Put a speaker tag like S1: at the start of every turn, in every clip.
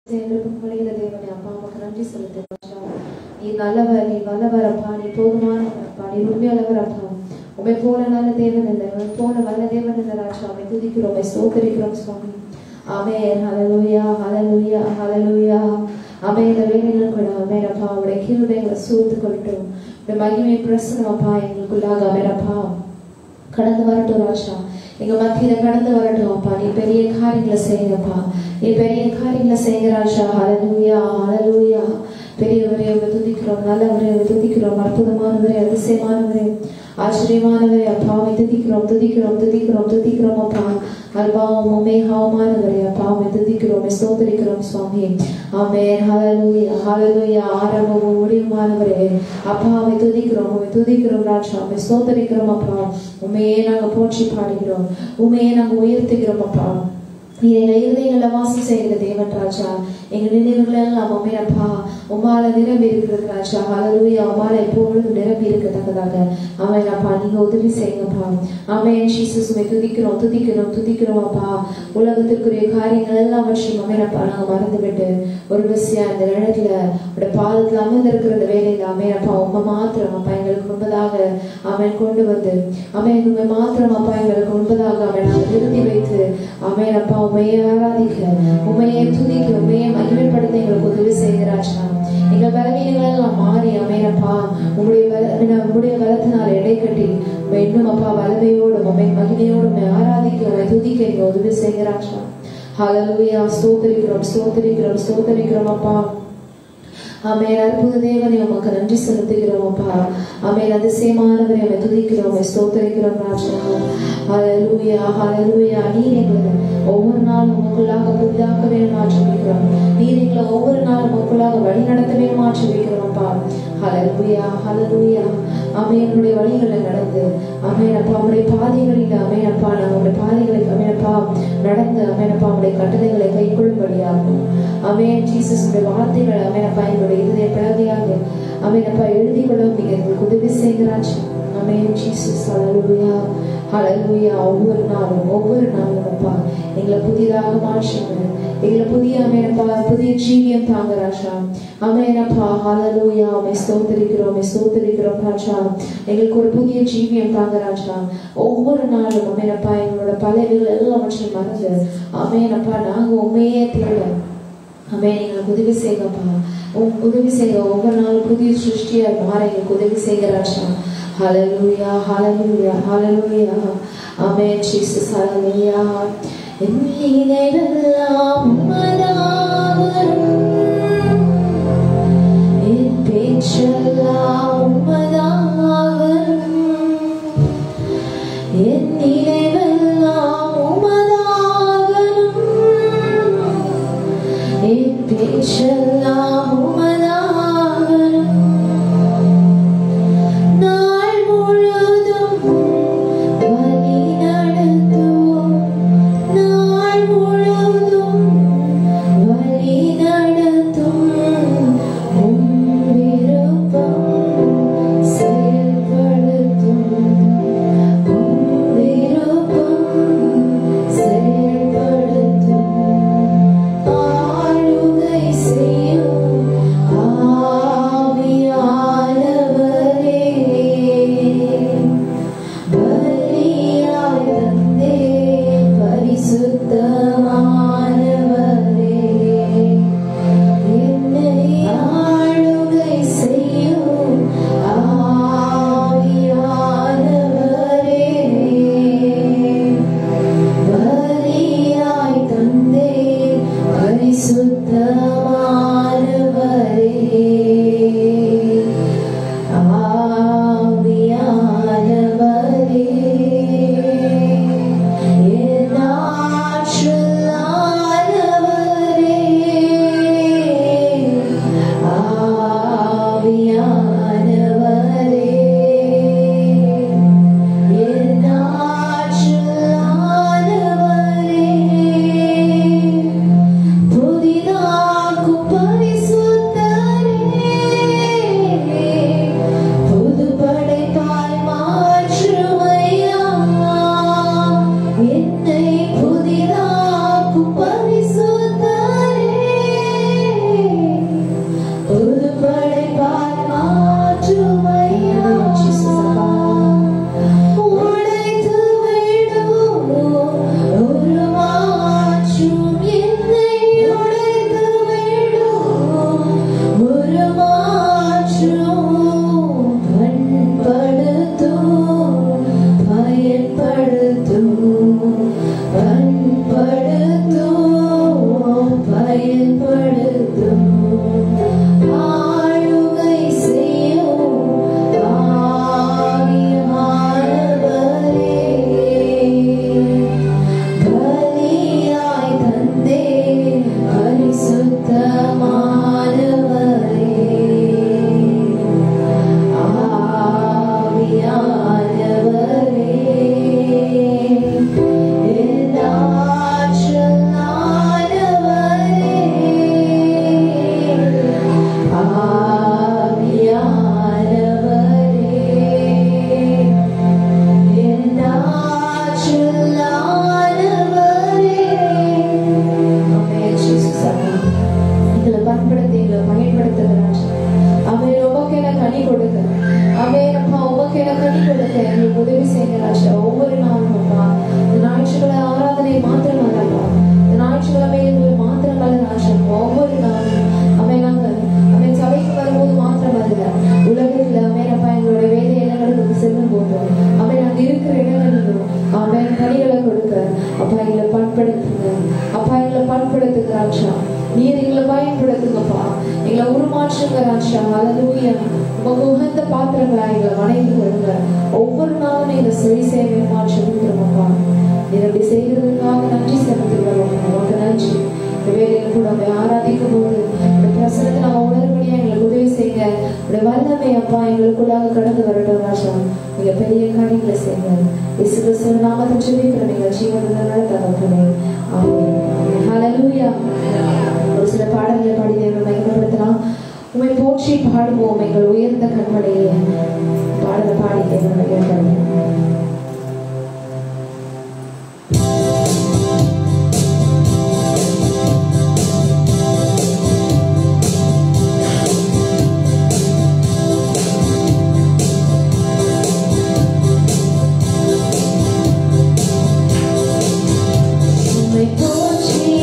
S1: எங்களுக்கு முறையில தேவனே அப்பா உமக்கு நன்றி செலுத்துகிறோம் நீ நல்லவர் நீ வல்லவர் அப்பா நீ போதுமானவர் அப்பா நீ உண்மையாளவர் அப்பா உமை போல நல்ல தேவன் இல்லை உமை போல வல்ல தேவன் இல்லை ராஜா உமை துதிக்கிறோம் உமை ஸ்தோத்தரிக்கிறோம் சுவாமி ஆமென் ஹalleluya ஹalleluya ஹalleluya ஆமென் இந்த வேலைகள் கூட ஆமென் அப்பா உடைய கிருபைகளை சூழ்ந்து கொள்ளட்டும் உடைய மகிமை பிரசனம் அப்பா எங்களுக்குள்ளாக ஆமென் அப்பா கடந்து வரட்டும் ராஜா எங்க மத்தியில கடந்து வரட்டும் அப்பா நீ பெரிய காரியங்களை செய்யுங்கப்பா நீ பெரிய காரியங்களை செய்யுங்க ராஜா ஹalleluya ஹalleluya பெரியவரே உங்களை துதிக்கிறோம் நல்லவரே உங்களை துதிக்கிறோம் அற்புதமானவரே அதிசயமானவரே ஆச்சரியமானவரே அப்பாவை துதிக்கிறோம் துதிக்கிறோம் துதிக்கிறோம் துதிக்கிறோம் அப்பா அல்பாவும் உமேகாவுமானவரே அப்பாவை துதிக்கிறோம் ஸ்தோத்தரிக்கிறோம் சுவாமி ஆமென் ஹalleluya ஹalleluya ஆரம்பமும் முடிவுமானவரே அப்பாவை துதிக்கிறோம் உமை துதிக்கிறோம் ராஜா உமை ஸ்தோத்தரிக்கிறோம் அப்பா உண்மையே நாங்க போற்றி பாடுகிறோம் உண்மையே நாங்க உயர்த்துகிறோம் அப்பா நீ எங்க இருதயங்கள வாசம் செய்கிற தேவன் ராஜா எங்க நினைவுகள் எல்லாம் உண்மை அப்பா உமால நிரம்பி இருக்கிறது ராஜா ஹalleluya உமால எப்பொழுதும் நிரம்பி இருக்கத்தக்கதாக அவன் அப்பா நீங்க உதவி செய்யுங்கப்பா ஆமென் ஜீசஸ் உமை துதிக்கிறோம் துதிக்கிறோம் துதிக்கிறோம் அப்பா உலகத்திற்குரிய காரியங்கள் எல்லாவற்றையும் அமேன் அப்பா நாங்க மறந்துவிட்டு ஒரு பஸ்யா இந்த இடத்துல உடைய பாதத்துல அமர்ந்திருக்கிற இந்த வேலையில அமேன் அப்பா உங்க மாத்திரம் அப்பா எங்களுக்கு முன்பதாக அவன் கொண்டு வந்து அவன் உண்மை மாத்திரம் அப்பா எங்களுக்கு முன்பதாக அவன் நாங்கள் நிறுத்தி வைத்து அவன் அப்பா உண்மையை ஆராதிக்க உண்மையை துதிக்க உண்மையை மகிமைப்படுத்த எங்களுக்கு உதவி செய்கிறாச்சா எங்கள் பலவீனங்கள் எல்லாம் மாறி அமையப்பா உங்களுடைய பல உங்களுடைய பலத்தினால் எடை கட்டி உம்மை இன்னும் அப்பா வல்லமையோடும் உண்மை மகிமையோடும் உம்மை ஆராதிக்க உண்மை துதிக்க எங்க உதவி செய்கிறாச்சா ஹalleluya ஸ்தோத்திரிக்கிறோம் ஸ்தோத்திரிக்கிறோம் ஸ்தோத்திரிக்கிறோம் அப்பா ஆமென் அற்புத தேவனே உமக்கு நன்றி செலுத்துகிறோம் அப்பா ஆமென் அதிசயமானவரை உம்மை துதிக்கிறோம் உம்மை ஸ்தோத்திரிக்கிறோம் ராஜா ஹalleluya ஹalleluya நீர் எங்களை ஒவ்வொரு நாளும் உங்களுக்காக புதிதாக்கவே மாற்றுகிறோம் நீர் எங்களை ஒவ்வொரு நாளும் உங்களுக்காக வழி நடத்தவே மாற்றுகிறோம் அப்பா ஹalleluya ஹalleluya ஆமென் என்னுடைய வழிகளை நடந்து ஆமென் அப்பா உங்களுடைய பாதைகளில் ஆமென் அப்பா நான் உங்களுடைய பாதைகளை ஆமென் அப்பா நடந்து ஆமென் அப்பா உங்களுடைய கட்டளைகளை கைக்கொள்ளும்படியாகும் ஆமென் ஜீசஸ் உடைய வார்த்தைகள் ஆமென் அப்பா என்னுடைய இதய பிறகையாக ஆமென் அப்பா எழுதி கொள்ள நீங்க எங்களுக்கு உதவி செய்கிறாச்சு ஆமென் ஜீசஸ் ஹalleluya ஹalleluya ஒவ்வொரு நாளும் ஒவ்வொரு நாளும் அப்பா எங்களை புதிதாக மாற்றுங்க எங்களை புதிய அமேனப்பா புதிய ஜீவியம் தாங்க ராஜா அமேனப்பா ஹalleluya உம்மை ஸ்தோத்திரிக்கிறோம் உம்மை ஸ்தோத்திரிக்கிறோம் ராஜா எங்களுக்கு ஒரு புதிய ஜீவியம் தாங்க ராஜா ஒவ்வொரு நாளும் அமேனப்பா எங்களோட பலவிகள் எல்லாவற்றையும் மறந்து அமேனப்பா நாங்க உண்மையே தேட அமே எங்களுக்கு உதவி செய்யுங்கப்பா உம் உதவி செய்ய ஒவ்வொரு நாளும் புதிய சிருஷ்டியா மாற எங்களுக்கு உதவி செய்கிறாச்சா ஹalleluya ஹalleluya ஹalleluya ஆமென் ஜீசஸ் ஹalleluya என்னையெல்லாம் உம்மதாவரும் என் பேச்செல்லாம் உம்மதாவரும் என் நினைவெல்லாம் உமதாகணும் என் பேச்செல்லாம் உமதாகணும் நாள் முழுதும் வழி நடத்தும் நாள் முழுதும் வழி நடத்தும் உம் விருப்பம் செயல்படுத்தும் உம் விருப்பம் செயல்படுத்தும் ஆளுகை செய்யும் பயன்படுத்தும் ஆளுகை செய்யும் ஆவியானவரே பலியாய் தந்தே பரிசுத்தமானவரே ஆவியானவரே எல்லாற்றலானவரே ஆவியானவரே எங்களை பயன்படுத்தி எங்களை பயன்படுத்துகிறார் அவன் உமக்கென கனி கொடுக்க அவன் அப்பா உமக்கென கனி கொடுக்க எங்களுக்கு உதவி செய்கிறார் ஒவ்வொரு நாளும் அப்பா இந்த ஞாயிற்றுக்கிழமை ஆராதனை மாத்திரம் அல்லப்பா இந்த ஞாயிற்றுக்கிழமை எங்களை மாத்திரம் அல்ல ராஜா ஒவ்வொரு நாளும் அவன் நாங்கள் அவன் சபைக்கு வரும்போது மாத்திரம் அல்ல உலகத்தில் அவன் அப்பா எங்களுடைய வேலை இடங்களுக்கு செல்லும் போதும் அவன் அங்க இருக்கிற இடங்களிலும் அவன் கனிகளை கொடுக்க அப்பா எங்களை பண்படுத்துங்க அப்பா எங்களை பண்படுத்துங்க ராஜா நீர் எங்களை பயன்படுத்துங்கப்பா எங்களை உருமாற்றுங்க ராஜா அலலூயா உங்க உகந்த பாத்திரங்களா எங்களை வணைந்து கொள்ளுங்க ஒவ்வொரு நாளும் எங்களை சரி சேவை மாற்றி கொடுக்குறோமப்பா நீர் அப்படி செய்கிறதுக்காக நன்றி செலுத்துகிறோம் உனக்கு நன்றி இந்த வேலையில் கூட அவரை ஆராதிக்கும் போது இந்த பிரசனத்தை நம்ம உணர்படியா எங்களுக்கு உதவி செய்யுங்க இந்த வல்லமை அப்பா எங்களுக்குள்ளாக கடந்து வரட்டும் ராஜா நீங்க பெரிய காரியங்களை செய்யுங்க இயேசு கிறிஸ்துவ நாமத்தை ஜெபிக்கிற நீங்கள் ஜீவனுள்ள நடத்தவர்களே ஆமென் ஹalleluya ஒரு சில பாடல்களை பாடி தேவனை மகிமைப்படுத்தலாம் உண்மை போற்றி பாடுவோம் எங்கள் உயர்ந்த கண்மலையே பாடலை பாடி தேவனை மகிமைப்படுத்தலாம் உம்மை போற்றி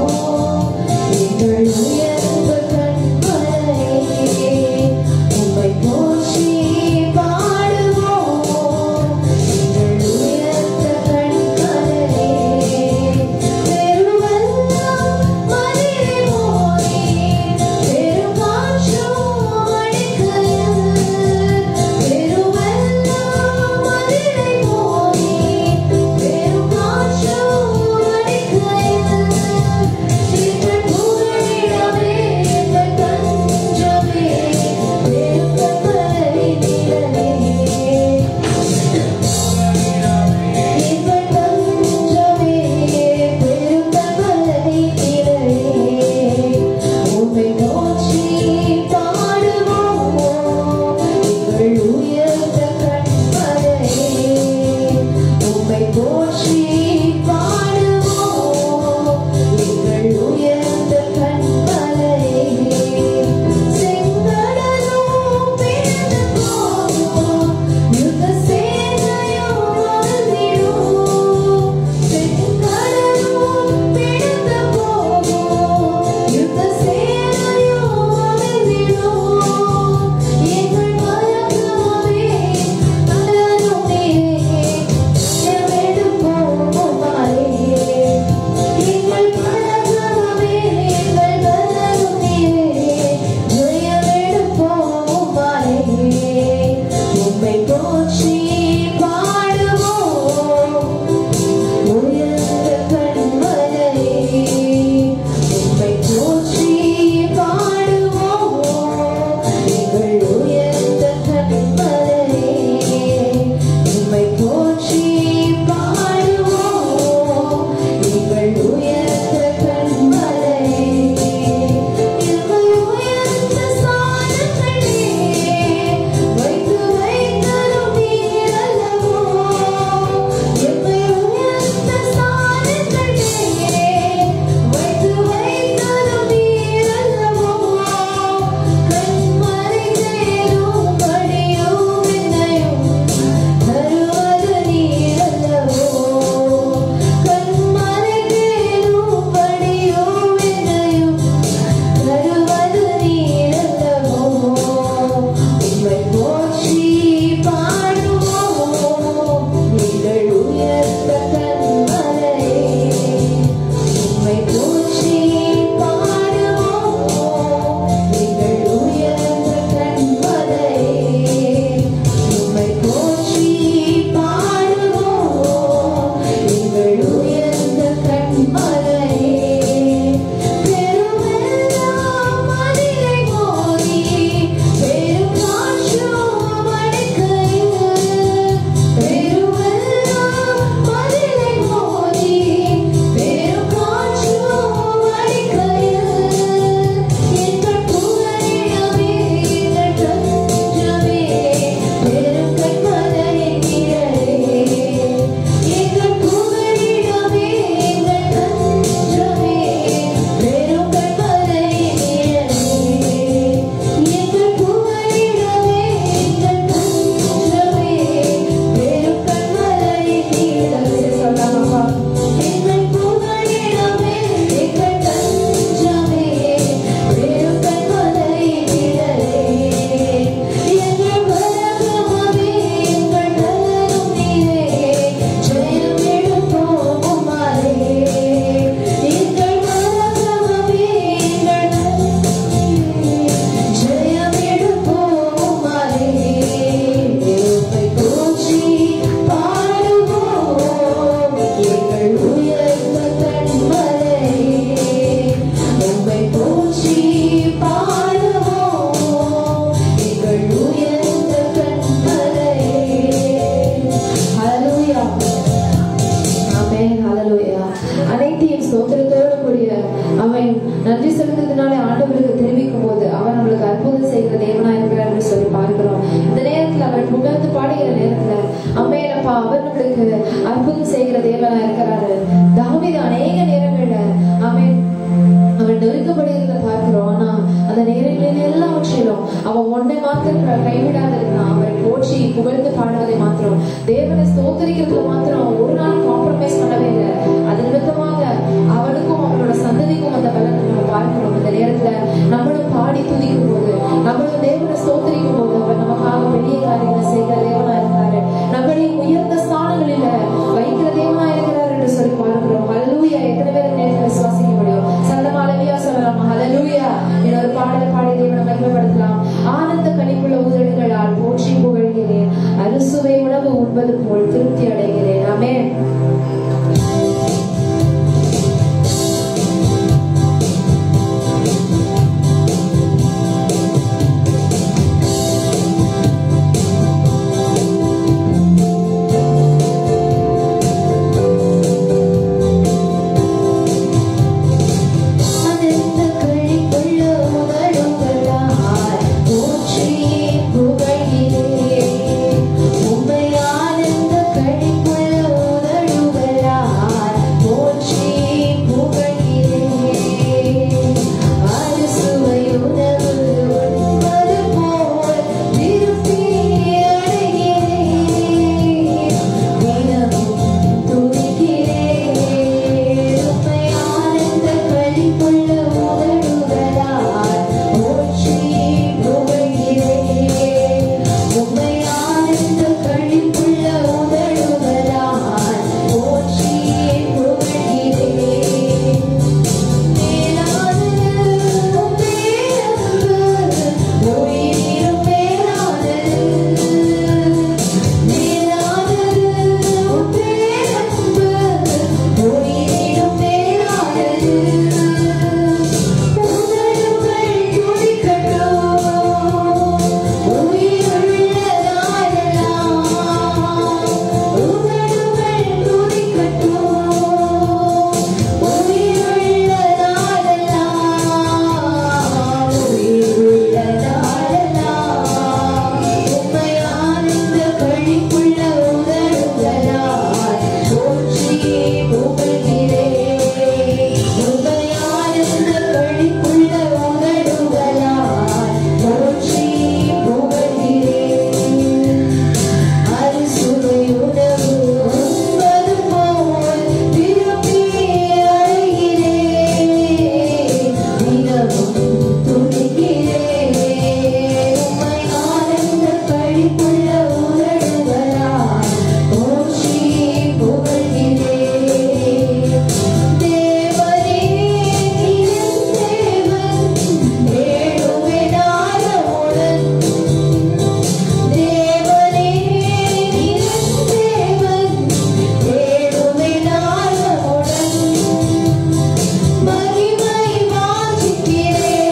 S1: பாடுவோம் எங்கள் உயர்ந்த கண்மலையே உம்மை நன்றி செலுத்துறதுனால ஆண்டவருக்கு தெரிவிக்கும் போது அவர் நம்மளுக்கு அற்புதம் செய்கிற தேவனா இருக்கிறார் என்று சொல்லி பார்க்கிறோம் இந்த நேரத்துல அவர் புகழ்ந்து பாடுகிற நேரத்துல அம்மையப்பா அவர் நம்மளுக்கு அற்புதம் செய்கிற தேவனா இருக்கிறாரு தாவீது அநேக நேரங்கள்ல அவன் அவன் நெருக்கப்படுகிறத பார்க்கிறோம் ஆனா அந்த நேரங்களில் எல்லாவற்றிலும் அவன் ஒன்றை மாத்திரம் கைவிடாத இருந்தான் அவரை போற்றி புகழ்ந்து பாடுவதை மாத்திரம் தேவனை ஸ்தோத்தரிக்கிறதுல மாத்திரம் அவன் ஒரு நாள் காம்ப்ரமைஸ் பண்ணவே இல்லை அது நிமித்தமாக அவனுக்கும் அவனோட சந்ததிக்கும் அந்த பலனை நம்ம பார்க்கிறோம் இந்த நேரத்துல நம்மளும் பாடி துதிக்கும் போது நம்மளும் தேவனை ஸ்தோத்தரிக்கும் போது அவர் நமக்காக பெரிய காரியங்களை செய்கிற தேவனா இருக்கிறாரு நம்மளை உயர்ந்த ஸ்தானங்களில வைக்கிற தேவனா இருக்கிறார் என்று சொல்லி பார்க்கிறோம் ஹalleluya எத்தனை பேர் இந்த நேரத்துல விசுவாசிக்க முடியும் சந்தமா ஹalleluya சொல்லலாம் ஹalleluya இன்னொரு பாடலை பாடி தேவனை மகிமைப்படுத்தலாம் ஆனந்த கனிப்புள்ள உதடுகளால் போற்றி புகழ்கிறேன் அறுசுவை உணவு உண்பது போல் திருப்தி அடைகிறேன் ஆமென் ஆனந்த கழிப்புள்ள உதடுகளால் போற்றி புகழ்கிறேன். உம்மை ஆனந்த கழிப்புள்ள உதடுகளால் போற்றி புகழ்கிறேன். அறுசுவை உணவு உண்பது போல் திருப்தி அடைகிறேன். தினமும் துதிக்கிறேன். உம்மை ஆனந்த களிப்புள்ள உதடுகளால் போற்றி புகழ்கிறேன். உம்மை ஆனந்த களிப்புள்ள உதடுகளால் போற்றி புகழ்கிறேன். மேலானது உம் பேரன்பு, உயிரினும் மேலானது. மேலானது உம் பேரன்பு, உயிரினும் மேலானது. உதடுகள் துடிக்கட்டும், உயிருள்ள நாளெல்லாம். உதடுகள் துடிக்கட்டும், உயிருள்ள நாளெல்லாம். உயிருள்ள நாளெல்லாம். உம்மை ஆனந்த களிப்புள்ள உதடுகளால் போற்றி புகழ்கிறேன். உம்மை ஆனந்த களிப்புள்ள உதடுகளால் போற்றி புகழ்கிறேன். அறுசுவை உணவு உண்பது போல் திரும்பி அடைகிறேன். தினமும் துதிக்கிறேன். உம்மை ஆனந்த களிப்புள்ள உதடுகளால் போற்றி புகழ்கிறேன். தேவனே என் தேவன், தேடுவேனானவுடன் தேவனே என் தேவன், தேடுவேனானவுடன் மகிமை வாஞ்சிக்கிறேன்.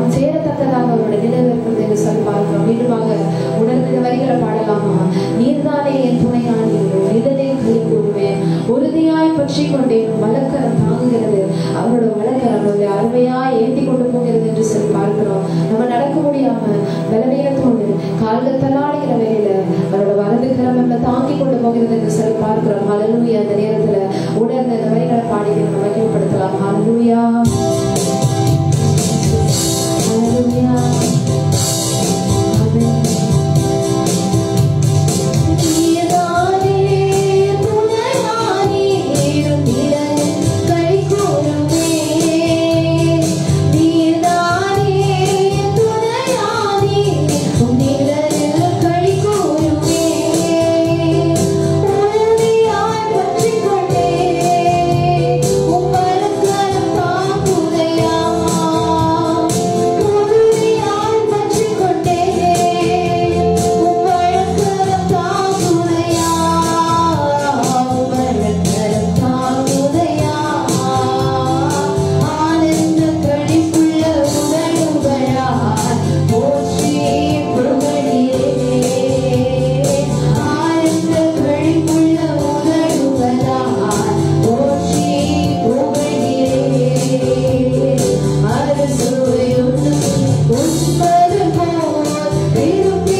S1: நாம் சேரத்தக்கதாக அவருடைய நினைவு இருக்கிறது என்று சொல்லி பார்க்கிறோம் மீண்டுமாக உணர்ந்த இந்த வரிகளை பாடலாமா நீர்தானே என் துணையானி நிழலை கை கூறுவேன் உறுதியாய் பற்றி கொண்டேன் வழக்கரம் தாங்குகிறது அவரோட வழக்கரம் அவருடைய அருமையாய் ஏந்தி கொண்டு போகிறது என்று சொல்லி பார்க்கிறோம் நம்ம நடக்க முடியாம பலவீனத்தோடு கால்கள் தள்ளாடுகிற வேலையில அவரோட வலது கரம் நம்ம தாங்கி கொண்டு போகிறது என்று சொல்லி பார்க்கிறோம் ஹalleluya அந்த நேரத்துல உணர்ந்த இந்த வரிகளை பாடி நம்ம மகிமைப்படுத்தலாம் ஹalleluya ஹalleluya ஆமென் நீதானே துணையானி நிழல் கைகூடுமே நீதானே துணையானி நிழல் கைகூடுமே உறுதியாய் பற்றிக் கொண்டே உம்மலக்கரம் தாங்குதையா உறுதியாய் பற்றிக் கொண்டே உம்மலக்கரம் தாங்குதையா உம்மலக்கரம் தாங்குதையா ஆனந்த கழிப்புள்ள உதடுகளால் போற்றி புகழிலே ஆனந்த கழிப்புள்ள உதடுகளால் போற்றி புகழிலே அரசுவை உண்பது போல் விரும்பி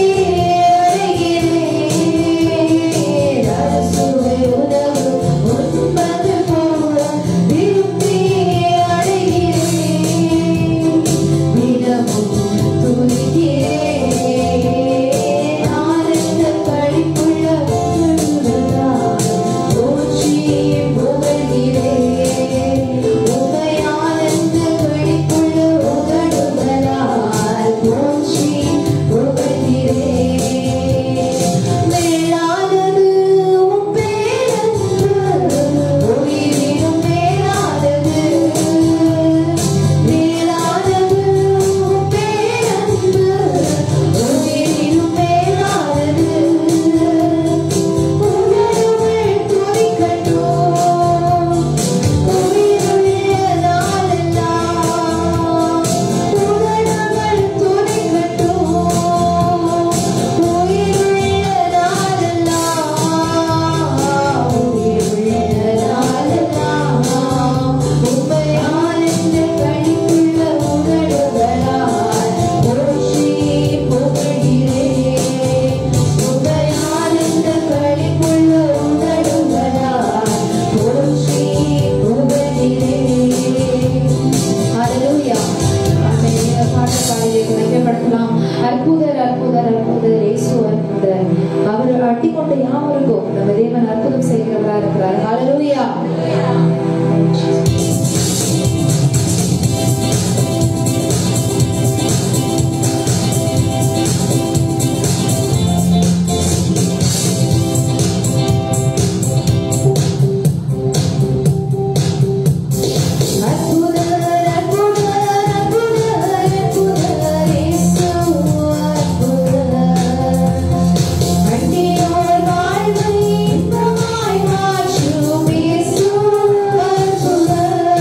S1: அடைகிறேன் அரசுவை உணவு உண்பது போல் விரும்பி அடைகிறேன் தினமும் துதிக்கிறேன் ஆனந்த கழிப்புள்ள உணர்வுகளால் போற்றி புகழ்கிறேன் உமை ஆனந்த கழிப்புள்ள உதடுகளால் போற்றி புகழ்கிறேன் மேலானது உம் பேரன்பு உயிரினும் மேலானது மேலானது உம் பேரன்பு உயிரினும் மேலானது உணர்வுகள் துதிக்கட்டும் உயிருள்ள நாளெல்லாம் உணர்வுகள் துதிக்கட்டும் உயிருள்ள நாளெல்லாம் உயிருள்ள நாளெல்லாம் உம்மை ஆனந்த கழிப்புள்ள உதடுகளால் போற்றி புகழ்கிறேன் உம்மை ஆனந்த கழிப்புள்ள உதடுகளால் போற்றி புகழ்கிறேன் ஹalleluya ஆமென் இந்த பாட்டு பாடி வைக்கப்படுத்தலாம் அற்புதர் அற்புதர் அற்புதர் இயேசு அற்புதர் அவர் அட்டிக்கொண்ட யாவருக்கும் நம்ம தேவன் அற்புதம் செய்கிறவரா இருக்கிறார் ஹalleluya அற்புதர் அற்புதர் அற்புதர் அற்புதர் இயேசு அற்புதர் அண்டியோர் வாழ்வை இன்பமாய் மாற்றும் இயேசு அற்புதர்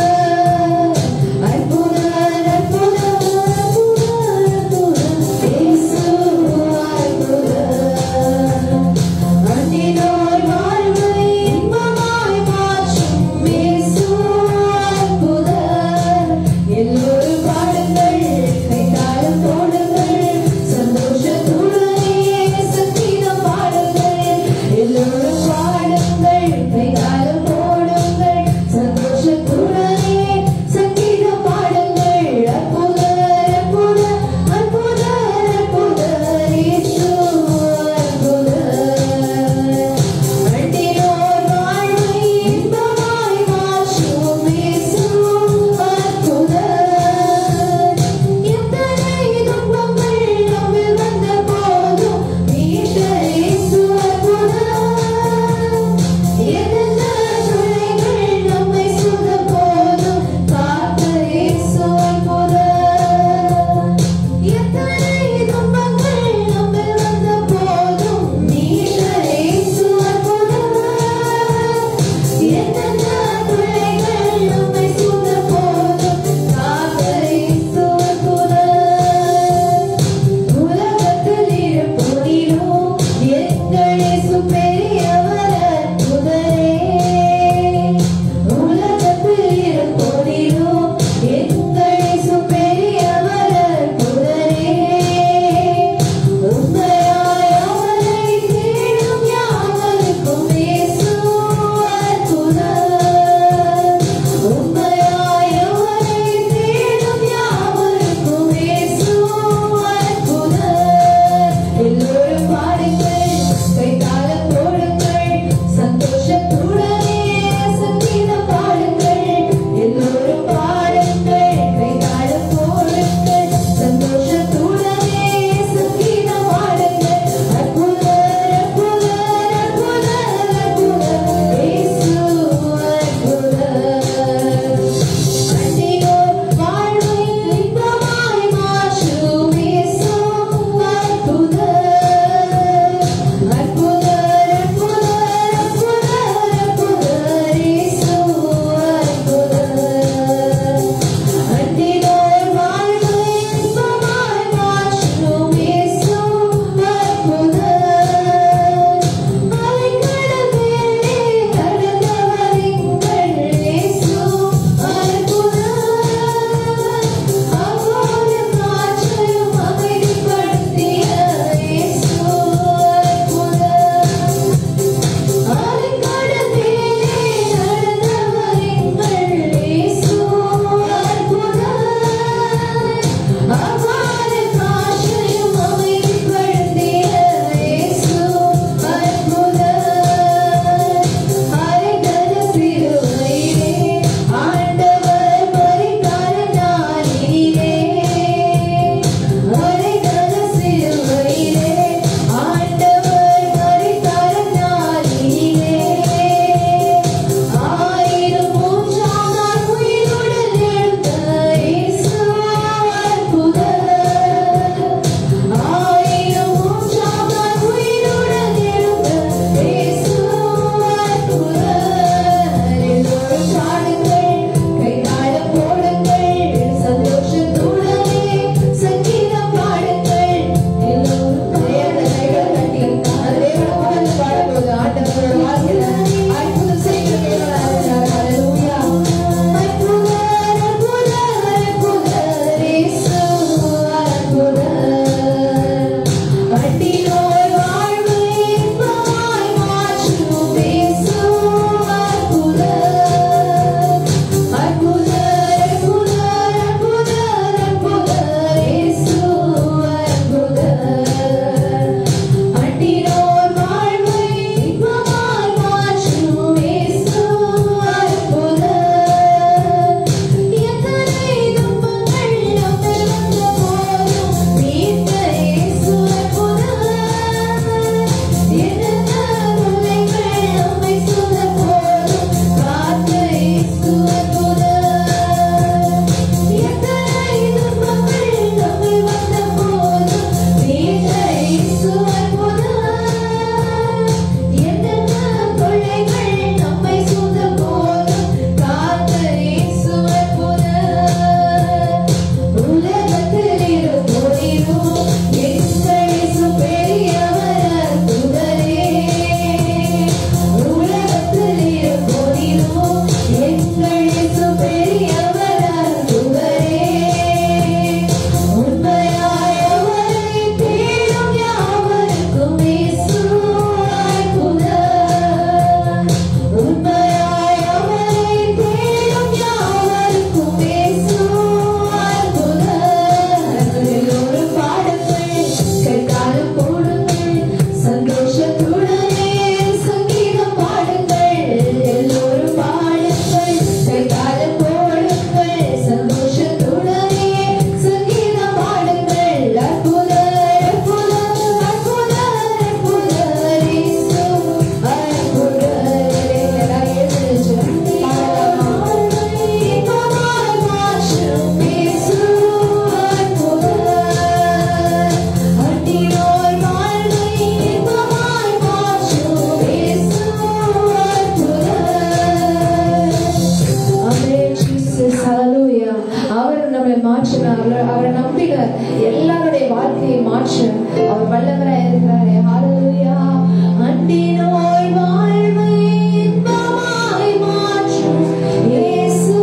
S1: எல்லாருடைய வாழ்க்கையை மாற்ற அவர் வல்லவராய் இருக்கிறாரே ஹalleluya அண்டினோய் வாழ்வை இன்பமாய் மாற்றும் இயேசு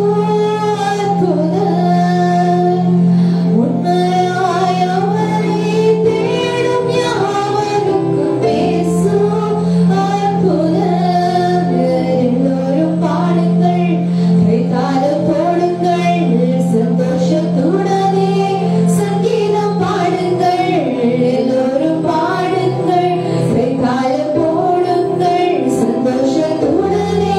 S1: அற்புதர். உண்மையாய் அவரை தேடும் யாவருக்கும் இயேசு அற்புதர். எல்லோரும் பாடுங்கள் கைத்தாளம் போடுங்கள் சந்தோஷத்துடனே சங்கீதம் பாடுங்கள் எல்லோரும் பாடுங்கள் கைத்தாளம் போடுங்கள் சந்தோஷத்துடனே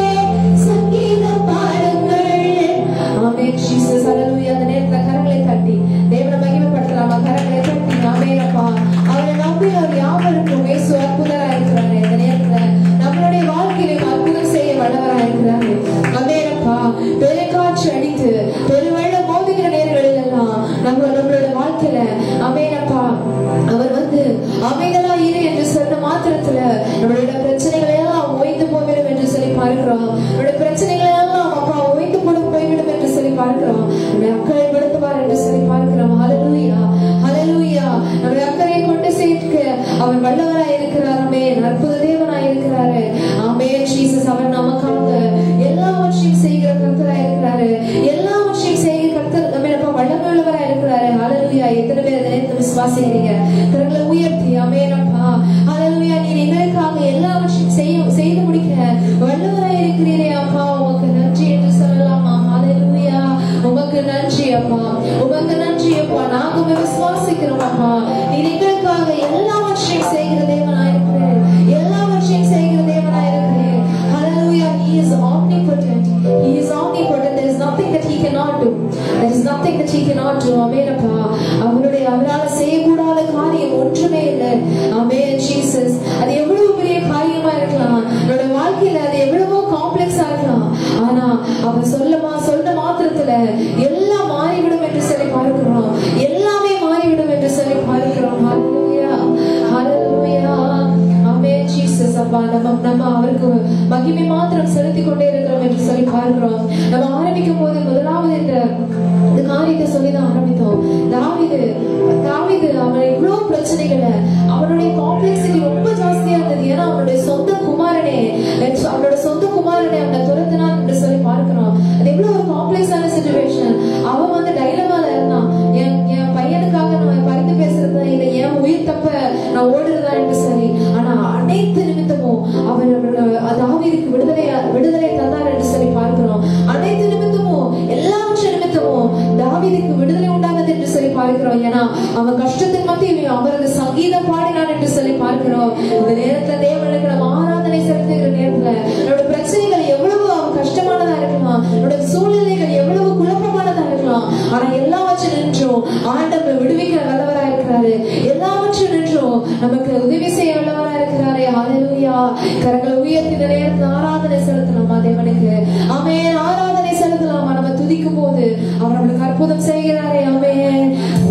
S1: சங்கீதம் பாடுங்கள் ஆமென் ஜீசஸ் ஹalleluya அந்த நேரத்துல கரங்களை தட்டி தேவனை மகிமைப்படுத்தலாமா கரங்களை தட்டி ஆமென் அப்பா அவரை நம்பினோர் யாவருக்கும் இயேசு அற்புதராய் இருக்கிறாரு இந்த நேரத்துல நம்மளுடைய வாழ்க்கையிலும் அற்புதம் செய்ய வல்லவராய் இருக்கிறாரு ஆமென் அப்பா பெருங்காற்று அடித்து பெருவெள்ளம் மோதுகிற நேரங்களில் எல்லாம் நம்ம நம்மளோட வாழ்க்கையில ஆமென் அப்பா அவர் வந்து அமைதலா இரு என்று சொன்ன மாத்திரத்துல நம்மளுடைய பிரச்சனைகள் எல்லாம் ஓய்ந்து போய்விடும் என்று சொல்லி பார்க்கிறோம் நம்மளுடைய பிரச்சனைகள் எல்லாம் அப்பா ஓய்ந்து கூட போய்விடும் என்று சொல்லி பார்க்கிறோம் நம்முடைய அக்கறை படுத்துவார் என்று சொல்லி பார்க்கிறோம் ஹalleluya ஹalleluya நம்முடைய அக்கறையை கொண்டு சேர்க்க அவர் வல்லவராய் இருக்கிறாரமே அற்புத தேவனாய் இருக்கிறாரு ஆமென் ஜீசஸ் அவர் நமக்காக எல்லாவற்றையும் செய்கிற கர்த்தராய் இருக்கிறாரு எல்லாவற்றையும் செய்கிற கர்த்தர் நம்ம அப்பா வல்லமை உள்ளவராய் இருக்கிறாரு ஹalleluya எத்தனை பேர் இந்த நேரத்தில் விசுவாசிக்கிறீங்க கரங்களை உயர்த்தி ஆமென் அப்பா ஹalleluya நீ எங்களுக்காக எல்லாவற்றையும் செய்ய செய்து முடிக்க வல்லவராய் இருக்கிறீரே அப்பா உமக்கு நன்றி என்று சொல்லலாமா ஹalleluya உமக்கு நன்றி அப்பா உமக்கு நன்றி அப்பா நாங்க உம்மை விசுவாசிக்கிறோம் அப்பா நீ எங்களுக்காக எல்லாவற்றையும் செய்கிற தேவனாய் இருக்கிறீர் எல்லாவற்றையும் செய்கிற தேவனாய் இருக்கிறீர் ஹalleluya he is omnipotent he is omnipotent there is nothing that he cannot do there is nothing that he cannot do ஆமென் அப்பா அவருடைய அவரால் செய்யக்கூடாத காரியம் ஒன்றுமே இல்லை ஆமென் ஜீசஸ் அது எவ்வளவு பெரிய காரியமா இருக்கலாம் என்னோட வாழ்க்கையில அது எவ்வளவோ காம்ப்ளெக்ஸா இருக்கலாம் ஆனா அவர் சொல்லமா சொன்ன மாத்திரத்துல எல்லாம் மாறிவிடும் என்று சொல்லி பார்க்கிறோம் எல்லாமே மாறிவிடும் என்று சொல்லி பார்க்கிறோம் ஹalleluya ஹalleluya ஆமென் ஜீசஸ் அப்பா நம்ம நம்ம அவருக்கு மகிமை மாத்திரம் செலுத்திக் கொண்டே இருக்கிறோம் என்று சொல்லி பார்க்கிறோம் நம்ம ஆரம்பிக்கும் போது முதலாவது இந்த இந்த காரியத்தை சொல்லிதான் ஆரம்பித்தோம் தாவீது தாவீது அவன் இவ்வளவு பிரச்சனைகளை அவனுடைய காம்ப்ளெக்சிட்டி ரொம்ப ஜாஸ்தியா இருந்தது ஏன்னா அவனுடைய சொந்த குமாரனே அவனோட சொந்த குமாரனே அவனை துரத்தினான் என்று சொல்லி பார்க்கிறோம் அது எவ்வளவு ஒரு காம்ப்ளெக்ஸான சுச்சுவேஷன் அவன் வந்து டைலமால இருந்தான் என் என் பையனுக்காக நான் பறித்து பேசுறதா இல்ல என் உயிர் தப்ப நான் ஓடுறதா என்று சொல்லி ஆனா அனைத்து நிமித்தமும் அவர் அவரோட தாவீதுக்கு விடுதலை விடுதலை தந்தார் என்று சொல்லி பார்க்கிறோம் அனைத்து நிமித்தமும் எல்லாவற்ற நிமித்தமும் தாவீதுக்கு விடுதலை உண்டானது என்று சொல்லி பார்க்கிறோம் ஏன்னா அவன் கஷ்டத்தின் மத்தியிலும் அவரது சங்கீதம் பாடினான் என்று சொல்லி பார்க்கிறோம் இந்த நேரத்துல தேவனுக்கு நம்ம ஆராதனை செலுத்துகிற நேரத்துல நம்மளோட பிரச்சனைகள் எவ்வளவு அவன் கஷ்டமானதா இருக்கலாம் நம்மளோட சூழ்நிலைகள் எவ்வளவு குழப்பமானதா இருக்கலாம் ஆனா எல்லாவற்றும் நின்றும் ஆண்டவர் விடுவிக்கிற வல்லவரா இருக்கிறாரு எல்லாவற்றும் நின்றும் நமக்கு உதவி செய்ய வல்லவரா இருக்கிறாரே ஹalleluya கரங்களை உயர்த்தி இந்த நேரத்துல ஆராதனை செலுத்தலாமா தேவனுக்கு ஆமென் ஆராதனை செலுத்தலாமா நம்ம துதிக்கும் போது அவர் நம்மளுக்கு அற்புதம் செய்கிறாரே ஆமென்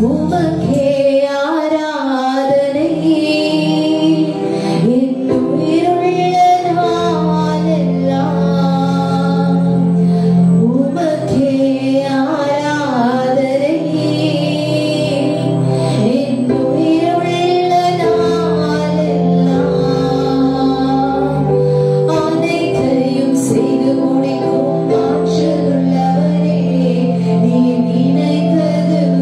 S1: உமக்கே ஆராதனை என் உயிருள்ள நாளெல்லாம் உமக்கே ஆராதனை என் உயிருள்ள நாளெல்லாம் அனைத்தையும் செய்து முடிக்கும் ஆற்றலுள்ளவரே நீ நினைத்தது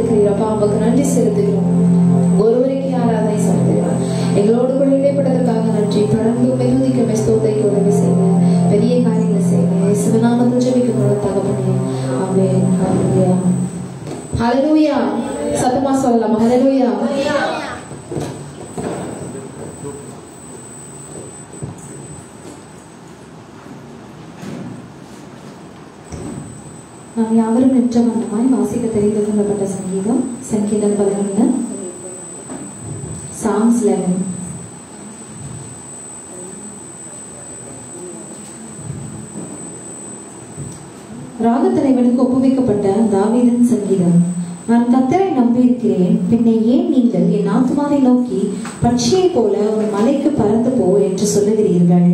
S1: இருக்கிறீர் அப்பா உமக்கு நன்றி செலுத்துகிறோம் ஒருவருக்கு ஆராதனை செலுத்துகிறோம் எங்களோடு கூட இடைப்பட்டதற்காக நன்றி தொடர்ந்து உண்மை துதிக்க உண்மை ஸ்தோத்திரிக்க உதவி செய்யுங்க பெரிய காரியங்களை செய்யுங்க சிவநாமத்தில் ஜெபிக்கிறோம் தகவனே ஆமென் ஹalleluya ஹalleluya சத்தமா சொல்லலாம் ஹalleluya நாம் யாவரும் நின்ற வண்ணமாய் வாசிக்க தெரிந்து கொள்ளப்பட்ட சங்கீதம் சங்கீதம் பதினொன்று சாங்ஸ் லெவன் ராகத்தலைவனுக்கு ஒப்புவிக்கப்பட்ட தாவீதின் சங்கீதம் நான் கத்தரை நம்பியிருக்கிறேன் பின்ன ஏன் நீங்கள் என் ஆத்மாவை நோக்கி பட்சியைப் போல ஒரு மலைக்கு பறந்து போ என்று சொல்லுகிறீர்கள்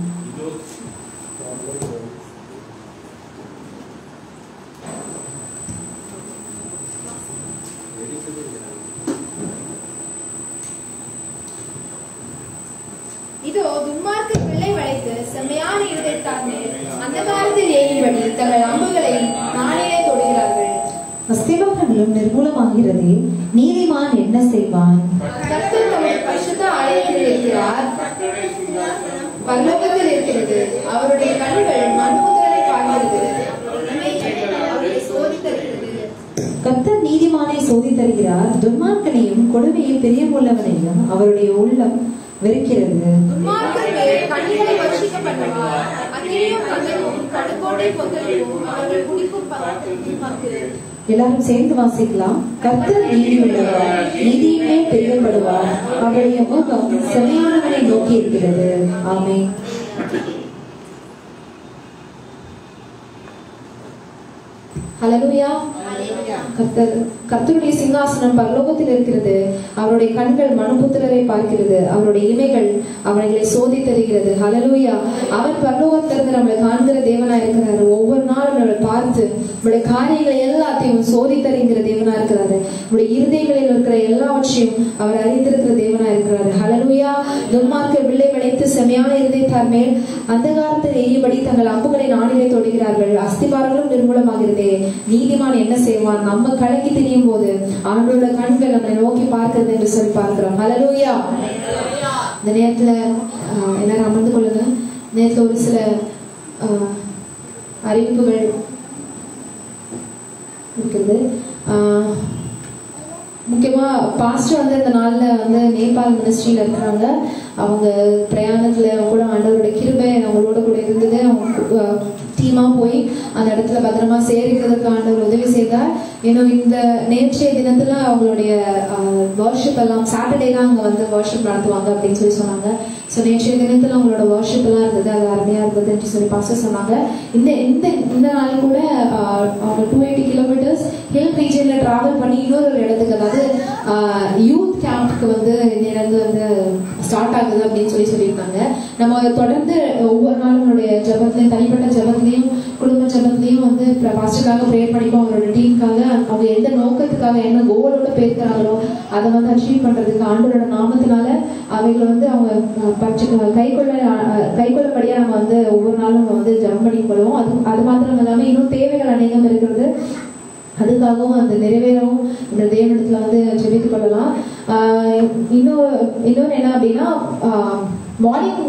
S2: இதோ துன்மார்க்கு பிள்ளை வளைத்து செம்மையான இருதயத்தார் மேல் அந்த காலத்தில் ஏறிபடி தங்கள் அம்புகளை நாளிலே தொடுகிறார்கள்
S1: அஸ்திவாரங்களும் நிர்மூலமாகிறதே நீதிமான் என்ன செய்வான்
S2: கர்த்தர் தம்முடைய பரிசுத்த ஆலயத்தில் இருக்கிறார் பரலோகத்தில் இருக்கிறது அவருடைய கண்கள் மனுபுத்திரரை பார்க்கிறது இவைகள் அவரை சோதித்தருகிறது
S1: கர்த்தர் நீதிமானை சோதித்தருகிறார் துன்மார்க்கனையும் கொடுமையில் பிரியமுள்ளவனையும் அவருடைய உள்ளம் வெறுக்கிறது
S2: துன்மார்க்கர் மேல் கண்ணிகளை வர்ஷிக்கப்பட்டவார் அந்நிலையும் கண்களும் கடுக்கோட்டை பொங்கலும் அவர்கள் குடிக்கும் பக்கு
S1: எல்லாரும் சேர்ந்து வாசிக்கலாம் கர்த்தர் நீதியுள்ளவர் நீதியுமே பிரியப்படுவார் அவருடைய முகம் செமையானவனை நோக்கி இருக்கிறது ஆமென் ஹalleluya கர்த்தர் கர்த்தருடைய சிங்காசனம் பரலோகத்தில் இருக்கிறது அவருடைய கண்கள் மனுபுத்திரரை பார்க்கிறது அவருடைய இமைகள் அவர்களை சோதித்தருகிறது ஹalleluya அவர் பரலோகத்திலிருந்து நம்மளை காண்கிற தேவனா இருக்கிறாரு ஒவ்வொரு நாளும் நம்மளை பார்த்து நம்முடைய காரியங்களை எல்லாத்தையும் சோதித்தருகிற தேவனா இருக்கிறாரு நம்முடைய இருதயங்களில் இருக்கிற எல்லாவற்றையும் அவர் அறிந்திருக்கிற தேவனா இருக்கிறாரு ஹalleluya துன்மார்க்க வில்லை விளைத்து செமையான இருதயத்தார் மேல் அந்த காலத்தில் எய்யும்படி தங்கள் அம்புகளை நாளிலே தொடுகிறார்கள் அஸ்திபாரங்களும் நிர்மூலமாகிறதே நீதிமான் என்ன செய்வான் நம்ம கலங்கி திரியும் போது ஆண்டோட கண்கள் நம்மை நோக்கி பார்க்கிறது என்று சொல்லி பார்க்கிறோம் ஹalleluya இந்த நேரத்துல ஆஹ், எல்லாரும் அமர்ந்து கொள்ளுங்க நேரத்துல ஒரு சில ஆஹ், அறிவிப்புகள் இருக்குது ஆஹ், முக்கியமா பாஸ்டர் வந்து இந்த நாள்ல வந்து நேபாள் மினிஸ்ட்ரியில இருக்கிறாங்க அவங்க பிரயாணத்துல கூட ஆண்டவரோட கிருபை அவங்களோட கூட இருந்தது அவங்க டீமா போய் அந்த இடத்துல பத்திரமா சேருகிறதுக்கு ஆண்டவர் உதவி செய்தார் இன்னும் இந்த நேற்றைய தினத்துல அவங்களுடைய வர்ஷிப் எல்லாம் சாட்டர்டே தான் அங்க வந்து வர்ஷிப் நடத்துவாங்க அப்படின்னு சொல்லி சொன்னாங்க ஸோ நேற்றைய தினத்துல அவங்களோட வர்ஷிப் எல்லாம் இருந்தது அது அருமையா இருந்ததுன்னு சொல்லி பாஸ்டர் சொன்னாங்க இந்த இந்த இந்த நாள் கூட ஆஹ், அவங்க டூ எயிட்டி கிலோமீட்டர்ஸ் ஹில் ரீஜன்ல டிராவல் பண்ணி இன்னொரு ஒரு இடத்துக்கு அதாவது யூத் கேம்ப்க்கு வந்து இருந்து வந்து ஸ்டார்ட் ஆகுது அப்படின்னு சொல்லி சொல்லியிருக்காங்க நம்ம தொடர்ந்து ஒவ்வொரு நாளும் நம்மளுடைய ஜபத்துலையும் தனிப்பட்ட ஜபத்துலையும் குடும்ப ஜபத்துலையும் வந்து பாஸ்டருக்காக ப்ரேயர் பண்ணிப்போம் அவங்களோட டீமுக்காக அவங்க எந்த நோக்கத்துக்காக என்ன கோலோட போயிருக்கிறாங்களோ அதை வந்து அச்சீவ் பண்றதுக்கு ஆண்டோட நாமத்தினால அவைகளை வந்து அவங்க அஹ், பற்றி கைக்கொள்ள அஹ், கைக்கொள்ளபடியா நம்ம வந்து ஒவ்வொரு நாளும் நம்ம வந்து ஜபம் பண்ணி கொள்வோம் அது அது மாத்திரம் இல்லாம இன்னும் தேவைகள் அநேகம் இருக்கிறது அதுக்காகவும் அந்த நிறைவேறவும் இந்த தேவனிடத்துல வந்து ஜெபித்துக் கொள்ளலாம் ஆஹ் இன்னொரு இன்னொரு என்ன அப்படின்னா மார்னிங்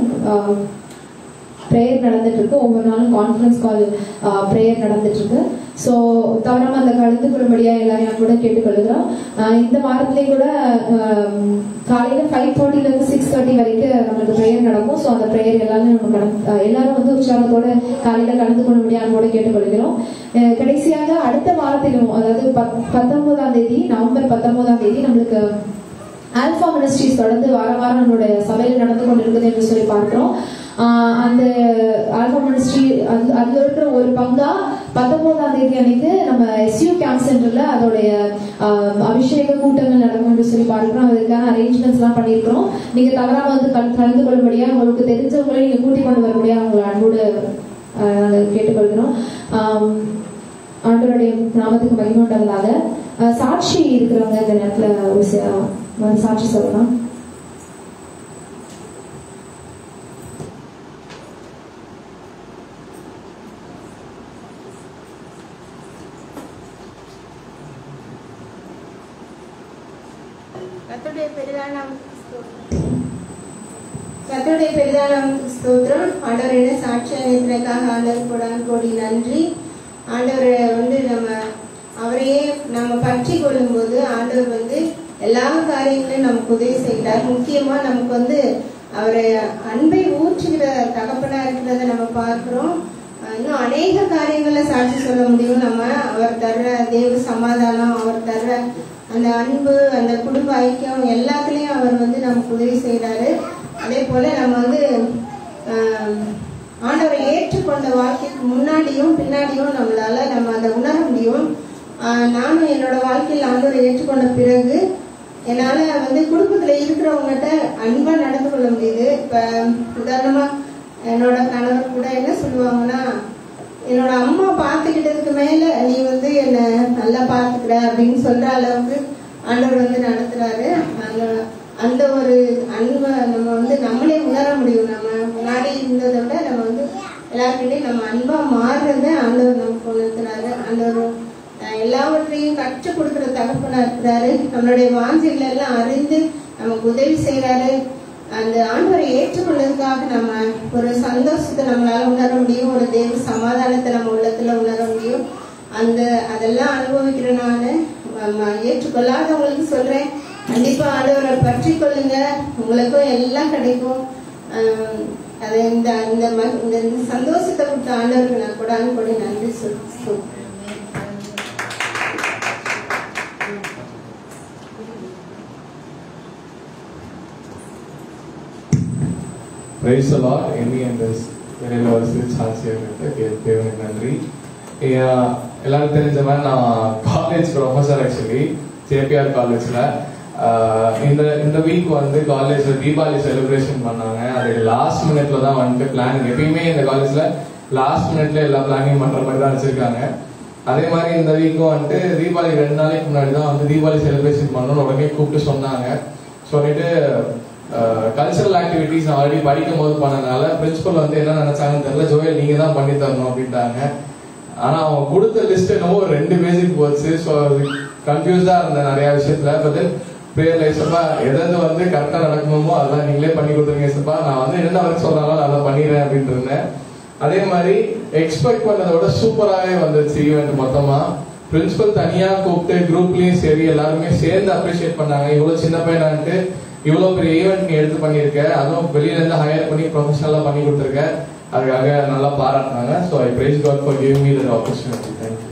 S1: ப்ரேயர் நடந்துட்டு இருக்கு ஒவ்வொரு நாளும் கான்ஃபரன்ஸ் கால் ப்ரேயர் நடந்துட்டு இருக்கு ஸோ தவறாம அந்த கலந்து கொள்ளும்படியா எல்லாரையும் கூட கேட்டுக்கொள்கிறோம் ஆஹ் இந்த வாரத்திலே கூட ஆஹ் காலையில ஃபைவ் தேர்ட்டில இருந்து சிக்ஸ் தேர்ட்டி வரைக்கும் நம்மளுக்கு ப்ரேயர் நடக்கும் ஸோ அந்த ப்ரேயர் எல்லாரும் நம்ம கலந்து ஆஹ் எல்லாரும் வந்து உற்சாகத்தோட காலையில கலந்து கொள்ளும்படியா கூட கேட்டுக்கொள்கிறோம் அஹ் கடைசியாக அடுத்த வாரத்திலும் அதாவது பத்- பத்தொன்பதாம் தேதி நவம்பர் பத்தொன்பதாம் தேதி நம்மளுக்கு ஆல்பா மினிஸ்ட்ரிஸ் தொடர்ந்து வார வாரம் நம்மளுடைய சபையில் நடந்து கொண்டிருக்குது என்று சொல்லி பார்க்கிறோம் ஆஹ் அந்த ஆல்பா மினிஸ்ட்ரி அது அதுல இருக்கிற ஒரு பங்கா பத்தொன்பதாம் தேதி அன்னைக்கு நம்ம எஸ்யூ கேம்ப் சென்டர்ல அதோடைய ஆஹ் அபிஷேக கூட்டங்கள் நடக்கும் என்று சொல்லி பார்க்கிறோம் அதுக்கான அரேஞ்ச்மெண்ட்ஸ் எல்லாம் பண்ணியிருக்கிறோம் நீங்க தவறாம வந்து கல்- கலந்து கொள்ளும்படியா உங்களுக்கு தெரிஞ்சவங்களை நீங்க கூட்டிக் கொண்டு வரும்படியா உங்களை அன்போடு ஆஹ் நாங்கள் கேட்டுக்கொள்கிறோம் ஆம், ஆண்டவருடைய நாமத்துக்கு மகிமை உண்டாவதாக அஹ் சாட்சி இருக்கிறவங்க இந்த நேரத்துல ஒரு சி- வந்து சாட்சி சொல்லலாம்
S3: கர்த்தருடைய பெரிதான நாமத்துக்கு ஸ்தோத்திரம். கர்த்தருடைய பெரிதான நாமத்துக்கு ஸ்தோத்திரம் ஆண்டவர் என்ன சாட்சியாக இருக்கிறதுக்காக ஆண்டவர் கோடான கோடி நன்றி ஆண்டவர் வந்து நம்ம அவரையே நம்ம பற்றி கொள்ளும்போது ஆண்டவர் வந்து எல்லா காரியங்களையும் நமக்கு உதவி செய்கிறார் முக்கியமா நமக்கு வந்து அவரை அன்பை ஊற்றுகிற தகப்பனா இருக்கிறத நம்ம பார்க்கிறோம் அஹ் இன்னும் அநேக காரியங்கள்ல சாட்சி சொல்ல முடியும் நம்ம அவர் தர்ற தேவ சமாதானம் அவர் தர்ற அந்த அன்பு அந்த குடும்ப ஐக்கியம் எல்லாத்துலயும் அவர் வந்து நமக்கு உதவி செய்றாரு அதே போல நம்ம வந்து ஆஹ், ஆண்டவரை ஏற்றுக்கொண்ட வாழ்க்கைக்கு முன்னாடியும் பின்னாடியும் நம்மளால நம்ம அதை உணர முடியும் ஆஹ், நானும் என்னோட வாழ்க்கையில் ஆண்டவரை ஏற்றுக்கொண்ட பிறகு என்னால வந்து குடும்பத்துல இருக்கிறவங்ககிட்ட அன்பா நடந்து கொள்ள முடியுது இப்ப உதாரணமா என்னோட கணவர் கூட என்ன சொல்லுவாங்கன்னா என்னோட அம்மா பார்த்துக்கிட்டதுக்கு மேல நீ வந்து என்ன நல்லா பார்த்துக்கிற அப்படின்னு சொல்ற அளவுக்கு ஆண்டவர் வந்து நடத்துறாரு அந்த அந்த ஒரு அன்பை நம்ம வந்து நம்மளே உணர முடியும் நம்ம முன்னாடி இருந்ததை விட நம்ம வந்து எல்லாருக்கிட்டையும் நம்ம அன்பா மாறுறத ஆண்டவர் நமக்கு உணர்த்துறாரு ஆண்டவர் அஹ், எல்லாவற்றையும் கற்றுக் கொடுக்கிற தகப்பனா இருக்கிறாரு நம்மளுடைய வாஞ்சைகள் எல்லாம் அறிந்து நமக்கு உதவி செய்யறாரு அந்த ஆண்டவரை ஏற்றுக்கொள்வதற்காக நம்ம ஒரு சந்தோஷத்தை நம்மளால உணர முடியும் ஒரு தேவ சமாதானத்தை நம்ம உள்ளத்துல உணர முடியும் அந்த அதெல்லாம் அனுபவிக்கிற நான் ஏற்றுக்கொள்ளாதவங்களுக்கு சொல்றேன் கண்டிப்பா ஆண்டவரை பற்றி கொள்ளுங்க உங்களுக்கும் எல்லாம் கிடைக்கும் ஆஹ் அது இந்த இந்த ம- இந்த சந்தோஷத்தை கொடுத்த ஆண்டவருக்கு நான் கூட கூட நன்றி சொல் சொல்
S4: பிரைஸ் லார்ட் என்னி அந்த வேலையில் ஒரு சிறு சான்ஸ் ஏற்பட்டு தேவனுக்கு நன்றி ஐயா, எல்லாரும் தெரிஞ்ச மாதிரி நான் காலேஜ் ப்ரொஃபஸர் ஆக்சுவலி ஜேபிஆர் காலேஜில் இந்த இந்த வீக் வந்து காலேஜில் தீபாவளி செலிப்ரேஷன் பண்ணாங்க அது லாஸ்ட் மினிட்ல தான் வந்துட்டு பிளானிங் எப்பயுமே இந்த காலேஜில் லாஸ்ட் மினிட்ல எல்லா பிளானிங் பண்ணுற மாதிரி தான் வச்சிருக்காங்க அதே மாதிரி இந்த வீக்கும் வந்துட்டு தீபாவளி ரெண்டு நாளைக்கு முன்னாடி தான் வந்து தீபாவளி செலிப்ரேஷன் பண்ணணும்னு உடனே கூப்பிட்டு சொன்னாங்க சொல்லிட்டு கல்ச்சரல் ஆக்டிவிட்டிஸ் ஆல்ரெடி படிக்கும் போது பண்ணனால பிரின்சிபல் வந்து என்ன நினைச்சாங்கன்னு தெரியல ஜோயல் நீங்க தான் பண்ணி தரணும் அப்படின்ட்டாங்க ஆனா அவங்க கொடுத்த லிஸ்ட் என்னவோ ஒரு ரெண்டு பேஜுக்கு போச்சு ஸோ கன்ஃபியூஸ்டா இருந்தேன் நிறைய விஷயத்துல பட் தென் ப்ரேயர் லைஃப்ஸப்பா எதாவது வந்து கரெக்டா நடக்கணுமோ அதெல்லாம் நீங்களே பண்ணி கொடுத்துருங்க சப்பா நான் வந்து என்ன வரைக்கும் சொல்றாங்களோ நான் அதை பண்ணிடுறேன் அப்படின்ட்டு இருந்தேன் அதே மாதிரி எக்ஸ்பெக்ட் பண்ணதை விட சூப்பராகவே வந்துச்சு ஈவெண்ட் மொத்தமா பிரின்சிபல் தனியா கூப்பிட்டு குரூப்லயும் சரி எல்லாருமே சேர்ந்து அப்ரிஷியேட் பண்ணாங்க இவ்வளவு சின்ன பையனான்ட்டு இவ்வளவு பெரிய ஈவெண்ட் நீ எடுத்து பண்ணியிருக்க அதுவும் வெளியில இருந்து ஹையர் பண்ணி ப்ரொஃபஷனலா பண்ணி கொடுத்துருக்க அதுக்காக நல்லா பாராட்டினாங்க so I praise God for giving me that opportunity thank you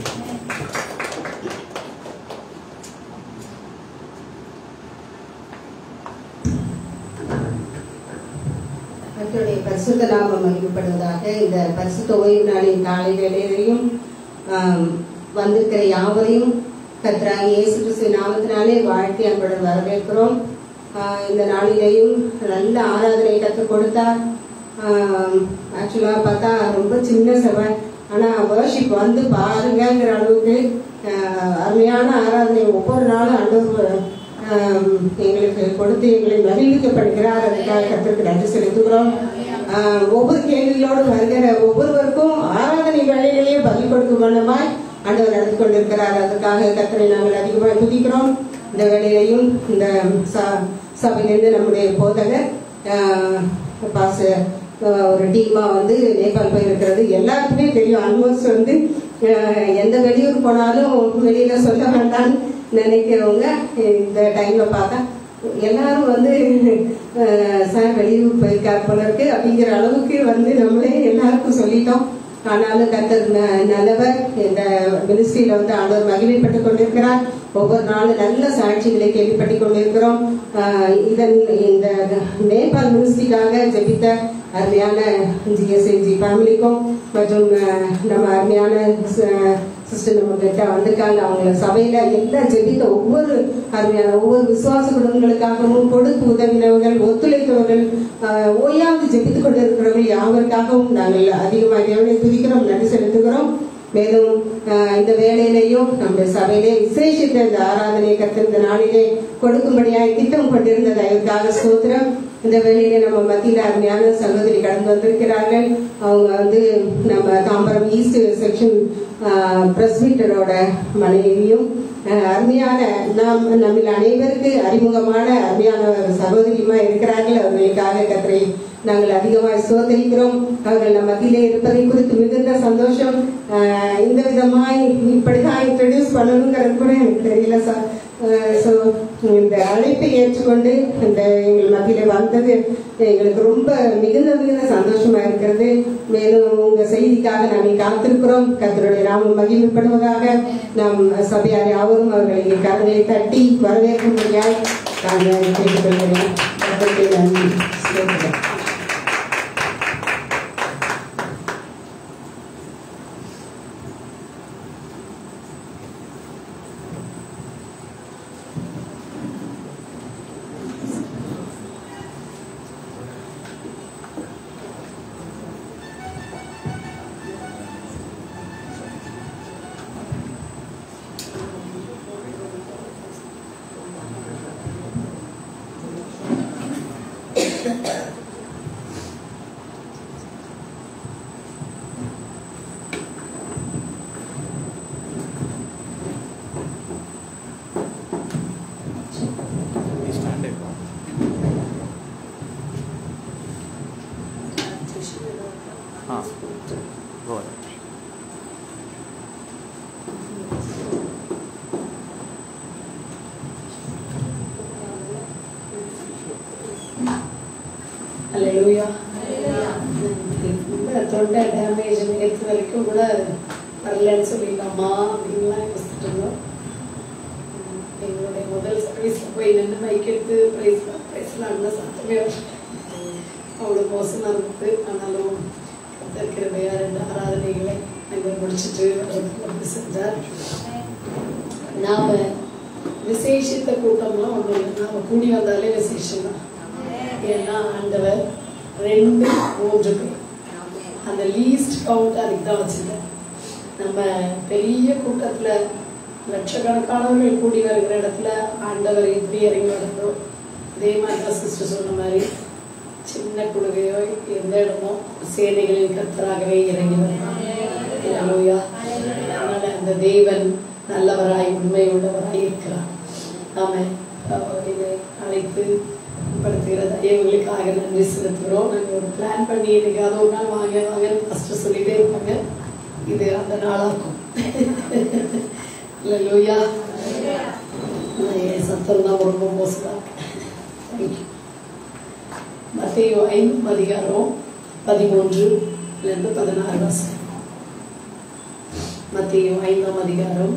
S3: கர்த்தருடைய பரிசுத்த நாமம் மகிமைப்படுவதாக இந்த பரிசுத்த ஓய்வு நாளின் காலை வேளையிலையும் ஆம், வந்திருக்கிற யாவரையும் கர்த்தராக இயேசு கிறிஸ்து நாமத்தினாலே வாழ்த்தி அன்புடன் வரவேற்கிறோம் ஆஹ், இந்த நாளிலேயும் நல்ல ஆராதனை கற்றுக் கொடுத்தார் ஆக்சுவலாக பார்த்தா ரொம்ப சின்ன சபை ஆனால் வர்ஷிப் வந்து பாருங்கங்கிற அளவுக்கு ஆஹ், அருமையான ஆராதனை ஒவ்வொரு நாளும் ஆண்டவர் ஆம், எங்களுக்கு கொடுத்து எங்களை மகிழ்விக்கப்படுகிறார் அதுக்காக கத்திற்கு நன்றி செலுத்துகிறோம் ஆஹ், ஒவ்வொரு கேள்விகளோடு வருகிற ஒவ்வொருவருக்கும் ஆராதனை வேலைகளே பதில் கொடுக்கும் வண்ணமாய் ஆண்டவர் நடந்து கொண்டிருக்கிறார் அதுக்காக கத்தரை நாங்கள் அதிகமாக துதிக்கிறோம் இந்த வேலையிலையும் இந்த ச- சபையிலிருந்து நம்முடைய போதகர் ஆஹ், பாச ஆஹ், ஒரு டீமா வந்து நேபாள் போயிருக்கிறது எல்லாருக்குமே தெரியும் ஆல்மோஸ்ட் வந்து ஆஹ், எந்த வெளியூர் போனாலும் வெளியில சொல்ல வேண்டாம்னு நினைக்கிறவங்க இந்த டைம்ல பார்த்தா எல்லாரும் வந்து அஹ், சார் வெளியூர் போயிருக்கார் போல இருக்கு அப்படிங்கிற அளவுக்கு வந்து நம்மளே எல்லாருக்கும் சொல்லிட்டோம் ஆனாலும் கத்தர் ந- நல்லவர் இந்த மினிஸ்ட்ரியில வந்து ஆண்டவர் மகிமைப்பட்டுக் கொண்டிருக்கிறார் ஒவ்வொரு நாளும் நல்ல சாட்சிகளை கேள்விப்பட்டுக் கொண்டிருக்கிறோம் ஆஹ், இதன் இந்த நேபாள் மினிஸ்ட்ரிக்காக ஜெபித்த அருமையான ஜிஎஸ்என்ஜி ஃபேமிலிக்கும் மற்றும் அஹ், நம்ம அருமையான ச- சிஸ்டர் நம்ம கிட்ட வந்திருக்காங்க அவங்க சபையில எல்லாம் ஜெபித்த ஒவ்வொரு அருமையான ஒவ்வொரு விசுவாச குடும்பங்களுக்காகவும் கொடுத்து உதவினவர்கள் ஒத்துழைத்தவர்கள் ஆஹ், ஓயாவது ஜெபித்துக் கொண்டிருக்கிறவர்கள் யாவருக்காகவும் நாங்கள் அதிகமாக தேவனை துதிக்கிறோம் நன்றி செலுத்துகிறோம் மேலும் ஆஹ், இந்த வேலையிலையும் நம்முடைய சபையிலே விசேஷித்த இந்த ஆராதனை கத்திருந்த நாளிலே கொடுக்கும்படியாய் திட்டம் கொண்டிருந்த தயவுக்காக ஸ்தோத்திரம் இந்த வேலையில நம்ம மத்தியில் அருமையான சகோதரி கடந்து வந்திருக்கிறார்கள் அவங்க வந்து நம்ம தாம்பரம் ஈஸ்ட் செக்ஷன் பிரஸ்பீட்டரோட மனைவியும் அஹ், அருமையான நாம் நம்மில் அனைவருக்கு அறிமுகமான அருமையான ஒரு சகோதரியுமா இருக்கிறார்கள் அவர்களுக்காக கத்திரை நாங்கள் அதிகமாக சோதரிக்கிறோம் அவர்கள் நம் மத்தியிலே இருப்பதை குறித்து மிகுந்த சந்தோஷம் அஹ், இந்த விதமாய் இப்படிதான் இன்ட்ரடியூஸ் பண்ணணுங்கிறது கூட எனக்கு தெரியல சார் ஸோ இந்த அழைப்பை ஏற்றுக்கொண்டு இந்த எங்கள் மத்தியில வந்தது எங்களுக்கு ரொம்ப மிகுந்த மிகுந்த சந்தோஷமா இருக்கிறது மேலும் உங்க செய்திக்காக நாங்கள் காத்திருக்கிறோம் கத்தருடைய நாமம் மகிமைப்படுவதாக நாம் சபையார் யாவரும் அவர்களை கரங்களை தட்டி வரவேற்கும்படியாய் நாங்கள் கேட்டுக்கொள்கிறேன் கர்த்தருக்கு நன்றி ஸ்தோத்திரம்.
S5: हाँ go ahead.
S6: அல்லேலூயா ரொம்ப தொண்டை டேமேஜ் நேற்று வரைக்கும் கூட வரலன்னு சொல்லிடலாமா அப்படின்லாம் யோசிச்சுட்டு இருந்தோம் உம், எங்களுடைய முதல் சர்வீஸ்ல போய் நின்று மைக் எடுத்து ப்ரைஸ் ப்ரைஸ்லாம் சத்தமே வரல. அவ்வளோ மோசமாக இருந்தது ஆனாலும் கத்திருக்கிறவையா ரெண்டு ஆராதனைகளை நாங்கள் முடிச்சுட்டு வர்றதுக்கு வந்து செஞ்சார் நாம விசேஷித்த கூட்டம்லாம் ஒன்றும் இல்லை நாம கூடி வந்தாலே விசேஷம் தான் ஏன்னா ஆண்டவர் ரெண்டு மூன்று பேர் அந்த லீஸ்ட் கவுண்ட் அதுக்கு தான் வச்சிருக்கேன் நம்ம பெரிய கூட்டத்துல லட்சக்கணக்கானவர்கள் கூடி வருகிற இடத்துல ஆண்டவர் எப்படி இறங்கி வரணும் அதே மாதிரி தான் சிஸ்டர் சொன்ன மாதிரி சின்ன குடுகையோ எந்த இடமோ சேனைகளின் கர்த்தராகவே இறங்கி வரணும் அல்லேலூயா. அதனால அந்த தேவன் நல்லவராய் உண்மை உள்ளவராய் இருக்கிறார் நாம அஹ், இதை அழைத்து படுத்துகிற தயவுகளுக்காக நன்றி செலுத்துகிறோம் நாங்கள் ஒரு பிளான் பண்ணி என்னைக்காவது ஒரு நாள் வாங்க வாங்கன்னு ஃபஸ்ட்டு சொல்லிட்டே இருப்பாங்க இது அந்த நாளாகும் இல்லை லூயா என் சத்தம் தான் ரொம்ப மோசமாக தேங்க்யூ மத்திய ஐந்து அதிகாரம் பதிமூன்றுலேருந்து பதினாறு வருஷம் மத்திய ஐந்தாம் அதிகாரம்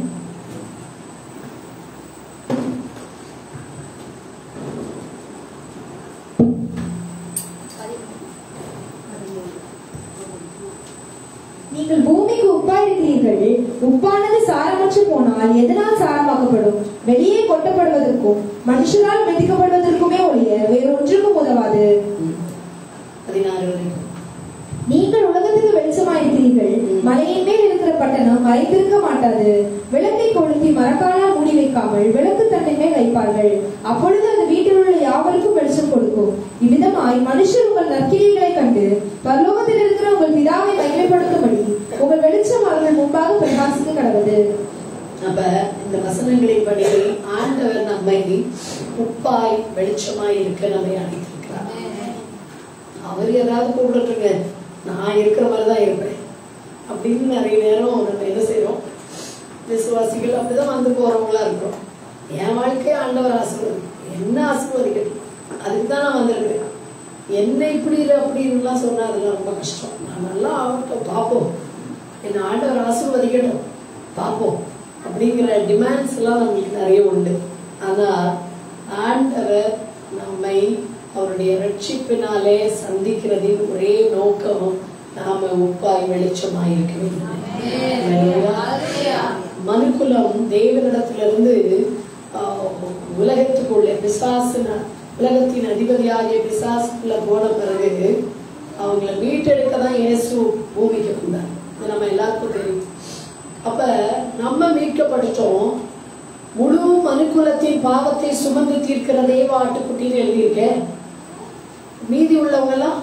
S1: நீங்கள் பூமிக்கு உப்பாயிருக்கிறீர்கள் உப்பானது சாரமற்று போனால் எதனால் சாரமாக்கப்படும் வெளியே கொட்டப்படுவதற்கும் மனுஷரால் மிதிக்கப்படுவதற்குமே ஒழிய வேறு ஒன்றுக்கும் உதவாது
S6: பதினாறு வரைக்கும்
S1: நீங்கள் உலகத்துக்கு வெளிச்சமாயிருக்கிறீர்கள் மலையின் மேல் இருக்கிற பட்டணம் மறைத்திருக்க மாட்டாது விளக்கை கொளுத்தி மரக்காலால் மூடி வைக்காமல் விளக்கு தன்னை மேல் வைப்பார்கள் அப்பொழுது அது வீட்டில் உள்ள யாவருக்கும் வெளிச்சம் கொடுக்கும் இவ்விதமாய் மனுஷர் உங்கள் நற்கிரியைகளை கண்டு பரலோகத்தில் இருக்கிற உங்கள் பிதாவை மகிமைப்படுத்தும்படி உங்கள் வெளிச்சம் அவர்கள் முன்பாக பிரகாசிக்க கடவுது
S6: அப்ப இந்த வசனங்களின் படி ஆண்டவர் நம்மை உப்பாய் வெளிச்சமாய் இருக்க நம்மை அழைத்திருக்கிறார் அவர் ஏதாவது கூப்பிட்டுருங்க நான் இருக்கிற மாதிரி தான் இருப்பேன் அப்படின்னு நிறைய நேரம் நம்ம என்ன செய்றோம் விசுவாசிகள் அப்படிதான் வந்து போறவங்களா இருக்கிறோம் என் வாழ்க்கையை ஆண்டவர் ஆசீர்வதி என்ன ஆசீர்வதிக்கட்டும் அதுக்கு தான் நான் வந்திருக்கிறேன் என்ன இப்படி இரு அப்படின்னுலாம் சொன்னா அதெல்லாம் ரொம்ப கஷ்டம் நான் நல்லா ஆகட்டும் பார்ப்போம் என்னை ஆண்டவர் ஆசீர்வதிக்கட்டும் பார்ப்போம் அப்படிங்கிற டிமாண்ட்ஸ் எல்லாம் நம்மளுக்கு நிறைய உண்டு ஆனா ஆண்டவர் நம்மை அவருடைய ரட்சிப்பினாலே சந்திக்கிறதின் ஒரே நோக்கம் நாம உப்பாய் வெளிச்சமாய் இருக்க வேண்டும் அல்லேலூயா. மனுக்குலம் தேவனிடத்திலிருந்து ஆஹ், உலகத்துக்குள்ள பிசாசின உலகத்தின் அதிபதியாகிய பிசாசுக்குள்ள போன பிறகு அவங்கள மீட்டெடுக்க தான் இயேசு பூமிக்கு வந்தார் இது நம்ம எல்லாருக்கும் தெரியும் அப்ப நம்ம மீட்கப்பட்டுட்டோம் முழு மனுக்குலத்தின் பாவத்தை சுமந்து தீர்க்கிற தேவ ஆட்டுக்குட்டின்னு எழுதியிருக்கேன் மீதி உள்ளவங்கெல்லாம்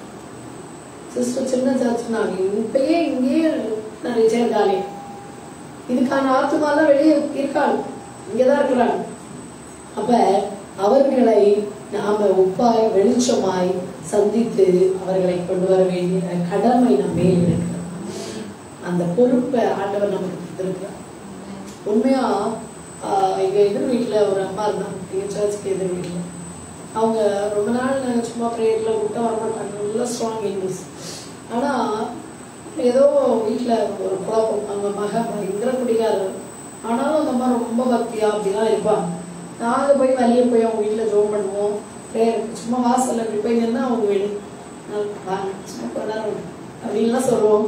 S6: சிஸ்டர் சின்ன சர்ச்சுனாங்க இப்பயே இங்கேயே நிறைய பேர் காலி இதுக்கான ஆத்துமாலாம் வெளியே இருக்காங்க இங்கதான் இருக்கிறாங்க அப்ப அவர்களை நாம உப்பாய் வெளிச்சமாய் சந்தித்து அவர்களை கொண்டு வர வேண்டிய கடமை நம்ம மேல் இருக்கிறோம் அந்த பொறுப்பை ஆண்டவர் நமக்கு கொடுத்திருக்கிறார் உண்மையா ஆஹ், எங்க எதிர் வீட்டுல ஒரு அம்மா இருந்தாங்க எங்க சர்ச்சுக்கு எதிர் வீட்டுல அவங்க ரொம்ப நாள் நாங்க சும்மா ப்ரேயர்ல கூப்பிட்டா வரமாட்டாங்க நல்லா ஸ்ட்ராங் இங்கிலீஷ் ஆனா ஏதோ வீட்டுல ஒரு குழப்பம் அவங்க மக பயங்கர குடிகாரர் ஆனாலும் அந்த அம்மா ரொம்ப பக்தியா அப்படிலாம் இருப்பாங்க நாங்க போய் வெளியே போய் அவங்க வீட்டுல ஜோம் பண்ணுவோம் ப்ரேயர் சும்மா வாசல்ல இப்படி போய் நின்னா அவங்க வீடு நான் வாங்க சும்மா கொஞ்ச நேரம் அப்படின்லாம் சொல்லுவோம்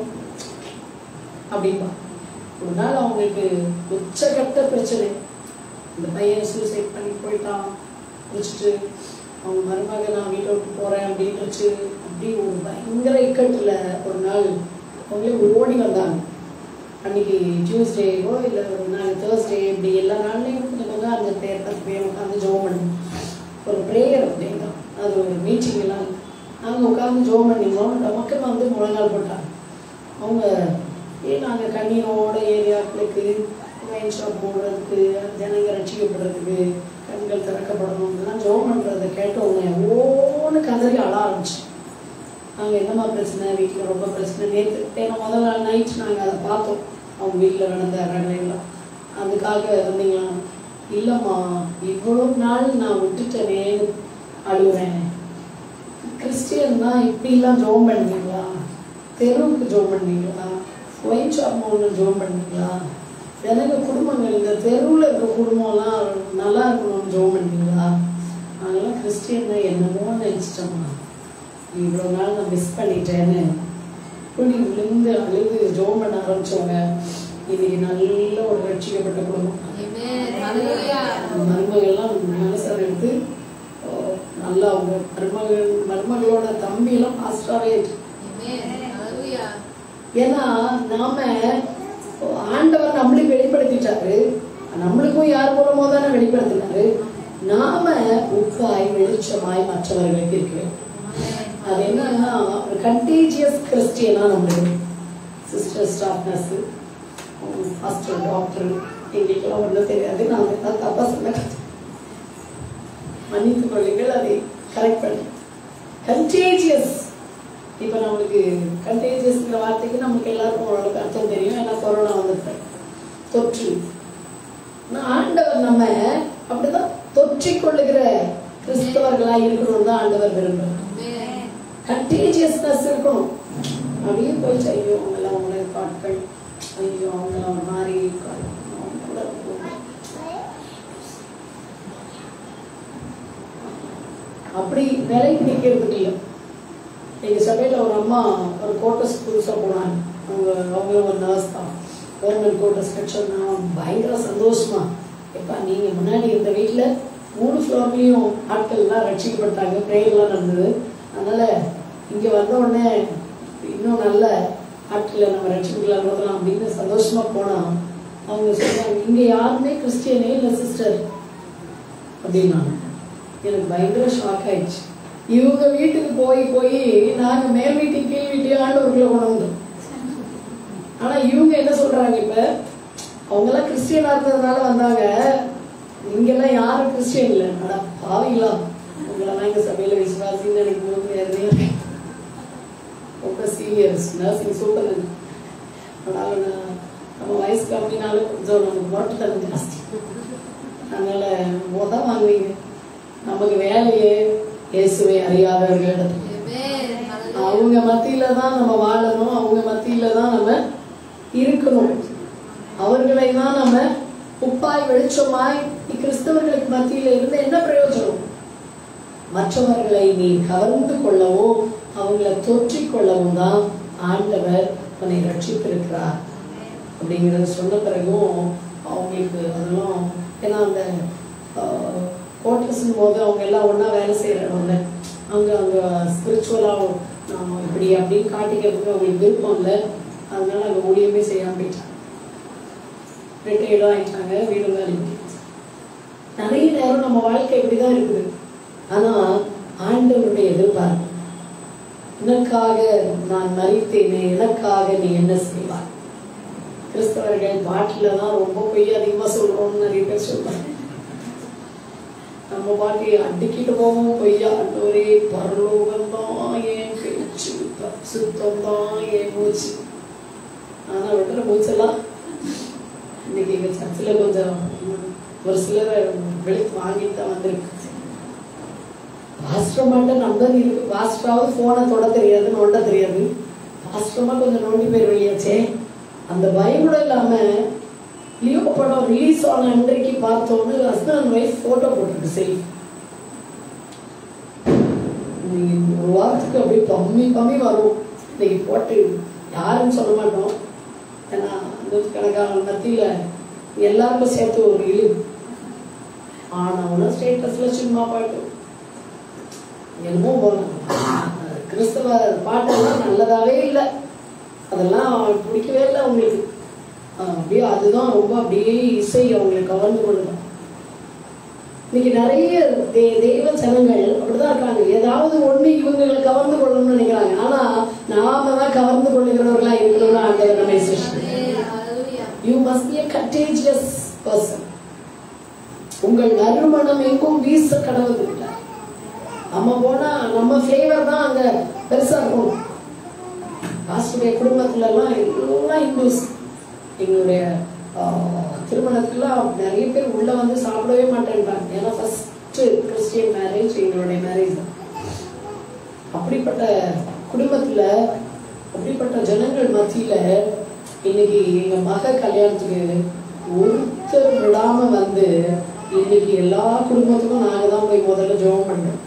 S6: அப்படின்பா ஒரு நாள் அவங்களுக்கு உச்சகட்ட பிரச்சனை இந்த பையன் சூசைட் பண்ணி போயிட்டான் முடிச்சுட்டு அவங்க மருமக நான் வீட்டை விட்டு போறேன் அப்படின்னுச்சு அப்படி ஒரு பயங்கர இக்கட்டுல ஒரு நாள் அவங்களே ஓடி வந்தாங்க அன்னைக்கு டியூஸ்டேவோ இல்லை ஒரு நாள் தேர்ஸ்டே இப்படி எல்லா நாள்லையும் கொஞ்சம் கொஞ்சம் அந்த பேர் பத்து பேர் உட்காந்து ஜோம் பண்ணி ஒரு ப்ரேயர் அப்படின்னா அது ஒரு மீட்டிங் எல்லாம் நாங்கள் உட்காந்து ஜோம் பண்ணிருந்தோம் மக்கள் வந்து முழங்கால் போட்டாங்க அவங்க ஏன் நாங்கள் கண்ணீரோட ஏரியாக்களுக்கு வைன் ஷாப் போடுறதுக்கு ஜனங்க ரட்சிக்கப்படுறதுக்கு கண்கள் திறக்கப்படணும் இதெல்லாம் ஜோம் பண்ணுறதை கேட்டோன்னே ஓன்னு கதறி அழ ஆரம்பிச்சு நாங்கள் என்னம்மா பிரச்சனை வீட்டில் ரொம்ப பிரச்சனை நேற்று ஏன்னா முதல் நாள் நைட் நாங்கள் அதை பார்த்தோம் அவங்க வீட்டில் நடந்த ரகலையெல்லாம் அதுக்காக வந்தீங்களா இல்லைம்மா இவ்வளோ நாள் நான் விட்டுட்டேனேன்னு அழுகுறேன் கிறிஸ்டியன் தான் இப்படிலாம் ஜோம் பண்ணுவீங்களா தெருவுக்கு ஜோம் பண்ணுவீங்களா ஒயின் ஷாப் ஒன்று ஜோம் பண்ணுவீங்களா எனக்கு குடும்பங்கள் இந்த தெருவில் இருக்க குடும்பம்லாம் நல்லா இருக்கணும்னு ஜோம் பண்ணுவீங்களா நாங்களாம் கிறிஸ்டியன் தான் என்னமோ நினச்சிட்டோம்மா இவ்வளோ நாள் நான் மிஸ் பண்ணிட்டேன்னு இப்படி விழுந்து அழுது ஜோம் பண்ண ஆரம்பிச்சவங்க இன்னைக்கு நல்ல ஒரு ரட்சிக்கப்பட்ட குடும்பம் மருமகள்லாம் மனசார எடுத்து ஓ, நல்லா அவங்க மருமகள் மருமகளோட தம்பி எல்லாம் பாஸ்டராகவே இருக்கு ஏன்னா நாம ஆண்டவர் நம்மளுக்கு வெளிப்படுத்திட்டாரு நம்மளுக்கும் யார் மூலமோ தானே வெளிப்படுத்தினாரு நாம உப்பாய் வெளிச்சமாய் மற்றவர்களுக்கு இருக்க வேண்டும் அது என்னன்னா ஒரு கண்டேஜியஸ் கிறிஸ்டியனா நம்மளுக்கு sister staff nurse hostel doctor எங்களுக்கெல்லாம் ஒன்றும் தெரியாது நான் ஏதாவது தப்பா சொன்னேன் மன்னித்துக் கொள்ளுங்கள் அதை கரெக்ட் பண்ணி கண்டேஜியஸ் இப்போ நம்மளுக்கு கண்டேஜியஸ்ங்கிற வார்த்தைக்கு நமக்கு எல்லாருக்கும் ஓரளவுக்கு அர்த்தம் தெரியும் ஏன்னா கொரோனா வந்துட்டு தொற்று ஆனா ஆண்டவர் நம்ம அப்படிதான் தொற்றிக் கொள்ளுகிற கிறிஸ்தவர்களா இருக்கணும் தான் ஆண்டவர் விரும்புகிறார் கண்டேஜியஸ்னஸ் இருக்கணும் அப்படியே போய் ஐயோ அவங்கெல்லாம் அவங்கள பாட்கள் ஐயோ அவங்களாம் ஒரு மாதிரி இருக்காங்க. அவங்க கூட ரொம்ப அப்படி விலைக்கு நிற்கிறதுக்கு இல்லை எங்க சபையில ஒரு அம்மா ஒரு கோட்டஸ் புதுசாக போனாங்க அவங்க அவங்க ஒரு நர்ஸ் தான் கவர்மெண்ட் கோட்டஸ் கட்சோன்னா பயங்கர சந்தோஷமா எப்பா நீங்க முன்னாடி இந்த வீட்டுல மூணு ஃப்ளோர்லேயும் ஆட்கள்லாம் ரட்சிக்கப்பட்டாங்க ப்ரேயர்லாம் நடந்தது அதனால இங்க வந்த உடனே இன்னும் நல்ல ஆட்களை நம்ம ரட்சிக்கலாம் நடத்தலாம் அப்படின்னு சந்தோஷமா போனா அவங்க சொன்னாங்க இங்க யாருமே கிறிஸ்டியனே இல்லை சிஸ்டர் அப்படின்னாங்க எனக்கு பயங்கர ஷாக் ஆயிடுச்சு இவங்க வீட்டுக்கு போய் போய் நாங்க மேல் வீட்டுக்கு கீழ் வீட்டையும் ஆண்டவர்களை கொண்டு வந்தோம் ஆனா இவங்க என்ன சொல்றாங்க இப்ப அவங்க எல்லாம் கிறிஸ்டியனா இருந்ததுனால வந்தாங்க இங்கெல்லாம் யாரும் கிறிஸ்டியன் இல்லை ஆனா பாவிங்களா உங்களெல்லாம் எங்க சபையில விசுவாசின்னு எனக்கு போது எதுவுமே ரொம்ப சீனியர்ஸ் நர்சிங் சூப்பர் அதனால நான் நம்ம வயசு கம்மினாலும் கொஞ்சம் நமக்கு மோட்டத்தனம் ஜாஸ்தி அதனால உத வாங்குவீங்க நமக்கு வேலையே இயேசுவை அறியாதவர்களிடத்தில் அவங்க மத்தியில தான் நம்ம வாழணும் அவங்க மத்தியில தான் நம்ம இருக்கணும் அவர்களை தான் நம்ம உப்பாய் வெளிச்சமாய் நீ கிறிஸ்தவர்களுக்கு மத்தியில இருந்து என்ன பிரயோஜனம் மற்றவர்களை நீ கவர்ந்து கொள்ளவும் அவங்கள தொற்றிக் கொள்ளவும் தான் ஆண்டவர் உன்னை ரட்சித்திருக்கிறார் அப்படிங்கிறத சொன்ன பிறகும் அவங்களுக்கு அதெல்லாம் ஏன்னா அந்த கோட்டர்ஸும் போது அவங்க எல்லாம் ஒன்றா வேலை செய்கிற இடம்ல அவங்க அவங்க ஸ்பிரிச்சுவலாக நான் இப்படி அப்படின்னு காட்டிக்கிறதுக்கு அவங்களுக்கு விருப்பம் இல்லை அதனால அங்கே ஊழியமே செய்யாம போயிட்டாங்க ரிட்டையர்டும் ஆயிட்டாங்க வீடு வேலை நிறைய நேரம் நம்ம வாழ்க்கை இப்படிதான் இருக்குது ஆனா ஆண்டவருடைய எதிர்பார்ப்பு எனக்காக நான் மறித்தேனே எனக்காக நீ என்ன செய்வாய் கிறிஸ்தவர்கள் பாட்டுல தான் ரொம்ப பொய் அதிகமா சொல்றோம்னு நிறைய பேர் சொல்றாங்க நம்ம பாட்டி அடிக்கிட்டு போவோம் பொய்யா ஆண்டவரே பரலோகம் தான் என் பேச்சு சுத்தம் தான் என் மூச்சு ஆனா விட்டுற மூச்செல்லாம் இன்னைக்கு எங்க சர்ச்சில் கொஞ்சம் ஒரு சிலர் வெளுத்து வாங்கிட்டு தான் வந்திருக்கு பாஸ்டர் மட்டும் நம்பர் இருக்கு பாஸ்டராவது போனை தொட தெரியாது நோண்ட தெரியாது பாஸ்டரமா கொஞ்சம் நோண்டி பேர் வெளியாச்சே அந்த பயம் கூட இல்லாம லியோ படம் ரிலீஸ் ஆன அன்றைக்கு பார்த்தோன்னு ஹஸ்பண்ட் அண்ட் ஒய்ஃப் போட்டோ போட்டிருக்கு செல்ஃபி ஒரு வாரத்துக்கு அப்படியே பம்மி பம்மி வரும் இன்னைக்கு போட்டு யாருன்னு சொல்ல மாட்டோம் ஏன்னா நூற்றுக்கணக்கான மத்தியில எல்லாருக்கும் சேர்த்து ஒரு இழு ஆனா ஸ்டேட்டஸ்ல சும்மா பாட்டு என்னமோ போகலாம் கிறிஸ்தவ பாட்டெல்லாம் நல்லதாவே இல்லை அதெல்லாம் பிடிக்கவே இல்லை அவங்களுக்கு ஆஹ் அப்படியே அதுதான் ரொம்ப அப்படியே இசை அவங்களை கவர்ந்து கொள்ளுதான் இன்னைக்கு நிறைய தே- தெய்வ ஜனங்கள் அப்படிதான் இருக்காங்க ஏதாவது ஒண்ணு இவங்களை கவர்ந்து கொள்ளணும்னு நினைக்கிறாங்க ஆனா நாம தான் கவர்ந்து கொள்ளுகிறவர்களா இருக்கணும்னு ஆண்டவர் நம்ம you must be a contagious person உங்கள் நறுமணம் எங்கும் வீச கடவுள் விட்டார் நம்ம போனா நம்ம ஃபிளேவர் தான் அங்க பெருசா இருக்கும் பாஸ்டருடைய குடும்பத்துல எல்லாம் எல்லாம் இந்துஸ் எங்களுடைய ஆஹ், திருமணத்துக்குலாம் நிறைய பேர் உள்ள வந்து சாப்பிடவே மாட்டேன்றாங்க ஏன்னா ஃபர்ஸ்ட் கிறிஸ்டியன் மேரேஜ் எங்களுடைய மேரேஜ் தான் அப்படிப்பட்ட குடும்பத்துல அப்படிப்பட்ட ஜனங்கள் மத்தியில இன்னைக்கு எங்க மக கல்யாணத்துக்கு ஒருத்தர் விடாம வந்து இன்னைக்கு எல்லா குடும்பத்துக்கும் நாங்க தான் போய் முதல்ல ஜெபம் பண்றோம்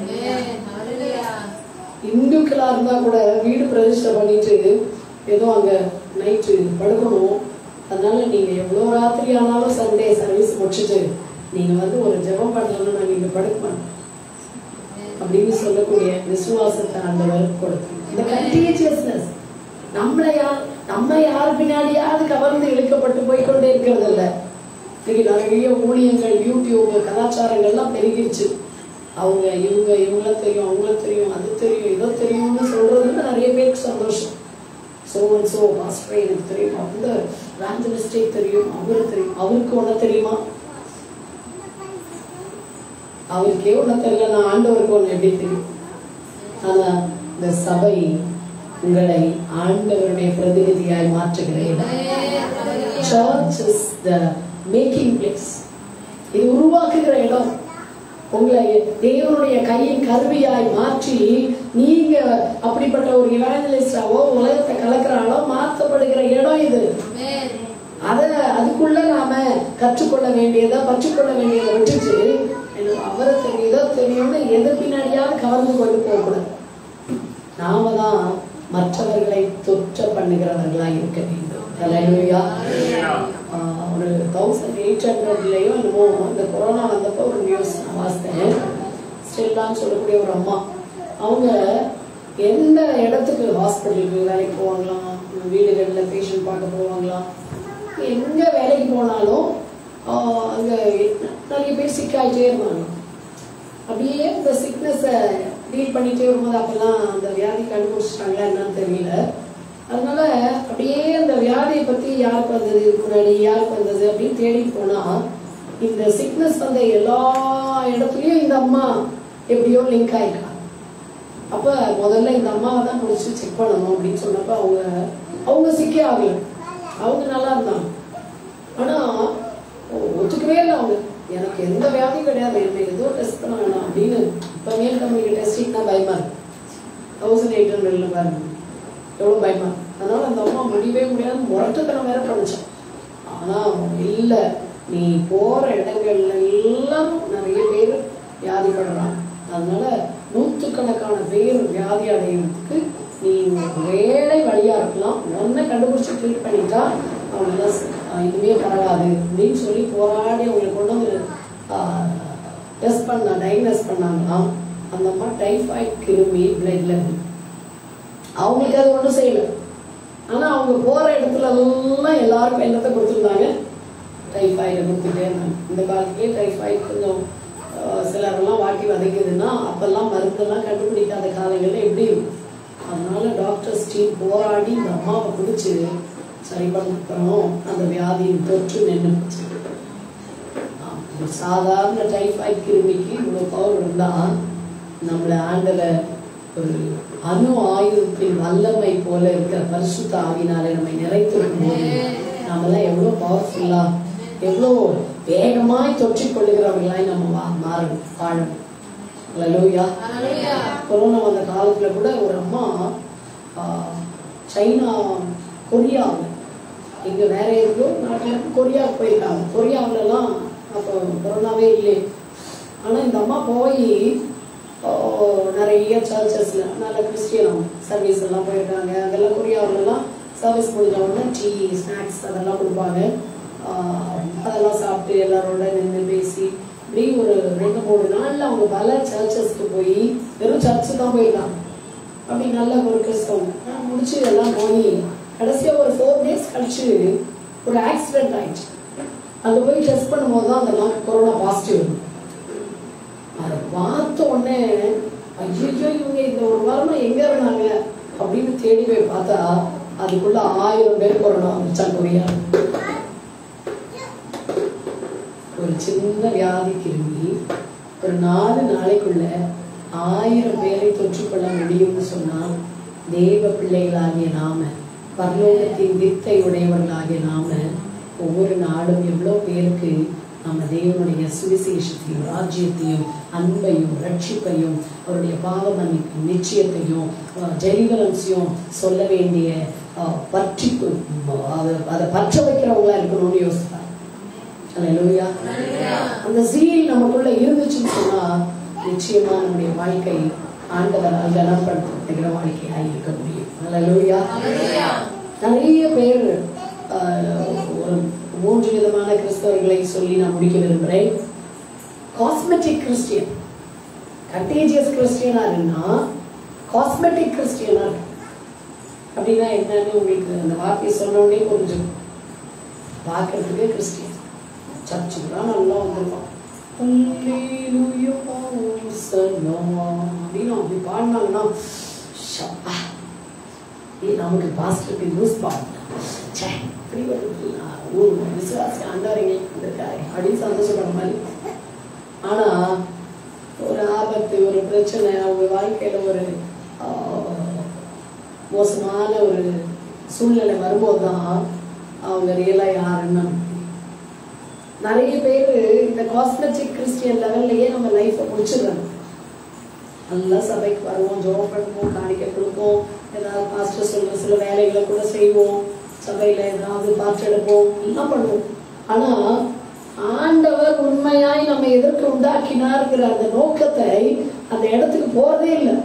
S6: இந்துக்களா இருந்தா கூட வீடு பிரதிஷ்டை பண்ணிட்டு ஏதோ அங்க நைட்டு படுக்கணும் அதனால நீங்க எவ்வளவு ராத்திரி ஆனாலும் சண்டே சர்வீஸ் முடிச்சுட்டு நீங்க வந்து ஒரு ஜெபம் பண்ணலன்னா நீங்க படுக்க மாட்டோம் அப்படின்னு சொல்லக்கூடிய விசுவாசத்தை ஆண்டவர் கொடுத்து இந்த கண்டிஜியஸ்னஸ் நம்மளை யார் நம்ம யார் பின்னாடியாவது கவர்ந்து இழுக்கப்பட்டு போய் கொண்டே இருக்கிறது இல்ல இன்னைக்கு நிறைய ஊழியங்கள் யூடியூப் கலாச்சாரங்கள்லாம் பெருகிருச்சு அவங்க இவங்க இவங்கள தெரியும் அவங்கள தெரியும் அது தெரியும் இதை தெரியும்னு சொல்றதுல நிறைய பேருக்கு சந்தோஷம் சோ அண்ட் சோ பாஸ்டர் எனக்கு தெரியும் அந்த ராஞ்சலிஸ்டே தெரியும் அவருக்கு தெரியும் அவருக்கு ஒண்ணு தெரியுமா அவருக்கே ஒண்ணு தெரியல நான் ஆண்டவருக்கு ஒண்ணு எப்படி தெரியும் ஆனா இந்த சபை உங்களை ஆண்டவருடைய பிரதிநிதியாய் மாற்றுகிற இடம் church is the making place இது உருவாக்குகிற இடம் உங்களை தேவனுடைய கையின் கருவியாய் மாற்றி நீங்க அப்படிப்பட்ட ஒரு இவாஞ்சலிஸ்டாவோ உலகத்தை கலக்கிறாளோ மாற்றப்படுகிற இடம் இது அத அதுக்குள்ள நாம கற்றுக்கொள்ள வேண்டியதை பற்றுக்கொள்ள வேண்டியதை விட்டுட்டு எனக்கு அவரை தெரியும் இதோ தெரியும்னு எது பின்னாடியாவது கவர்ந்து கொண்டு போகக்கூடாது நாம தான் மற்றவர்களை தொற்ற பண்ணுகிறவர்களா இருக்க வேண்டும் ஹalleluya. ஆஹ் ஒரு தௌசண்ட் எயிட் ஹண்ட்ரட்லயோ என்னமோ இந்த கொரோனா வந்தப்போ ஒரு நியூஸ் நான் வாசித்தேன் ஸ்டெல்லான்னு சொல்லக்கூடிய ஒரு அம்மா அவங்க எந்த இடத்துக்கு ஹாஸ்பிட்டலுக்கு வேலைக்கு போவாங்களாம் வீடுகளில் பேஷண்ட் பார்க்க போவாங்களாம் எங்க வேலைக்கு போனாலும் ஆஹ் அங்க நிறைய பேர் சிக்காயிட்டே இருந்தாங்க அப்படியே இந்த சிக்னஸை டீல் பண்ணிட்டே வரும்போது அப்பெல்லாம் அந்த வியாதி கண்டுபிடிச்சிட்டாங்களா என்னன்னு தெரியல அதனால அப்படியே அந்த வியாதியை பத்தி யாருக்கு வந்தது இதுக்கு முன்னாடி யாருக்கு வந்தது அப்படின்னு தேடி போனா இந்த சிக்னஸ் வந்த எல்லா இடத்துலயும் இந்த அம்மா எப்படியோ லிங்க் ஆயிருக்காங்க அப்ப முதல்ல இந்த அம்மாவை தான் பிடிச்சி செக் பண்ணணும் அப்படின்னு சொன்னப்ப அவங்க அவங்க சிக்கே ஆகல அவங்க நல்லா இருந்தாங்க ஆனா ஒ- ஒத்துக்கவே இல்லை அவங்க எனக்கு எந்த வியாதியும் கிடையாது என்ன ஏதோ டெஸ்ட் பண்ண வேணாம் அப்படின்னு இப்போ மேல் கம்பெனிக்கு டெஸ்டிங்னா பயமா இருக்கு தௌசண்ட் எயிட் ஹண்ட்ரட்ல பாருங்க எவ்வளோ பயமா இருக்கு. அதனால அந்த அம்மா முடியவே முடியாது முரட்டுத்தனம் வேற படிச்சோம் ஆனா இல்ல நீ போற இடங்கள்ல எல்லாம் நிறைய பேர் வியாதிப்படுறாங்க அதனால நூற்றுக்கணக்கான பேர் வியாதி அடைகிறதுக்கு நீ வேலை வழியா இருக்கலாம் ஒன்றை கண்டுபிடிச்சு ட்ரீட் பண்ணிட்டா அவங்க எல்லாம் ச- ஆஹ் இதுவே பரவாது அப்படின்னு சொல்லி போராடி அவங்களை கொண்டு வந்து டெஸ்ட் பண்ண டயக்னஸ் பண்ணாங்களாம் அந்த அம்மா டைஃபாய்ட் கிருமி பிளட்ல இருக்கு அவங்களுக்கு அது ஒன்றும் செய்யல ஆனா அவங்க போற இடத்துல எல்லாம் எல்லாருக்கும் என்னத்தை கொடுத்துருந்தாங்க டைஃபாய்டை கொடுத்துட்டே இருந்தாங்க இந்த காலத்துலேயே டைஃபாய்டு கொஞ்சம் ஆஹ் சிலரெல்லாம் வாழ்க்கை வாட்டி வதைக்குதுன்னா அப்பெல்லாம் மருந்தெல்லாம் கண்டுபிடிக்காத காலங்களில் எப்படி இருக்கும் அதனால டாக்டர்ஸ் டீம் போராடி இந்த அம்மாவை பிடிச்சி சரி பண்ணப்புறம் அந்த வியாதியின் தொற்று நின்று போச்சு ஆம், ஒரு சாதாரண டைஃபாய்ட் கிருமிக்கு இவ்வளோ பவர் இருந்தால் நம்மளை ஆண்டவர் ஒரு அணு ஆயுதத்தின் வல்லமை போல இருக்கிற பரிசுத்த ஆவினாலே நம்மை நிறைத்திருக்கும் போது நாமெல்லாம் எவ்வளோ பவர்ஃபுல்லாக எவ்வளோ வேகமாய் தொற்றிக் கொள்ளுகிறவர்களாய் நம்ம வா- மாறணும் வாழணும் ஹalleluya கொரோனா வந்த காலத்துல கூட ஒரு அம்மா ஆஹ், சைனா கொரியாவில் இங்க வேற எங்கேயோ நாட்டில் கொரியாவுக்கு போயிருக்காங்க கொரியாவிலலாம் அப்போ கொரோனாவே இல்லை ஆனா இந்த அம்மா போய் நிறைய சர்ச்சஸ்ல நல்ல கிறிஸ்டியன் அவங்க சர்வீஸ் எல்லாம் போயிருக்காங்க அதெல்லாம் கொரியாவிலலாம் சர்வீஸ் முடிஞ்ச உடனே டீ ஸ்நாக்ஸ் அதெல்லாம் கொடுப்பாங்க ஆஹ், அதெல்லாம் சாப்பிட்டு எல்லாரோட நின்று பேசி இப்படி ஒரு ரெண்டு மூணு நாள்ல அவங்க பல சர்ச்சஸ்க்கு போய் வெறும் சர்ச்சு தான் போயிருக்காங்க அப்படி நல்ல ஒரு கிறிஸ்தவம் நான் முடிச்சு எல்லாம் போய் கடைசியா ஒரு ஃபோர் டேஸ் கழிச்சு ஒரு ஆக்சிடென்ட் ஆயிடுச்சு அங்க போய் டெஸ்ட் பண்ணும்போது தான் அதெல்லாம் கொரோனா பாசிட்டிவ் அதை பார்த்த உடனே ஐயோ இவங்க இந்த ஒரு வாரமா எங்க இருந்தாங்க அப்படின்னு தேடி போய் பார்த்தா அதுக்குள்ள ஆயிரம் பேர் கொரோனா வந்துச்சா கொரியா ஒரு சின்ன வியாதி கிருமி ஒரு நாலு நாளைக்குள்ள ஆயிரம் பேரை தொற்றுக்கொள்ள முடியும்னு சொன்னா தேவ பிள்ளைகளாகிய நாம பரலோகத்தின் வித்தை உடையவர்களாகிய நாம ஒவ்வொரு நாடும் எவ்வளோ பேருக்கு நம்ம தேவனுடைய சுவிசேஷத்தையும் ராஜ்யத்தையும் அன்பையும் ரட்சிப்பையும் அவருடைய பாவ மன்னிப்பும் நிச்சயத்தையும் டெலிவரன்ஸையும் சொல்ல வேண்டிய அஹ், பற்றி அதை அதை பற்ற வைக்கிறவங்களா இருக்கணும்னு யோசிப்பாங்க அல்லேலூயா அந்த சீல் நமக்குள்ள இருந்துச்சுன்னு சொன்னா நிச்சயமா நம்முடைய வாழ்க்கை ஆண்டவரால் கனப்படுத்துகிற வாழ்க்கையா இருக்க முடியும் அல்லேலூயா நிறைய பேர் ஆஹ், ஒரு மூன்று விதமான கிறிஸ்தவர்களை சொல்லி நான் முடிக்க விரும்புகிறேன் காஸ்மெட்டிக் கிறிஸ்டியன் கண்டேஜியஸ் கிறிஸ்டியனா இருந்தா காஸ்மெட்டிக் கிறிஸ்டியனா இருக்கு அப்படின்னா என்னன்னு உங்களுக்கு அந்த வார்த்தையை சொன்ன உடனே புரிஞ்சுக்கும் பார்க்கறதுக்கு கிறிஸ்டியன் சர்ச்சுக்குலாம் நல்லா வந்திருப்பான் அல்லேலூயா, ஓசன்னா அப்படின்னு அப்படி பாடினாங்கன்னா ஷப்பா ஏய், நமக்கு பாஸ்டருக்கு நியூஸ் பாடணும் ச்சே இப்படி ஒரு ஊர் விசுவாசி ஆண்டவரைங்க வந்திருக்காரு அப்படின்னு சந்தோஷப்படுற மாதிரி ஆனா ஒரு ஆபத்து ஒரு பிரச்சனை அவங்க வாழ்க்கையில ஒரு ஆஹ், மோசமான ஒரு சூழ்நிலை வரும்போது தான் அவங்க ரியலா யாருன்னு நமக்கு தெரியும். நிறைய பேர் இந்த காஸ்மெட்டிக் கிறிஸ்டியன் லெவல்லையே நம்ம லைஃப்பை முடிச்சிடுறாங்க நல்லா சபைக்கு வருவோம் ஜோம் பண்ணுவோம் காணிக்க கொடுப்போம் ஏதாவது பாஸ்டர் சொல்ற சில வேலைகளை கூட செய்வோம் சபையில ஏதாவது பாற்றெடுப்போம் எல்லாம் பண்ணுவோம் ஆனா ஆண்டவர் உண்மையாய் நம்ம எதற்கு உண்டாக்கினார்ங்கிற அந்த நோக்கத்தை அந்த இடத்துக்கு போறதே இல்லை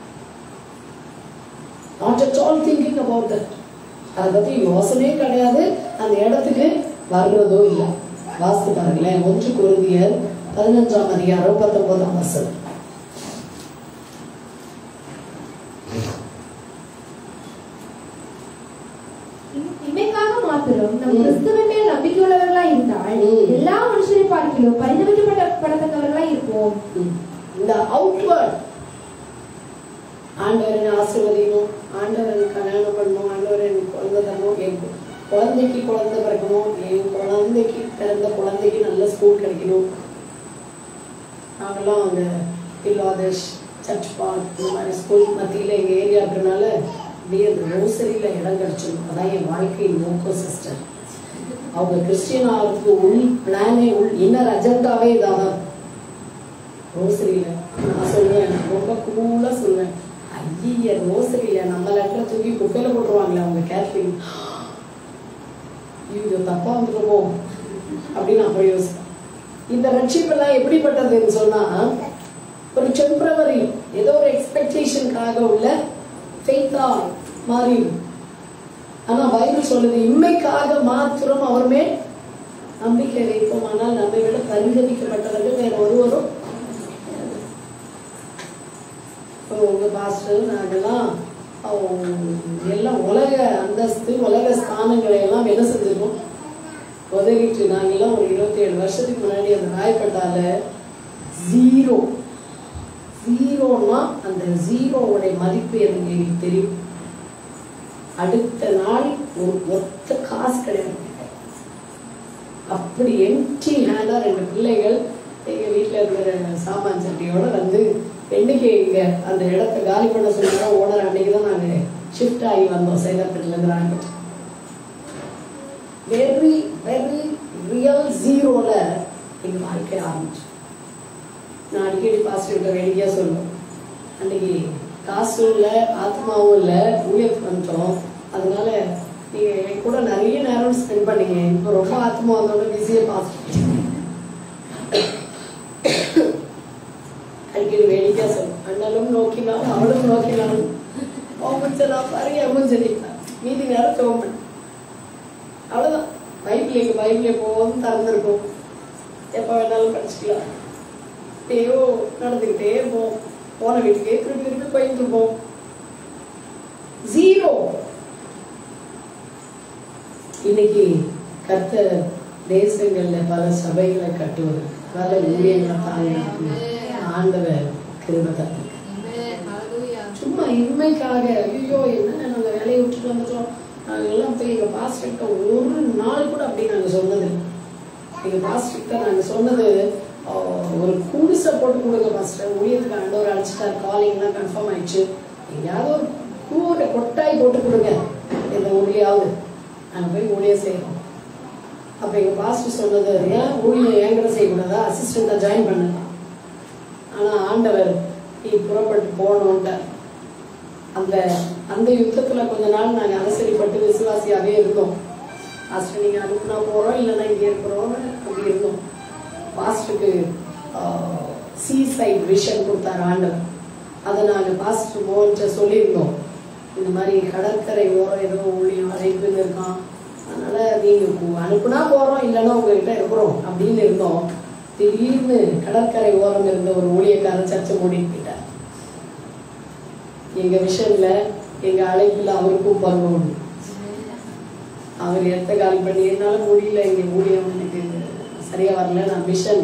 S6: not at all thinking about that அதை பத்தி யோசனையே கிடையாது அந்த இடத்துக்கு வர்றதோ இல்லை வாஸ்து பாருங்களேன் ஒன்று குருந்தியர் பதினஞ்சாம் அதிகாரம் பத்தொன்பதாம் வசனம்
S2: இமைக்காக மாத்திரம் நம்
S6: ம்.
S2: கிறிஸ்துவின் மேல் நம்பிக்கையுள்ளவர்களாய் இருந்தால்
S6: ம்.
S2: எல்லா மனுஷரை பார்க்கிலும் பரிதவிக்கப்பட படத்தக்கவர்களாய் இருப்போம்
S6: இந்த அவுட்வர்ட் ஆண்டவரை ஆசீர்வதிக்கணும் ஆண்டவரை கல்யாணம் பண்ணணும் ஆண்டவரை எனக்கு குழந்தை தரணும் என் கு- குழந்தைக்கு குழந்தை பிறக்கணும் என் குழந்தைக்கு பிறந்த குழந்தைக்கு நல்ல ஸ்கூல் கிடைக்கணும் நாங்கெல்லாம் அங்கே பில்லாதேஷ் சர்ச் பார்க் இந்த மாதிரி ஸ்கூல் மத்தியில் எங்கள் ஏரியா இருக்கிறனால அப்படியே அந்த ரோசரியில் இடம் கிடைச்சிடும் அதான் என் வாழ்க்கையின் நோக்கம் சிஸ்டர் அவங்க கிறிஸ்டியன் ஆகிறதுக்கு உள் பிளானே உள் இன்னர் அஜெண்டாவே இதாக தான் ரோசரியில நான் சொல்லுவேன் நான் ரொம்ப கூலா சொல்லுவேன் ஐய ரோசரியில நம்ம லெட்டர் தூக்கி குப்பையில போட்டுருவாங்களே அவங்க கேட்ரிங் இது தப்பா வந்துருமோ அப்படின்னு நான் போய் யோசிப்பேன் இந்த ரட்சிப்பெல்லாம் எப்படிப்பட்டதுன்னு சொன்னா ஒரு டெம்பரவரி ஏதோ ஒரு எக்ஸ்பெக்டேஷனுக்காக உள்ள ஃபெய்த்தா மாறிடும் ஆனா பைபிள் சொல்லுது இம்மைக்காக மாத்திரம் அவர் மேல் நம்பிக்கை வைப்போம் ஆனால் நம்மை விட பரிதவிக்கப்பட்டவர்கள் வேற ஒருவரும் இப்போ உங்க பாஸ்டர் நாங்கெல்லாம் அவங்க எல்லாம் உலக அந்தஸ்து உலக ஸ்தானங்களை எல்லாம் என்ன செஞ்சிருக்கோம் உதவிட்டு நாங்கெல்லாம் ஒரு இருபத்தி ஏழு வருஷத்துக்கு முன்னாடி அந்த ராயப்பட்டால ஜீரோ ஜீரோன்னா அந்த ஜீரோவுடைய மதிப்பு எனக்கு எனக்கு தெரியும் அடுத்த நாள் ஒரு ஒத்த காசு கிடையாது அப்படி எம்டி ஹேண்டா ரெண்டு பிள்ளைகள் எங்க வீட்டில் இருக்கிற சாமான் சட்டியோட வந்து என்னைக்கு இங்க அந்த இடத்த காலி பண்ண சொன்னாங்க ஓனர் அன்னைக்கு தான் நாங்கள் ஷிஃப்ட் ஆகி வந்தோம் சேதப்பட்டிலேருந்து ராணிப்பட்டு வெரி வெரி ரியல் ஜீரோல எங்க வாழ்க்கை ஆரம்பிச்சு நான் அடிக்கடி பாசிட்டிவ் வேடிக்கையாக சொல்லுவேன் அன்னைக்கு காசும் இல்லை ஆத்மாவும் இல்லை ஊழியர் வந்துட்டோம் அதனால நீங்க என் கூட நிறைய நேரம் ஸ்பெண்ட் பண்ணீங்க இப்போ ரொம்ப ஆத்மா வந்தோட பிஸியாக பாசிட்டிவ் அடிக்கடி வேடிக்கையாக சொல்லுவேன் அண்ணனும் நோக்கினாலும் அவளும் நோக்கினாலும் ஓமச்சலா பாருங்க அம்மஞ்சலிப்பா மீதி நேரம் சோமன் அவ்வளோதான் பைபிள் எங்கள் பைபிள் போகும் திறந்துருக்கும் எப்போ வேணாலும் படிச்சுக்கலாம் அப்படியோ நடந்துக்கிட்டே இருப்போம் போன வீட்டுக்கே திருப்பி திருப்பி போயிட்டு இருப்போம் ஜீரோ இன்னைக்கு கத்த தேசங்கள்ல பல சபைகளை கட்டுவது பல ஊழியங்களை தாங்க ஆண்டவர் கிருபை தந்திருக்கு சும்மா இன்மைக்காக ஐயோ என்ன நாங்க வேலையை விட்டுட்டு வந்துட்டோம் நாங்க எல்லாம் போய் எங்க பாஸ்டர்கிட்ட ஒரு நாள் கூட அப்படி நாங்க சொன்னது இல்லை. எங்க பாஸ்டர்கிட்ட நாங்க சொன்னது ஆஹ், ஒரு குடிசை போட்டு கொடுங்க பாஸ்டர் ஊழியத்துக்கு ஆண்டவர் அழைச்சிட்டார் காலிங்லாம் கன்ஃபார்ம் ஆயிடுச்சு எங்கேயாவது ஒரு கூரை கொட்டாய் போட்டு கொடுங்க இந்த ஊர்லயாவது நாங்க போய் ஊழியம் செய்யறோம் அப்ப எங்க பாஸ்டர் சொன்னது ஏன் ஊழியம் என்கிட்ட செய்யக்கூடாதா அசிஸ்டண்டா ஜாயின் பண்ணலாம் ஆனா ஆண்டவர் நீ புறப்பட்டு போகணுன்ட்டார் அந்த அந்த யுத்தத்துல கொஞ்ச நாள் நாங்க அவசரிப்பட்டு விசுவாசியாவே இருந்தோம் பாஸ்டர் நீங்க அனுப்புனா போறோம் இல்லைன்னா இங்க இருக்கிறோம் அப்படி இருந்தோம் பாஸ்டருக்கு சி சைட் விஷன் கொடுத்தாரு ஆண்டவர் அதை நாங்க பாஸ்டர் மோகன்கிட்ட சொல்லியிருந்தோம் இந்த மாதிரி கடற்கரை ஓரம் ஏதோ ஊழியம் அழைப்புன்னு இருக்கான் அதனால நீங்க கு- அனுப்புனா போறோம் இல்லைன்னா உங்ககிட்ட இருக்கிறோம் அப்படின்னு இருந்தோம் திடீர்னு கடற்கரை ஓரம் இருந்த ஒரு ஊழியக்காரர் சர்ச்சை மூடிட்டு போயிட்டார் எங்க விஷன்ல எங்க அழைப்புல அவருக்கும் பங்கு உண்டு அவர் எடுத்த காலி பண்ணி என்னால முடியல இங்க ஊழியம் எனக்கு சரியா வரல நான் மிஷன்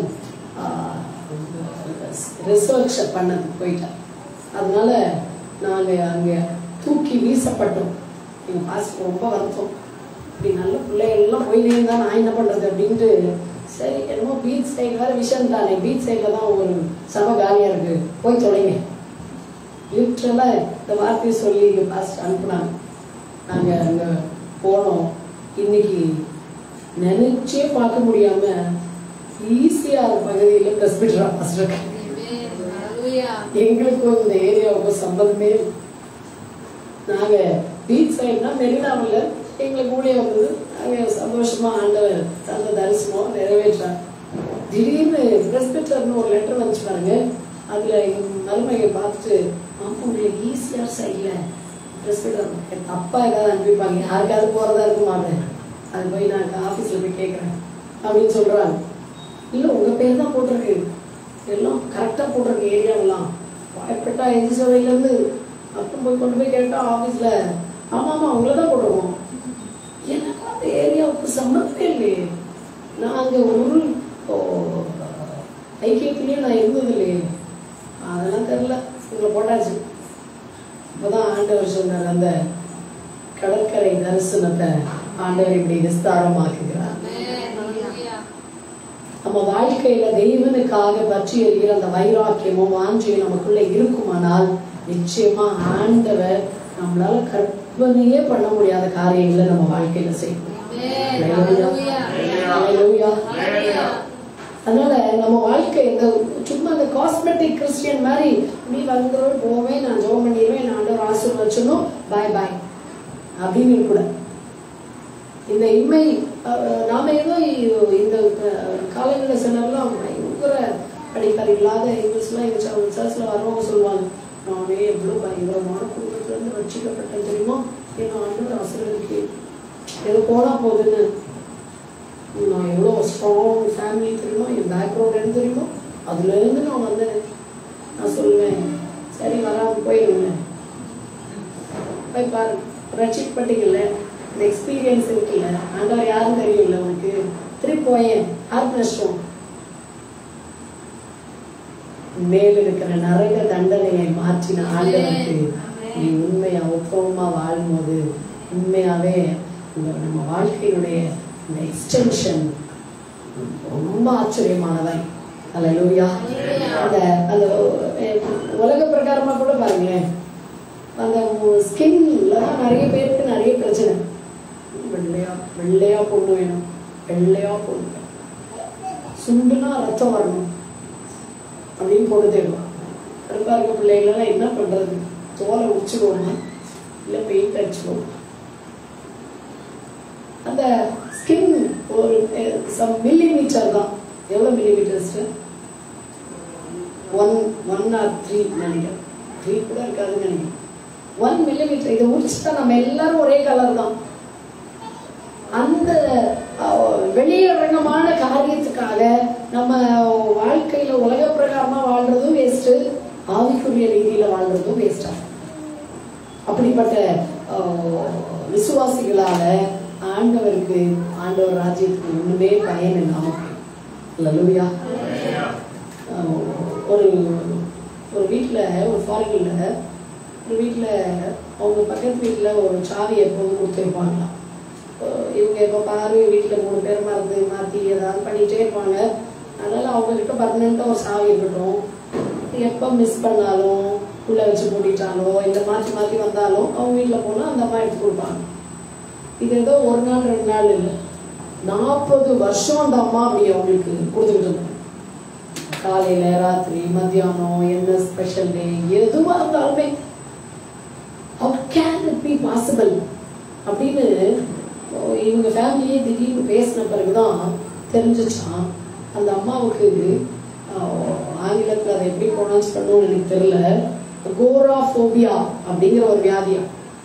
S6: ரிசர்ச் பண்ணதுக்கு போயிட்டேன் அதனால நாங்க அங்க தூக்கி வீசப்பட்டோம் எங்க பாஸ்டர் ரொம்ப வருத்தம் இப்படி நல்ல பிள்ளைகள் எல்லாம் போய் இருந்தா நான் என்ன பண்றது அப்படின்ட்டு சரி என்னமோ பீச் சைடு வேற விஷன் தானே பீச் சைடில் தான் ஒரு சம காலியா இருக்கு போய் தொலைங்க லிட்ரலா இந்த வார்த்தையை சொல்லி எங்க பாஸ்டர் அனுப்புனாங்க நாங்க அங்க போனோம் இன்னைக்கு நினைச்சே பார்க்க முடியாம ஈஸியாக பகுதியில பிரஸ்பிட்டரா பாஸ்டர் எங்களுக்கும் இந்த ஏரியாவுக்கும் சம்பந்தமே இல்லை. நாங்க பீச் சைடுனா மெரினாவில் எங்களுக்கு ஊழியம் வந்தது நாங்க சந்தோஷமா ஆண்டவர் தந்த தரிசனம் நிறைவேற்றார் திடீர்னு பிரஸ்பிட்டர்னு ஒரு லெட்டர் வந்துச்சு பாருங்க அதுல எங்க மருமையை பார்த்துட்டு ஆமா உங்களுக்கு ஈஸியார் சைடில் பிரஸ்பிட்டர் தப்பா ஏதாவது அனுப்பிப்பாங்க யாருக்காவது போறதா இருக்க மாட்டேன் அது போய் நான் ஆஃபீஸில் போய் கேட்குறேன் அப்படின்னு சொல்றாங்க இல்லை உங்க பேர் தான் போட்டிருக்கு எல்லாம் கரெக்டாக போட்டிருக்கு ஏரியாவெல்லாம் வாய்ப்பட்டா எந்த சபையிலேருந்து அப்புறம் போய் கொண்டு போய் கேட்டா ஆஃபீஸில் ஆமாம் ஆமாம் உங்களை தான் போடுவோம் எனக்கு அந்த ஏரியாவுக்கு சம்மந்தமே இல்லையே நான் அங்கே ஒரு ஓ, ஐக்கியத்திலேயே நான் இருந்தது இல்லையே அதெல்லாம் தெரில உங்களை போட்டாச்சு இப்போதான் ஆண்டவர் சொன்னார் அந்த கடற்கரை தரிசனத்தை ஆண்டவர் இப்படி விஸ்தாரமாக்குகிறார் நம்ம வாழ்க்கையில தெய்வனுக்காக பற்றி எறிகிற அந்த வைராக்கியமும் வாஞ்சியும் நமக்குள்ள இருக்குமானால் நிச்சயமா ஆண்டவர் நம்மளால கற்பனையே பண்ண முடியாத காரியங்களை நம்ம வாழ்க்கையில செய்யணும் Hallelujah. அதனால நம்ம வாழ்க்கை இந்த சும்மா இந்த காஸ்மெட்டிக் கிறிஸ்டியன் மாதிரி நீ வந்துடும் போவேன் நான் ஜோம் பண்ணிடுவேன் நான் ஆண்டவர் ஆசீர்வச்சனும் பாய் பாய் அப்படின்னு கூட இந்த இம்மை அஹ், நாம ஏதோ இ- இந்த காலையில் சொன்னாலும் பயங்கர படிக்காரி இல்லாத இங்கிலீஷ்லாம் எங்கள் சர்ச்சில் வர்றவங்க சொல்லுவாங்க நானே எவ்வளோ பயங்கரமான குடும்பத்துலேருந்து ரட்சிக்கப்பட்டேன் தெரியுமா ஏன்னா ஆண்டவர் ஆசிரியருக்கு ஏதோ போனால் போகுதுன்னு நான் எவ்வளோ ஸ்ட்ராங் ஃபேமிலி தெரியுமா என் பேக்ரவுண்ட் என்ன தெரியுமா அதுலேருந்து நான் வந்தேன் நான் சொல்லுவேன் சரி வராமல் போயிடுங்க போய் பாரு ரட்சிக்கப்பட்டீங்கல்ல இந்த எக்ஸ்பீரியன்ஸ் இருக்குல்ல ஆண்டவர் யாரும் தெரியல உனக்கு திருப்பி போயேன் யாருக்கு நஷ்டம் மேல் இருக்கிற நரக தண்டனையை மாற்றின ஆண்டவருக்கு நீ உண்மையா ஒப்பமா வாழும்போது உண்மையாவே உங்க நம்ம வாழ்க்கையினுடைய இந்த எக்ஸ்டென்ஷன் ரொம்ப ஆச்சரியமானவை அல்லேலூயா அந்த அந்த அஹ், உலக பிரகாரமா கூட பாருங்களேன் அந்த ஸ்கின்ல தான் நிறைய பேருக்கு நிறைய பிரச்சனை வெள்ளையா வெள்ளையா பொண்ணு வேணும் வெள்ளையா பொண்ணு வேணும். சுண்டுனா ரத்தம் வரணும் அப்படின்னு பொண்ணு தேடுவோம் கருப்பா இருக்க பிள்ளைகளெல்லாம் என்ன பண்றது தோலை உரிச்சுக்கோமா இல்லை பெயிண்ட் அடிச்சுக்கோமா அந்த ஸ்கின் ஒரு சம் மில்லிமீட்டர் தான் எவ்வளோ millimetres one one or three நினைக்கிறேன் த்ரீ கூட இருக்காதுன்னு நினைக்கிறேன் ஒன் மில்லிமீட்டர் இதை முடிச்சுட்டா நம்ம எல்லாரும் ஒரே கலர் தான் அந்த அஹ், வெளியரங்கமான காரியத்துக்காக நம்ம வாழ்க்கையில உலக பிரகாரமா வாழ்றதும் வேஸ்ட் ஆவிக்குரிய ரீதியில வாழ்றதும் வேஸ்டா அப்படிப்பட்ட அஹ், விசுவாசிகளால ஆண்டவருக்கு ஆண்டவர் ராஜ்யத்துக்கு ஒண்ணுமே பயன் இல்லாம இல்லையா ஒரு ஒரு வீட்டில் ஒரு ஃபாரினில் ஒரு வீட்டில் அவங்க பக்கத்து வீட்டில் ஒரு சாவி எப்போதும் கொடுத்துருப்பாங்களாம் அஹ் இவங்க எப்போ பாரு வீட்டில் மூணு பேர் மறந்து மாற்றி ஏதாவது பண்ணிகிட்டே இருப்பாங்க அதனால் அவங்கக்கிட்ட பர்மனெண்ட்டாக ஒரு சாவி இருக்கட்டும் எப்போ மிஸ் பண்ணாலும் உள்ளே வச்சு மூடிட்டாலோ இல்லை மாற்றி மாற்றி வந்தாலும் அவங்க வீட்டில் போனால் அந்த அம்மா எடுத்து கொடுப்பாங்க இது ஏதோ ஒரு நாள் ரெண்டு நாள் இல்லை நாற்பது வருஷம் அந்த அம்மா அப்படி அவங்களுக்கு கொடுத்துக்கிட்டு இருந்தாங்க காலையில ராத்திரி மத்தியானம் என்ன ஸ்பெஷல் டே எதுவா இருந்தாலுமே how can it be possible அப்படின்னு ஓ, இவங்க ஃபேமிலியே திடீர்னு பேசின பிறகுதான் தெரிஞ்சிச்சான் அந்த அம்மாவுக்கு ஆங்கிலத்தில் அதை எப்படி ப்ரொனவுன்ஸ் பண்ணணும்னு எனக்கு தெரியல கோராஃபோபியா அப்படிங்கிற ஒரு வியாதியா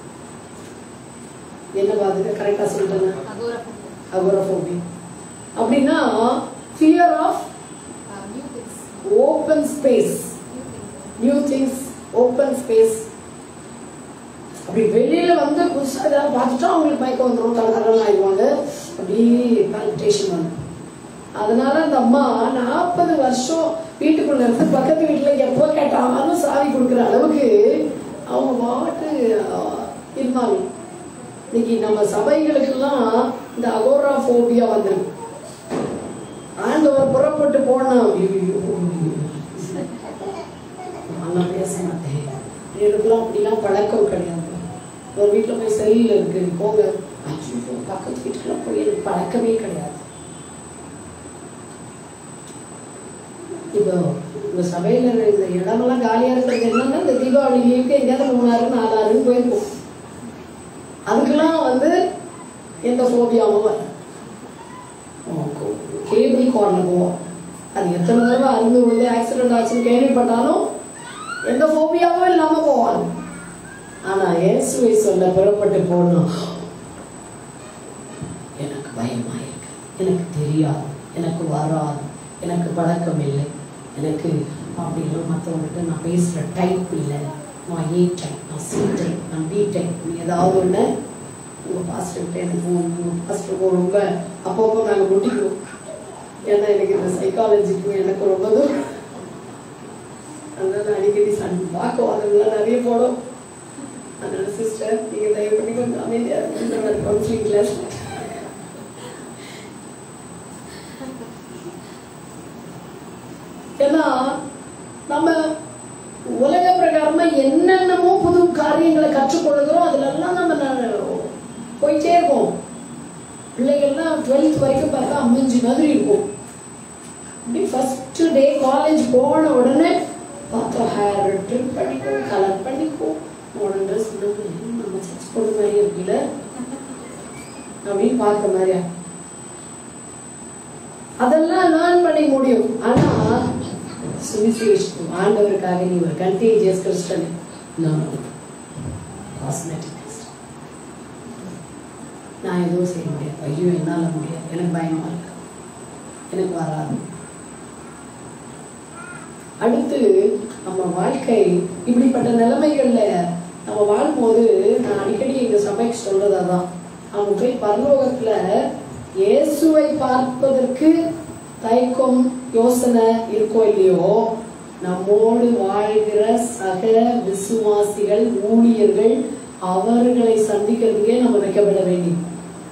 S6: என்ன பாத்துக்க கரெக்டா சொல்லிட்டேன் அகோராஃபோபியா அப்படின்னா fear of open space new things open space அப்படி வெளியில வந்து புதுசா ஏதாவது பார்த்துட்டா அவங்களுக்கு மயக்கம் வந்துடும் கலக்கரம் ஆயிடுவாங்க அப்படியே பால்பிட்டேஷன் வந்து அதனால அந்த அம்மா நாற்பது வருஷம் வீட்டுக்குள்ள இருந்து பக்கத்து வீட்டுல எப்போ கேட்டாலும் சாவி கொடுக்குற அளவுக்கு அவங்க பாட்டு ஆஹ், இருந்தாங்க இன்னைக்கு நம்ம சபைகளுக்கெல்லாம் இந்த அகோரா ஃபோபியா வந்துருக்கு ஆண்டவர் புறப்பட்டு போனா ஐயோ, நான் பேச மாட்டேன் எனக்குலாம் அப்படிலாம் பழக்கம் கிடையாது ஒரு வீட்டில் போய் செல்லில் இருக்கு போங்க ஐயோ, பக்கத்து வீட்டுக்குலாம் போய் எனக்கு பழக்கமே கிடையாது இப்போ இந்த சபையில இந்த இடமெல்லாம் காலியா இருக்கிறது என்னன்னா இந்த தீபாவளி லீவுக்கு எங்கேயாவது மூணாறு நாலாறுன்னு போயிருக்கும் அதுக்கெல்லாம் வந்து எந்த ஃபோபியாவும் வரல கேபிள் கார்ல போவோம் அது எத்தனை தடவை அருந்து விழுந்து ஆக்சிடென்ட் ஆச்சுன்னு கேள்விப்பட்டாலும் எந்த ஃபோபியாவும் இல்லாம போவாங்க ஆனா இயேசுவை சொல்ல புறப்பட்டு போனோம் எனக்கு பயமா இருக்கு எனக்கு தெரியாது எனக்கு வராது எனக்கு பழக்கம் இல்லை எனக்கு அப்படிலாம் மற்றவங்ககிட்ட நான் பேசுற டைப் இல்லை நான் ஏ டைப் நான் சி டைப் நான் பி டைப் நீ ஏதாவது ஒன்று உங்கள் பாஸ்டர்கிட்ட எனக்கு ஃபோன் உங்கள் பாஸ்டர் ரொம்ப அப்பப்போ நாங்கள் முட்டிக்குவோம் ஏன்னா எனக்கு இந்த சைக்காலஜிக்கும் எனக்கு ரொம்ப தூரம் அதனால அடிக்கடி சன் வாக்குவாதங்கள்லாம் நிறைய போடும் அதனால சிஸ்டர் நீங்கள் தயவு பண்ணி கொஞ்சம் அமைதியாக இருக்கிற கவுன்சிலிங் கிளாஸ் ஏன்னா நம்ம உலக பிரகாரமா என்னென்னமோ புது காரியங்களை கற்றுக்கொள்ளுகிறோம் அதுல எல்லாம் நம்ம ந- போயிட்டே இருக்கோம் பிள்ளைகள்லாம் டுவெல்த் வரைக்கும் பார்த்தா அம்மஞ்சி மாதிரி இருக்கும் அப்படி ஃபர்ஸ்ட் டே காலேஜ் போன உடனே பார்த்தா ஹேர் ட்ரிம் பண்ணிக்கோ கலர் பண்ணிக்கோ மாடர்ன் ட்ரெஸ் நம்ம சர்ச் பொண்ணு மாதிரி இருக்குல்ல அப்படின்னு பார்க்குற மாதிரியா அதெல்லாம் லேர்ன் பண்ணி முடியும் ஆனா சுவிசேஷம் ஆண்டவருக்காக நீ ஒரு கண்டேஜியஸ் கிறிஸ்டன் நான் காஸ்மெட்டிக் நான் எதுவும் செய்ய முடியாது ஐயோ என்னால முடியாது எனக்கு பயமா இருக்கு எனக்கு வராது அடுத்து நம்ம வாழ்க்கை இப்படிப்பட்ட நிலைமைகள்ல நம்ம வாழும்போது நான் அடிக்கடி எங்க சபைக்கு சொல்றது அதான் அவங்க போய் பரலோகத்துல இயேசுவை பார்ப்பதற்கு தயக்கம் யோசனை இருக்கோ இல்லையோ நம்மோடு வாழ்கிற சக விசுவாசிகள் ஊழியர்கள் அவர்களை சந்திக்கிறதுக்கே நம்ம வைக்கப்பட வேண்டும்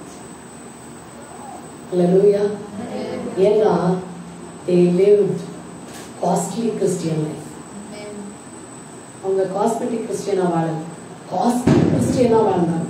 S6: Hallelujah. ஏன்னா they lived costly Christian life. அவங்க காஸ்மெட்டிக் கிறிஸ்டியனா வாழல காஸ்மெட்டிக் கிறிஸ்டியனா வாழ்ந்தாங்க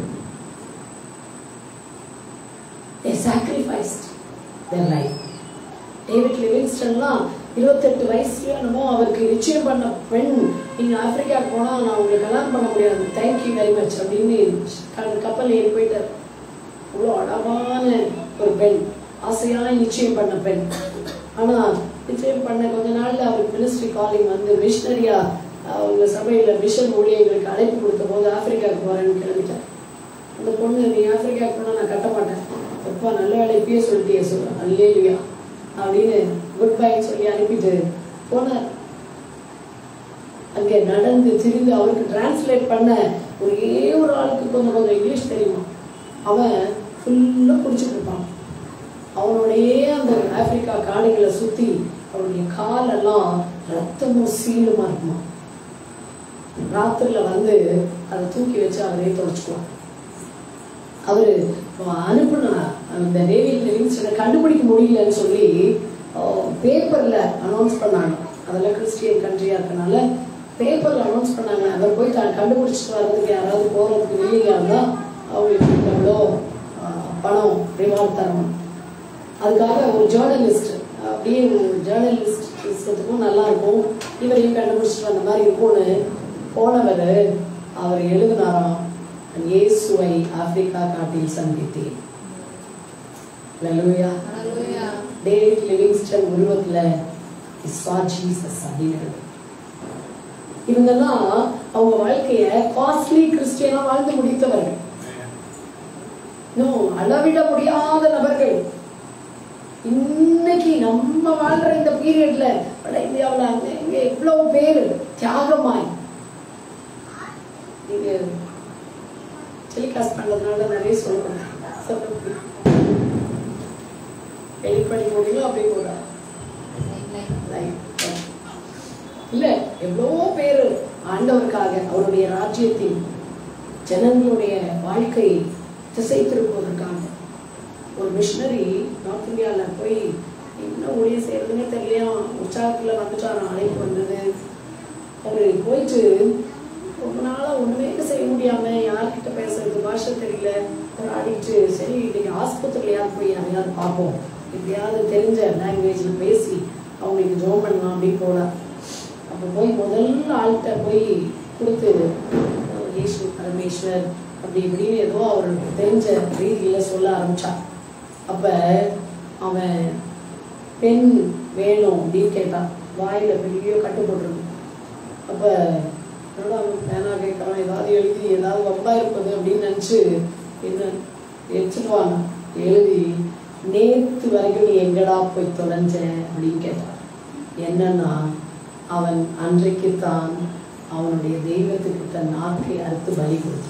S6: they sacrificed their life David லிவிங்ஸ்டன்லாம் இருபத்தெட்டு வயசுல என்னமோ அவருக்கு நிச்சயம் பண்ண பெண் நீங்க ஆப்பிரிக்கா போனா நான் உங்களுக்கு கல்யாணம் பண்ண முடியாது தேங்க்யூ வெரி மச் அப்படின்னு க- கப்பல் ஏறி போயிட்டார் அவ்வளோ அழகான ஒரு பெண் ஆசையான நிச்சயம் பண்ண பெண் ஆனா நிச்சயம் பண்ண கொஞ்ச நாள்ல அவருக்கு மினிஸ்ட்ரி காலிங் வந்து மிஷினரியா அவங்க சபையில மிஷன் ஊழியர்களுக்கு அழைப்பு கொடுத்த போது ஆப்பிரிக்காவுக்கு போறேன்னு கிளம்பிட்டார் அந்த பொண்ணு நீ ஆப்பிரிக்காவுக்கு போனா நான் கட்ட மாட்டேன் அப்பா நல்ல வேலை இப்பயே சொல்லிட்டே சொல்றேன் அல்லேலுயா அப்படின்னு குட் பைன்னு சொல்லி அனுப்பிட்டு போனார் அங்கே நடந்து திரிந்து அவருக்கு டிரான்ஸ்லேட் பண்ண ஒரே ஒரு ஆளுக்கு கொஞ்சம் கொஞ்சம் இங்கிலீஷ் தெரியுமா அவன் ஃபுல்லாக குடிச்சிட்டு இருப்பான் அவனுடைய அந்த ஆப்பிரிக்கா காடுகளை சுத்தி அவனுடைய காலெல்லாம் ரத்தமும் சீலுமா இருக்குமா ராத்திரில வந்து அதை தூக்கி வச்சு அவரே தொடச்சுக்குவான் அவரு அனுப்புன அந்த டேவிட் லிவிங்ஸ்டனை கண்டுபிடிக்க முடியலன்னு சொல்லி பேப்பர்ல அனௌன்ஸ் பண்ணாங்க அதெல்லாம் கிறிஸ்டியன் கண்ட்ரியா இருக்கனால பேப்பர்ல அனௌன்ஸ் பண்ணாங்க அவர் போய் தான் கண்டுபிடிச்சிட்டு வர்றதுக்கு யாராவது போறதுக்கு வெளியில இருந்தா அவங்களுக்கு எவ்வளோ ஆஹ், பணம் ரிவார்ட் தரணும் அதுக்காக ஒரு ஜேர்னலிஸ்ட் அப்படியே ஜேர்னலிஸ்ட் பேசுறதுக்கும் நல்லா இருக்கும் இவரையும் கண்டுபிடிச்சிட்டு வந்த மாதிரி இருக்கும்னு போனவர் அவர் எழுதினாராம் இயேசுவை ஆப்பிரிக்கா காட்டில் சந்தித்தேன் Hallelujah. டேவிட் லிவிங்ஸ்டன் உருவத்துல இஸ்வா ஜீசஸ் அப்படின்னு எழுது. இவங்கெல்லாம் அவங்க வாழ்க்கைய காஸ்ட்லி கிறிஸ்டியனா வாழ்ந்து முடித்தவர்கள் இன்னும் அளவிட முடியாத நபர்கள் இன்னைக்கு நம்ம வாழ்ற இந்த பீரியட்ல வட இந்தியாவுல அங்க இங்க எவ்வளவு பேர் தியாகமாய் நீங்க டெலிகாஸ்ட் பண்றதுனால நிறைய சொல்லணும் சொல்ல முடியும் வெளிப்படை முடியும் அப்படி கூட இல்ல எவ்வளவோ பேர் ஆண்டவருக்காக அவருடைய ராஜ்யத்தில் ஜனங்களுடைய வாழ்க்கையை திசை திருப்புவதற்காக ஒரு மிஷினரி நார்த் இந்தியாவில் போய் என்ன ஊழியம் செய்யறதுன்னே தெரியலையா உற்சாகத்தில் வந்துட்டாராம் அழைப்பு வந்தது அவர் போயிட்டு ரொம்ப நாளா ஒண்ணுமே செய்ய முடியாம யார்கிட்ட பேசுறது பாஷை தெரியல போராடிட்டு சரி இன்னைக்கு ஆஸ்பத்திரியாவது போய் யாரையாவது பார்ப்போம் எப்படியாவது தெரிஞ்ச லாங்குவேஜ்ல பேசி அவங்களுக்கு ஜோம் பண்ணலாம் அப்படின்னு போனார் அப்போ போய் முதல் ஆள்கிட்ட போய் கொடுத்து அஹ், இயேசு பரமேஸ்வர் அப்படி இப்படின்னு ஏதோ அவருக்கு தெரிஞ்ச ரீதியில சொல்ல ஆரம்பிச்சான் அப்ப அவன் பெண் வேணும் அப்படின்னு கேட்டான் வாயில பெரிய கட்டு போட்டிருக்கு அப்ப என்னடா அவன் பேனா கேட்கறான் ஏதாவது எழுதி ஏதாவது வம்பா இருப்பது அப்படின்னு நினைச்சு என்ன எடுத்துட்டு வாங்க எழுதி நேத்து வரைக்கும் நீ எங்கடா போய் தொலைஞ்ச அப்படின்னு கேட்டான் என்னன்னா அவன் அன்றைக்கு தான் அவனுடைய தெய்வத்துக்கு தன் நாக்கை அறுத்து பலி கொடுத்தான்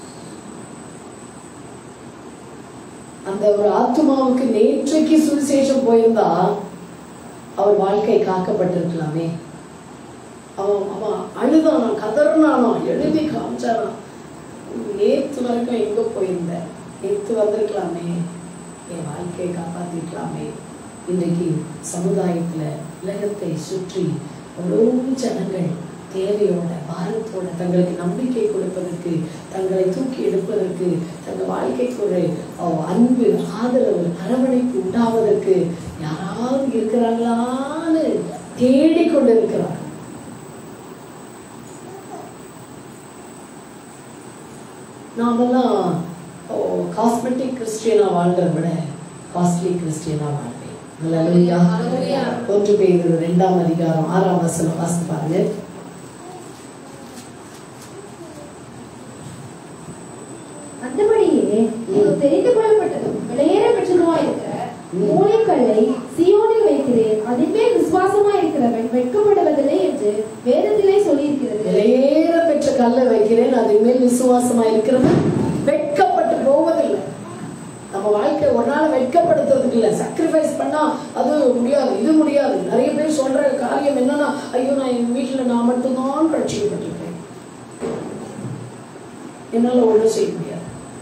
S6: அந்த ஒரு ஆத்மாவுக்கு நேற்றைக்கு சுவிசேஷம் போயிருந்தா அவர் வாழ்க்கை காக்கப்பட்டிருக்கலாமே அவன் அவன் அழுதானா கதறினானா எழுதி காமிச்சானா நேத்து வரைக்கும் எங்க போயிருந்த நேத்து வந்திருக்கலாமே என் வாழ்க்கையை காப்பாத்திருக்கலாமே இன்றைக்கு சமுதாயத்துல உலகத்தை சுற்றி அவ்வளோ ஜனங்கள் தேவையோட பாரத்தோட தங்களுக்கு நம்பிக்கை கொடுப்பதற்கு தங்களை தூக்கி எடுப்பதற்கு தங்கள் வாழ்க்கைக்கு ஒரு அஹ், அன்பு ஆதரவு அரவணைப்பு உண்டாவதற்கு யாராவது இருக்கிறாங்களான்னு தேடிக்கொண்டு இருக்கிறார் நாமெல்லாம் காஸ்மெட்டிக் கிறிஸ்டியனா வாழ்றதை விட காஸ்ட்லி கிறிஸ்டியனா வாழ்வேன் Hallelujah.
S1: Hallelujah.
S6: ஒன்று பேர் ரெண்டாம் அதிகாரம் ஆறாம் வசனம் வாசித்து பாருங்க
S1: அந்தபடியே நீங்கள் தெரிந்து கொள்ளப்பட்டதும் விலையேற பெற்றதுமா இருக்கிற
S6: ம்.
S1: மூளைக்கல்லை சியோனில் வைக்கிறேன் அதின் மேல் விசுவாசமா இருக்கிறவன் வெட்கப்படுவதில்லை என்று வேதத்திலே சொல்லியிருக்கிறது
S6: விலையேற பெற்ற கல்லை வைக்கிறேன் அதன் மேல் விசுவாசமா இருக்கிறது வெட்கப்பட்டு போவதில்லை நம்ம வாழ்க்கை ஒரு நாள் வெட்கப்படுத்துறதுக்கு இல்லை சாக்ரிஃபைஸ் பண்ணா அது முடியாது இது முடியாது நிறைய பேர் சொல்ற காரியம் என்னன்னா ஐயோ என்னால் ஒன்றும் செய்ய முடியாது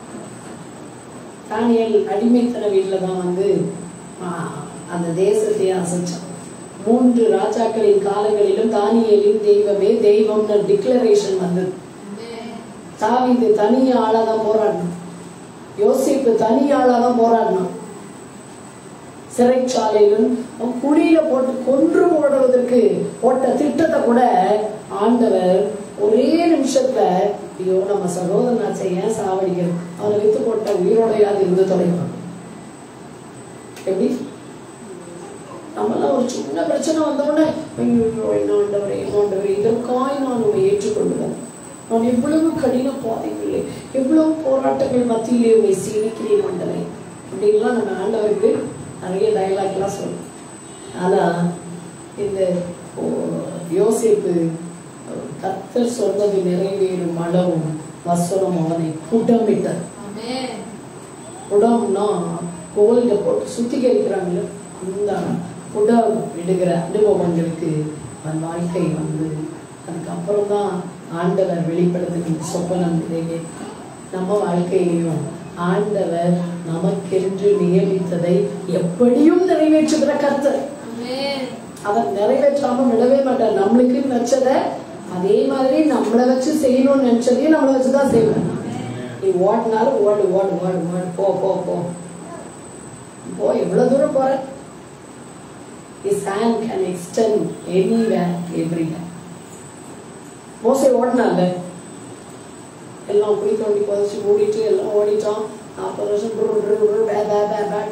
S6: தானியல் அடிமைத்தன வீட்டில் தான் வந்து ஆ, அந்த தேசத்தையே அசைச்சான் மூன்று ராஜாக்களின் காலங்களிலும் தானியலின் தெய்வமே தெய்வம்னு டிக்ளரேஷன் வந்தது தாவீது தனி ஆளா தான் போராடினான் யோசிப்பு தனி ஆளா தான் போராடினான் சிறைச்சாலையிலும் அவன் குழியில போட்டு கொன்று போடுவதற்கு போட்ட திட்டத்தை கூட ஆண்டவர் ஒரே நிமிஷத்துல ஐயோ நம்ம சகோதரனாச்சை ஏன் சாவடிக்கிறது அவனை வித்து போட்ட உயிரோடையாவது இருந்து தொலைவான் எப்படி நம்மளாம் ஒரு சின்ன பிரச்சனை வந்தோடனே ஐயோ என்ன ஆண்டவரே என்ன ஆண்டவரே இதற்காய் நான் உண்மை ஏற்றுக்கொள்ளுவேன் நான் எவ்வளவு கடின பாதைகளே எவ்வளவு போராட்டங்கள் மத்தியிலே உண்மை சீனிக்கிறேன் ஆண்டவரே அப்படின்லாம் நம்ம ஆண்டவருக்கு நிறைய டயலாக்லாம் சொல்லுவோம் ஆனா இந்த ஓ, யோசேப்பு கத்தர் சொன்னது நிறைவேறும் அளவும் வசனம் அவனை புடமிட்டார் புடம்னா கோல்ட போட்டு சுத்திகரிக்கிறாங்கல்ல அந்த புடம் விடுகிற அனுபவங்களுக்கு அவன் வாழ்க்கை வந்து அதுக்கப்புறம் தான் ஆண்டவர் வெளிப்படுத்துகின்ற சொப்பனம் நிறைவேறும் நம்ம வாழ்க்கையிலையும் ஆண்டவர் நமக்கென்று நியமித்ததை எப்படியும் நிறைவேற்றுகிற கர்த்தர் அவர் நிறைவேற்றாம விடவே மாட்டார் நம்மளுக்கு வச்சதை அதே மாதிரி நம்மளை வச்சு செய்யணும்னு நினைச்சதையும் நம்மளை வச்சுதான் செய்வேன் நீ ஓடினாலும் ஓடு ஓடு ஓடு ஓடு போ போ போ போ எவ்வளவு தூரம் போற His hand can extend anywhere, everywhere. மோசை ஓடினாங்க எல்லாம் குழி தோண்டி புதைச்சு மூடிட்டு எல்லாம் ஓடிட்டோம் நாற்பது வருஷம் புரு புரு புரு பே பே பே பே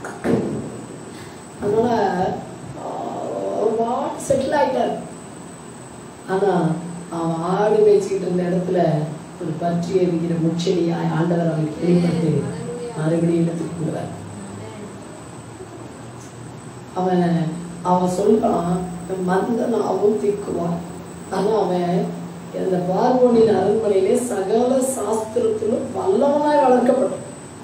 S6: அதனால ஆஹ், ஒரு வாட் செட்டில் ஆயிட்டார் ஆனா அவன் ஆடு மேய்ச்சிக்கிட்டு இருந்த இடத்துல ஒரு பற்றி எரிக்கிற முச்செடியாய் ஆண்டவர் அவனுக்கு வெளிப்பட்டு மறுபடியும் இடத்துக்கு கொண்டுவார் அவன் அவன் சொல்றான் மந்தனாவும் திக்குவான் ஆனா அவன் இந்த பார்வோனின் அரண்மனையிலே சகல சாஸ்திரத்திலும் வல்லவனாய் வளர்க்கப்பட்டான்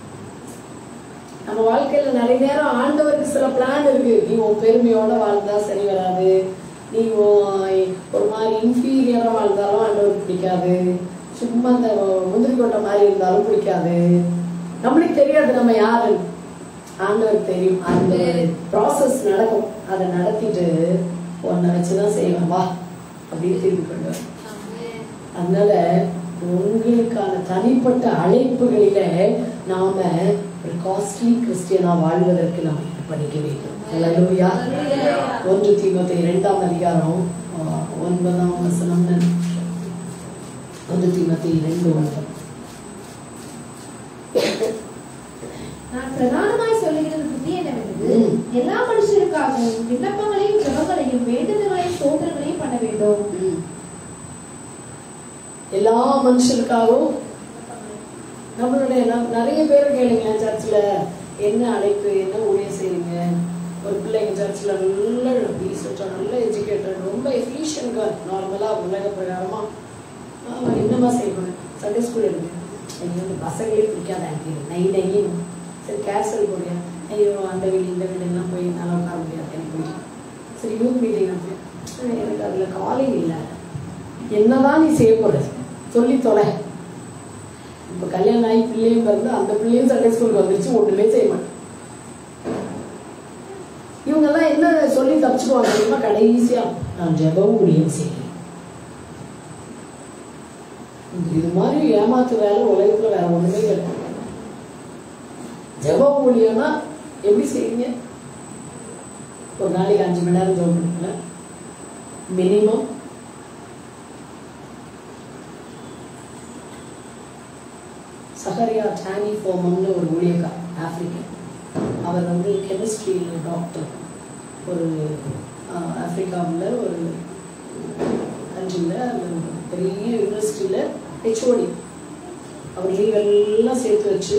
S6: நம்ம வாழ்க்கையில நிறைய நேரம் ஆண்டவருக்கு சில பிளான் இருக்கு நீ உன் பெருமையோட வாழ்ந்தா சரி வராது நீ உன் ஒரு மாதிரி இன்ஃபீரியரா வாழ்ந்தாலும் ஆண்டவருக்கு பிடிக்காது சும்மா அந்த முந்திரி கொட்டை மாதிரி இருந்தாலும் பிடிக்காது நம்மளுக்கு தெரியாது நம்ம யாரு ஆண்டவருக்கு தெரியும் அந்த ப்ராசஸ் நடக்கும் அதை நடத்திட்டு உன்னை வச்சுதான் செய்வேன் வா அப்படின்னு திருப்பி கொண்டு வரும் அதனால உங்களுக்கான தனிப்பட்ட அழைப்புகளில நாம ஒரு காஸ்ட்லி கிறிஸ்டியனா வாழ்வதற்கு நாம் படிக்க வேண்டும் அல்லேலூயா ஒன்று தீமத்தை இரண்டாம் அதிகாரம் ஆஹ், ஒன்பதாம் வசனம் ஒன்று தீமத்தை இரண்டு ஒன்பது
S2: நான் பிரதானமாய் சொல்லுகிறது புத்தி என்னவென்று
S6: ம்.
S2: எல்லா மனுஷருக்காகவும் விண்ணப்பங்களையும் ஜெபங்களையும் வேண்டுதல்களையும் ஸ்தோத்திரங்களையும் பண்ண வேண்டும்
S6: எல்லா மனுஷருக்காகவும் நம்மளுடைய ந- நிறைய பேர் கேளுங்க சர்ச்சில் என்ன அழைப்பு என்ன ஊழியம் செய்றீங்க ஒரு பிள்ளைங்க சர்ச்சில் நல்ல டீசெண்டாக நல்ல எஜுகேட்டட் ரொம்ப எஃபிஷியன்ட் நார்மலாக உலக பிரகாரமாக அவன் என்னமா செய்யணும் சண்டே ஸ்கூல் இருக்கு ஐயோ இந்த பசங்களே பிடிக்காத ஆண்டி நை நையும் சரி கேர்சல் போடியா ஐயோ அந்த வீடு இந்த வீடுலாம் போய் நல்லா உட்கார முடியாது எனக்கு பிடிக்கும் சரி யூத் மீட்டிங் வந்து எனக்கு அதில் காலிங் இல்லை என்னதான் நீ செய்ய போற சொல்லி தொலை இப்ப கல்யாணம் ஆகி பிள்ளையும் பிறந்து அந்த பிள்ளையும் சண்டே ஸ்கூலுக்கு வந்துருச்சு ஒண்ணுமே செய்ய மாட்டேன் இவங்க எல்லாம் என்ன சொல்லி தப்பிச்சுக்குவாங்க தெரியுமா கடைசியா நான் ஜெபம் ஊழியம் செய்கிறேன் இது மாதிரி ஏமாத்து வேலை உலகத்துல வேற ஒண்ணுமே கிடையாது ஜெப ஊழியம்னா எப்படி செய்வீங்க ஒரு நாளைக்கு அஞ்சு மணி நேரம் ஜெபம் பண்ணுங்களேன் மினிமம் சஹரியா டானி ஃபோமம்னு ஒரு ஊழியக்கார் ஆப்பிரிக்கன் அவர் வந்து கெமிஸ்ட்ரி டாக்டர் ஒரு ஆஹ், ஆப்பிரிக்காவுல ஒரு கண்ட்ரியில் அந்த ஒரு பெரிய யூனிவர்சிட்டியில் ஹெச்ஓடி அவர் லீவ் எல்லாம் சேர்த்து வச்சு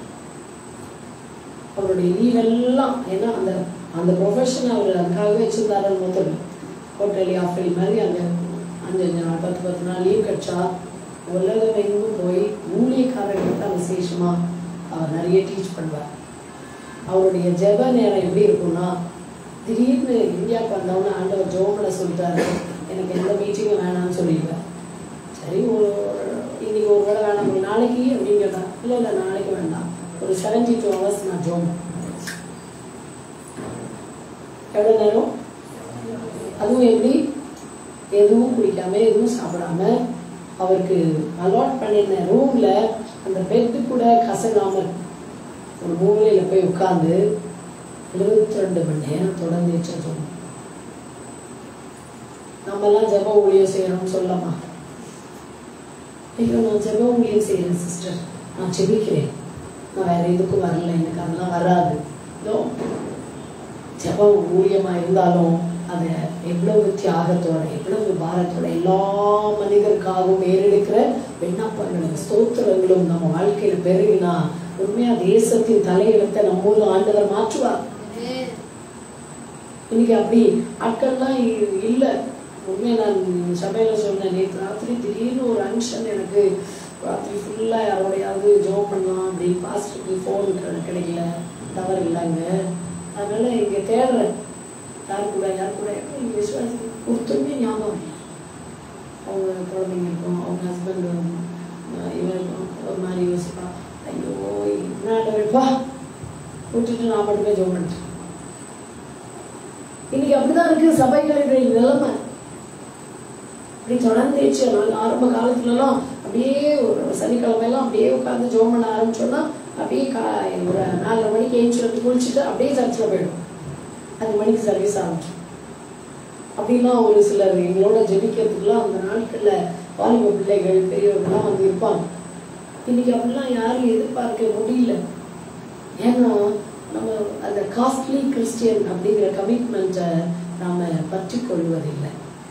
S6: அவருடைய லீவ் எல்லாம் ஏன்னா அந்த அந்த ப்ரொஃபஷன் அவர் அதுக்காகவே வச்சிருந்தாருன்னு மொத்தம் ஹோட்டலி ஆஃபலி மாதிரி அங்கே அஞ்சு அஞ்சு நாள் பத்து பத்து நாள் லீவ் கிடைச்சா உலகம் எங்கும் போய் ஊழியக்காரர்களுக்கு தான் விசேஷமா அவர் நிறைய டீச் பண்ணுவார் அவருடைய ஜெப நேரம் எப்படி இருக்கும்னா திடீர்னு இந்தியாவுக்கு வந்தவொடனே ஆண்டவர் ஜோமில் சொல்லிட்டாரு எனக்கு எந்த மீட்டிங்கும் வேணாம்னு சொல்லிடுவேன் சரி ஒரு இன்னைக்கு ஒரு வேளை வேணாம் ஒரு நாள் நாளைக்கு அப்படின்னு கேட்டா இல்லை இல்லை நாளைக்கு வேண்டாம் ஒரு செவன்டி டூ ஹவர்ஸ் நான் ஜோம் எவ்வளோ நேரம் அதுவும் எப்படி எதுவும் குடிக்காம எதுவும் சாப்பிடாம அவருக்கு அலாட் பண்ணியிருந்த ரூம்ல அந்த பெட்டு கூட கசங்காம ஒரு மூலையில போய் உட்கார்ந்து எழுபத்தி ரெண்டு மணி நேரம் தொடர்ந்து ஜெபம் நம்மலாம் ஜெப ஊழியம் செய்யணும்னு சொல்லலாமா ஐயோ நான் ஜெப ஊழியம் செய்யறேன் சிஸ்டர் நான் ஜெபிக்கிறேன் நான் வேற எதுக்கும் வரல எனக்கு அதெல்லாம் வராது இதோ ஜெப ஊழியமா இருந்தாலும் அதை எவ்வளவு தியாகத்தோட எவ்வளவு பாரத்தோட எல்லா மனிதருக்காகவும் ஏறெடுக்கிற விண்ணப்பங்களும் ஸ்தோத்திரங்களும் நம்ம வாழ்க்கையில பெருகினா உண்மையா தேசத்தின் தலையிடத்தை நம்ம ஊர்ல ஆண்டவர் மாற்றுவார் இன்னைக்கு அப்படி ஆட்கள்லாம் இ- இல்ல உண்மையா நான் சபையில சொன்னேன் நேற்று ராத்திரி திடீர்னு ஒரு அன்ஷன் எனக்கு ராத்திரி ஃபுல்லா யாரோடையாவது ஜோம் பண்ணலாம் அப்படின்னு பாஸ்டருக்கு ஃபோன் கிடைக்கல தவறு இல்லைங்க அதனால இங்க தேடுறேன் யார் கூட யார் கூட இங்க விசுவாசி ஒருத்தருமே ஞாபகம் இல்லை அவங்க குழந்தைங்க இருக்கும் அவங்க ஹஸ்பண்ட் இவருக்கும் ஒரு மாதிரி யோசிப்பா ஐயோ என்னடா விட்டுட்டு நான் மட்டுமே ஜோம் பண்ணிட்டேன் இன்னைக்கு அப்படிதான் இருக்கு சபைகளுடைய நிலைமை அப்படி தொடர்ந்துச்சு நாங்கள் ஆரம்ப காலத்துலலாம் அப்படியே ஒரு சனிக்கிழமையெல்லாம் அப்படியே உட்காந்து ஜோம் பண்ண ஆரம்பிச்சோம்னா அப்படியே கா ஒரு நாலரை மணிக்கு ஏஞ்சி வந்து குளிச்சுட்டு அப்படியே சர்ச்சில் போயிடும் அஞ்சு மணிக்கு சர்வீஸ் ஆரம்பிச்சோம் அப்படிலாம் ஒரு சிலர் எங்களோட ஜெபிக்கிறதுக்குலாம் அந்த நாட்களில் வாலிப பிள்ளைகள் பெரியவர்கள்லாம் வந்து இருப்பாங்க இன்னைக்கு அப்படிலாம் யாரும் எதிர்பார்க்க முடியல ஏன்னா நம்ம அந்த காஸ்ட்லி கிறிஸ்டியன் அப்படிங்கிற கமிட்மெண்ட்டை நாம பற்றி கொள்வதில்லை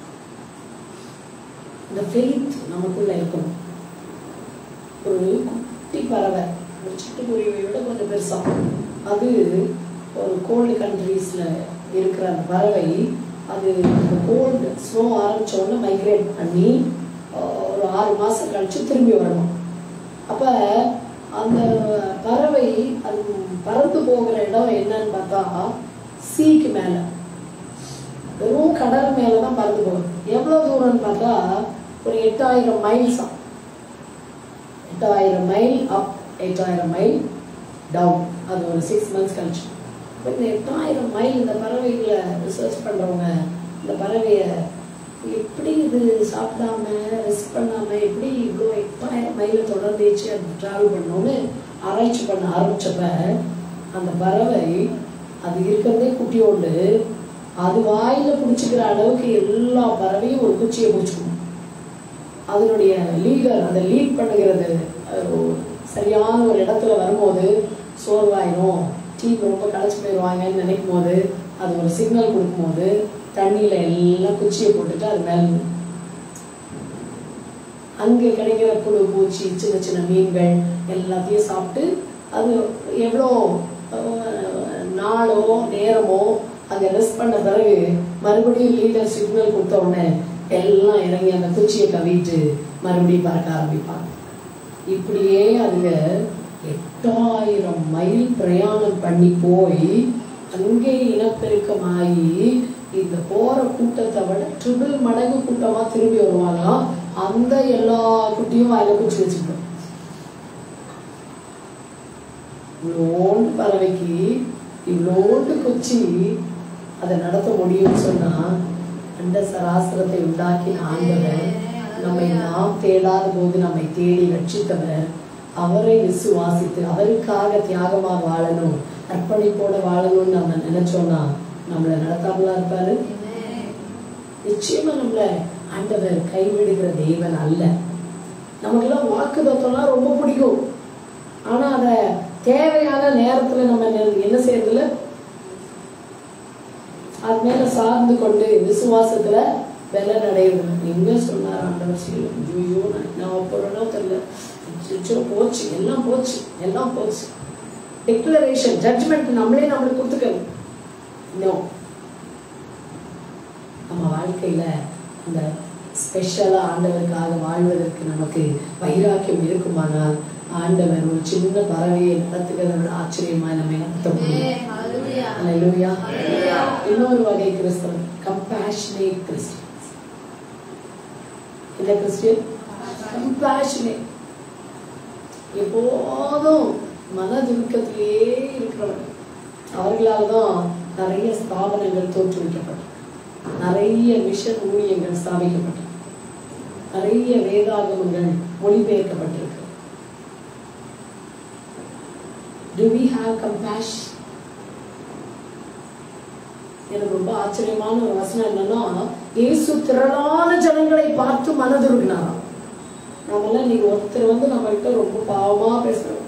S6: இந்த ஃபெய்த் நமக்குள்ள இருக்கணும் ஒரு குட்டி பறவை ஒரு சிட்டுக்குருவியை விட கொஞ்சம் பெருசா அது ஒரு கோல்டு கண்ட்ரீஸ்ல இருக்கிற அந்த பறவை அது அந்த கோல்டு ஸ்னோ ஆரம்பிச்ச உடனே மைக்ரேட் பண்ணி அஹ், ஒரு ஆறு மாசம் கழிச்சு திரும்பி வரணும் அப்ப அந்த பறவை அது பறந்து போகிற இடம் என்னன்னு பார்த்தா சீக்கு மேல வெறும் கடல் மேல தான் பறந்து போகும் எவ்வளவு தூரம்னு பார்த்தா ஒரு எட்டாயிரம் மைல்ஸ் எட்டாயிரம் மைல் அப் எட்டாயிரம் மைல் டவுன் அது ஒரு சிக்ஸ் மந்த்ஸ் கழிச்சு இப்ப இந்த எட்டாயிரம் மைல் இந்த பறவைகளை ரிசர்ச் பண்றவங்க இந்த பறவையை எப்படி இது சாப்பிடாம ரெஸ்ட் பண்ணாம எப்படி இவ்வளோ எட்டாயிரம் மைல தொடர்ந்துச்சு அது டிராவல் பண்ணோன்னு ஆராய்ச்சி பண்ண ஆரம்பிச்சப்ப அந்த பறவை அது இருக்கிறதே குட்டியோண்டு அது வாயில பிடிச்சிக்கிற அளவுக்கு எல்லா பறவையும் ஒரு குச்சியை பிடிச்சிக்கணும் அதனுடைய லீடர் அதை லீட் பண்ணுகிறது அஹ், ஒரு சரியான ஒரு இடத்துல வரும்போது சோர்வாயிரும் டீம் ரொம்ப களைச்சு போயிடுவாங்கன்னு நினைக்கும் போது அது ஒரு சிக்னல் கொடுக்கும்போது தண்ணியில எல்லாம் குச்சியை போட்டுட்டு அது மேல நிக்கும். அங்கே கிடைக்கிற புழு பூச்சி சின்ன சின்ன மீன்கள் எல்லாத்தையும் சாப்பிட்டு அது எவ்வளோ அஹ், நாளோ நேரமோ அங்கே ரெஸ்ட் பண்ண பிறகு மறுபடியும் லீடர் சிக்னல் கொடுத்த உடனே எல்லாம் இறங்கி அந்த குச்சியை கவிட்டு மறுபடியும் பறக்க ஆரம்பிப்பாங்க இப்படியே அதுங்க எட்டாயிரம் மைல் பிரயாணம் பண்ணி போய் அங்கே இனப்பெருக்கமாகி இந்த போற கூட்டத்தை விட ட்ரிபிள் மடங்கு கூட்டமா திரும்பி வருவாங்களாம் அந்த எல்லா குட்டியும் வாயில குச்சி வச்சுக்கிட்டோம் இவ்வளோண்டு பறவைக்கு இவ்வளோண்டு குச்சி அதை நடத்த முடியும்னு சொன்னா அந்த சராசரத்தை உண்டாக்கின ஆண்டவர் நம்மை நாம் தேடாத போது நம்மை தேடி ரட்சித்தவர் அவரை விசுவாசித்து அவருக்காக தியாகமாக வாழணும் அர்ப்பணிப்போட வாழணும்னு நம்ம நினைச்சோம்னா நம்மளை நடத்தாமலா இருப்பாரு நிச்சயமா நம்மள ஆண்டவர் கைவிடுகிற தேவன் அல்ல நமக்கெல்லாம் வாக்குதத்தம்லாம் ரொம்ப பிடிக்கும் ஆனா அத தேவையான நேரத்துல நம்ம என்ன- என்ன செய்யறதுல அது மேல சார்ந்து கொண்டு விசுவாசத்துல பலன் அடையணும் எங்க சொன்னார் ஆண்டவர் செய்யல ஐயோ நான் என்ன போறேனோ தெரியல அச்சோ, போச்சு எல்லாம் போச்சு எல்லாம் போச்சு டிக்ளரேஷன் ஜட்ஜ்மெண்ட் நம்மளே நம்மளுக்கு கொடுத்துக்கணும் இன்னும் நம்ம வாழ்க்கையில அந்த ஸ்பெஷலா ஆண்டவருக்காக வாழ்வதற்கு நமக்கு வைராக்கியம் இருக்குமானால் ஆண்டவர் ஒரு சின்ன பறவையை நடத்துகிறத விட ஆச்சரியமா நம்ம நடத்த முடியும் Hallelujah. இன்னொரு வகை கிறிஸ்தவன் கம்பேஷனேட் கிறிஸ்டியன் இந்த கிறிஸ்டியன் கம்பேஷனேட் எப்போதும் மனதுருக்கத்திலேயே இருக்கிறவர்கள் அவர்களால் தான் நிறைய ஸ்தாபனங்கள் தோற்றுவிக்கப்பட்டது நிறைய மிஷன் ஊழியங்கள் ஸ்தாபிக்கப்பட்டது நிறைய வேதாகமங்கள் மொழிபெயர்க்கப்பட்டிருக்கு Do we have compassion? எனக்கு ரொம்ப ஆச்சரியமான ஒரு வசனம் என்னன்னா இயேசு திரளான ஜனங்களை பார்த்து மனதுருகினாராம் நாமெல்லாம் நீங்க ஒருத்தர் வந்து நம்ம கிட்ட ரொம்ப பாவமா பேசுறோம்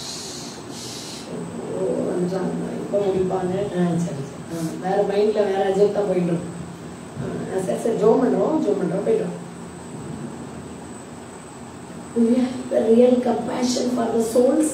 S6: ஓ, வந்துட்டாங்க. இப்ப முடிப்பாங்க ஆ, சரி சரி ஆ, வேற மைண்ட்ல வேற அஜெக்டா போயிடும் ஆ, சரி சரி ஜோம் பண்றோம் ஜோம் பண்றோம் போயிடும் Do we have the real compassion for the souls?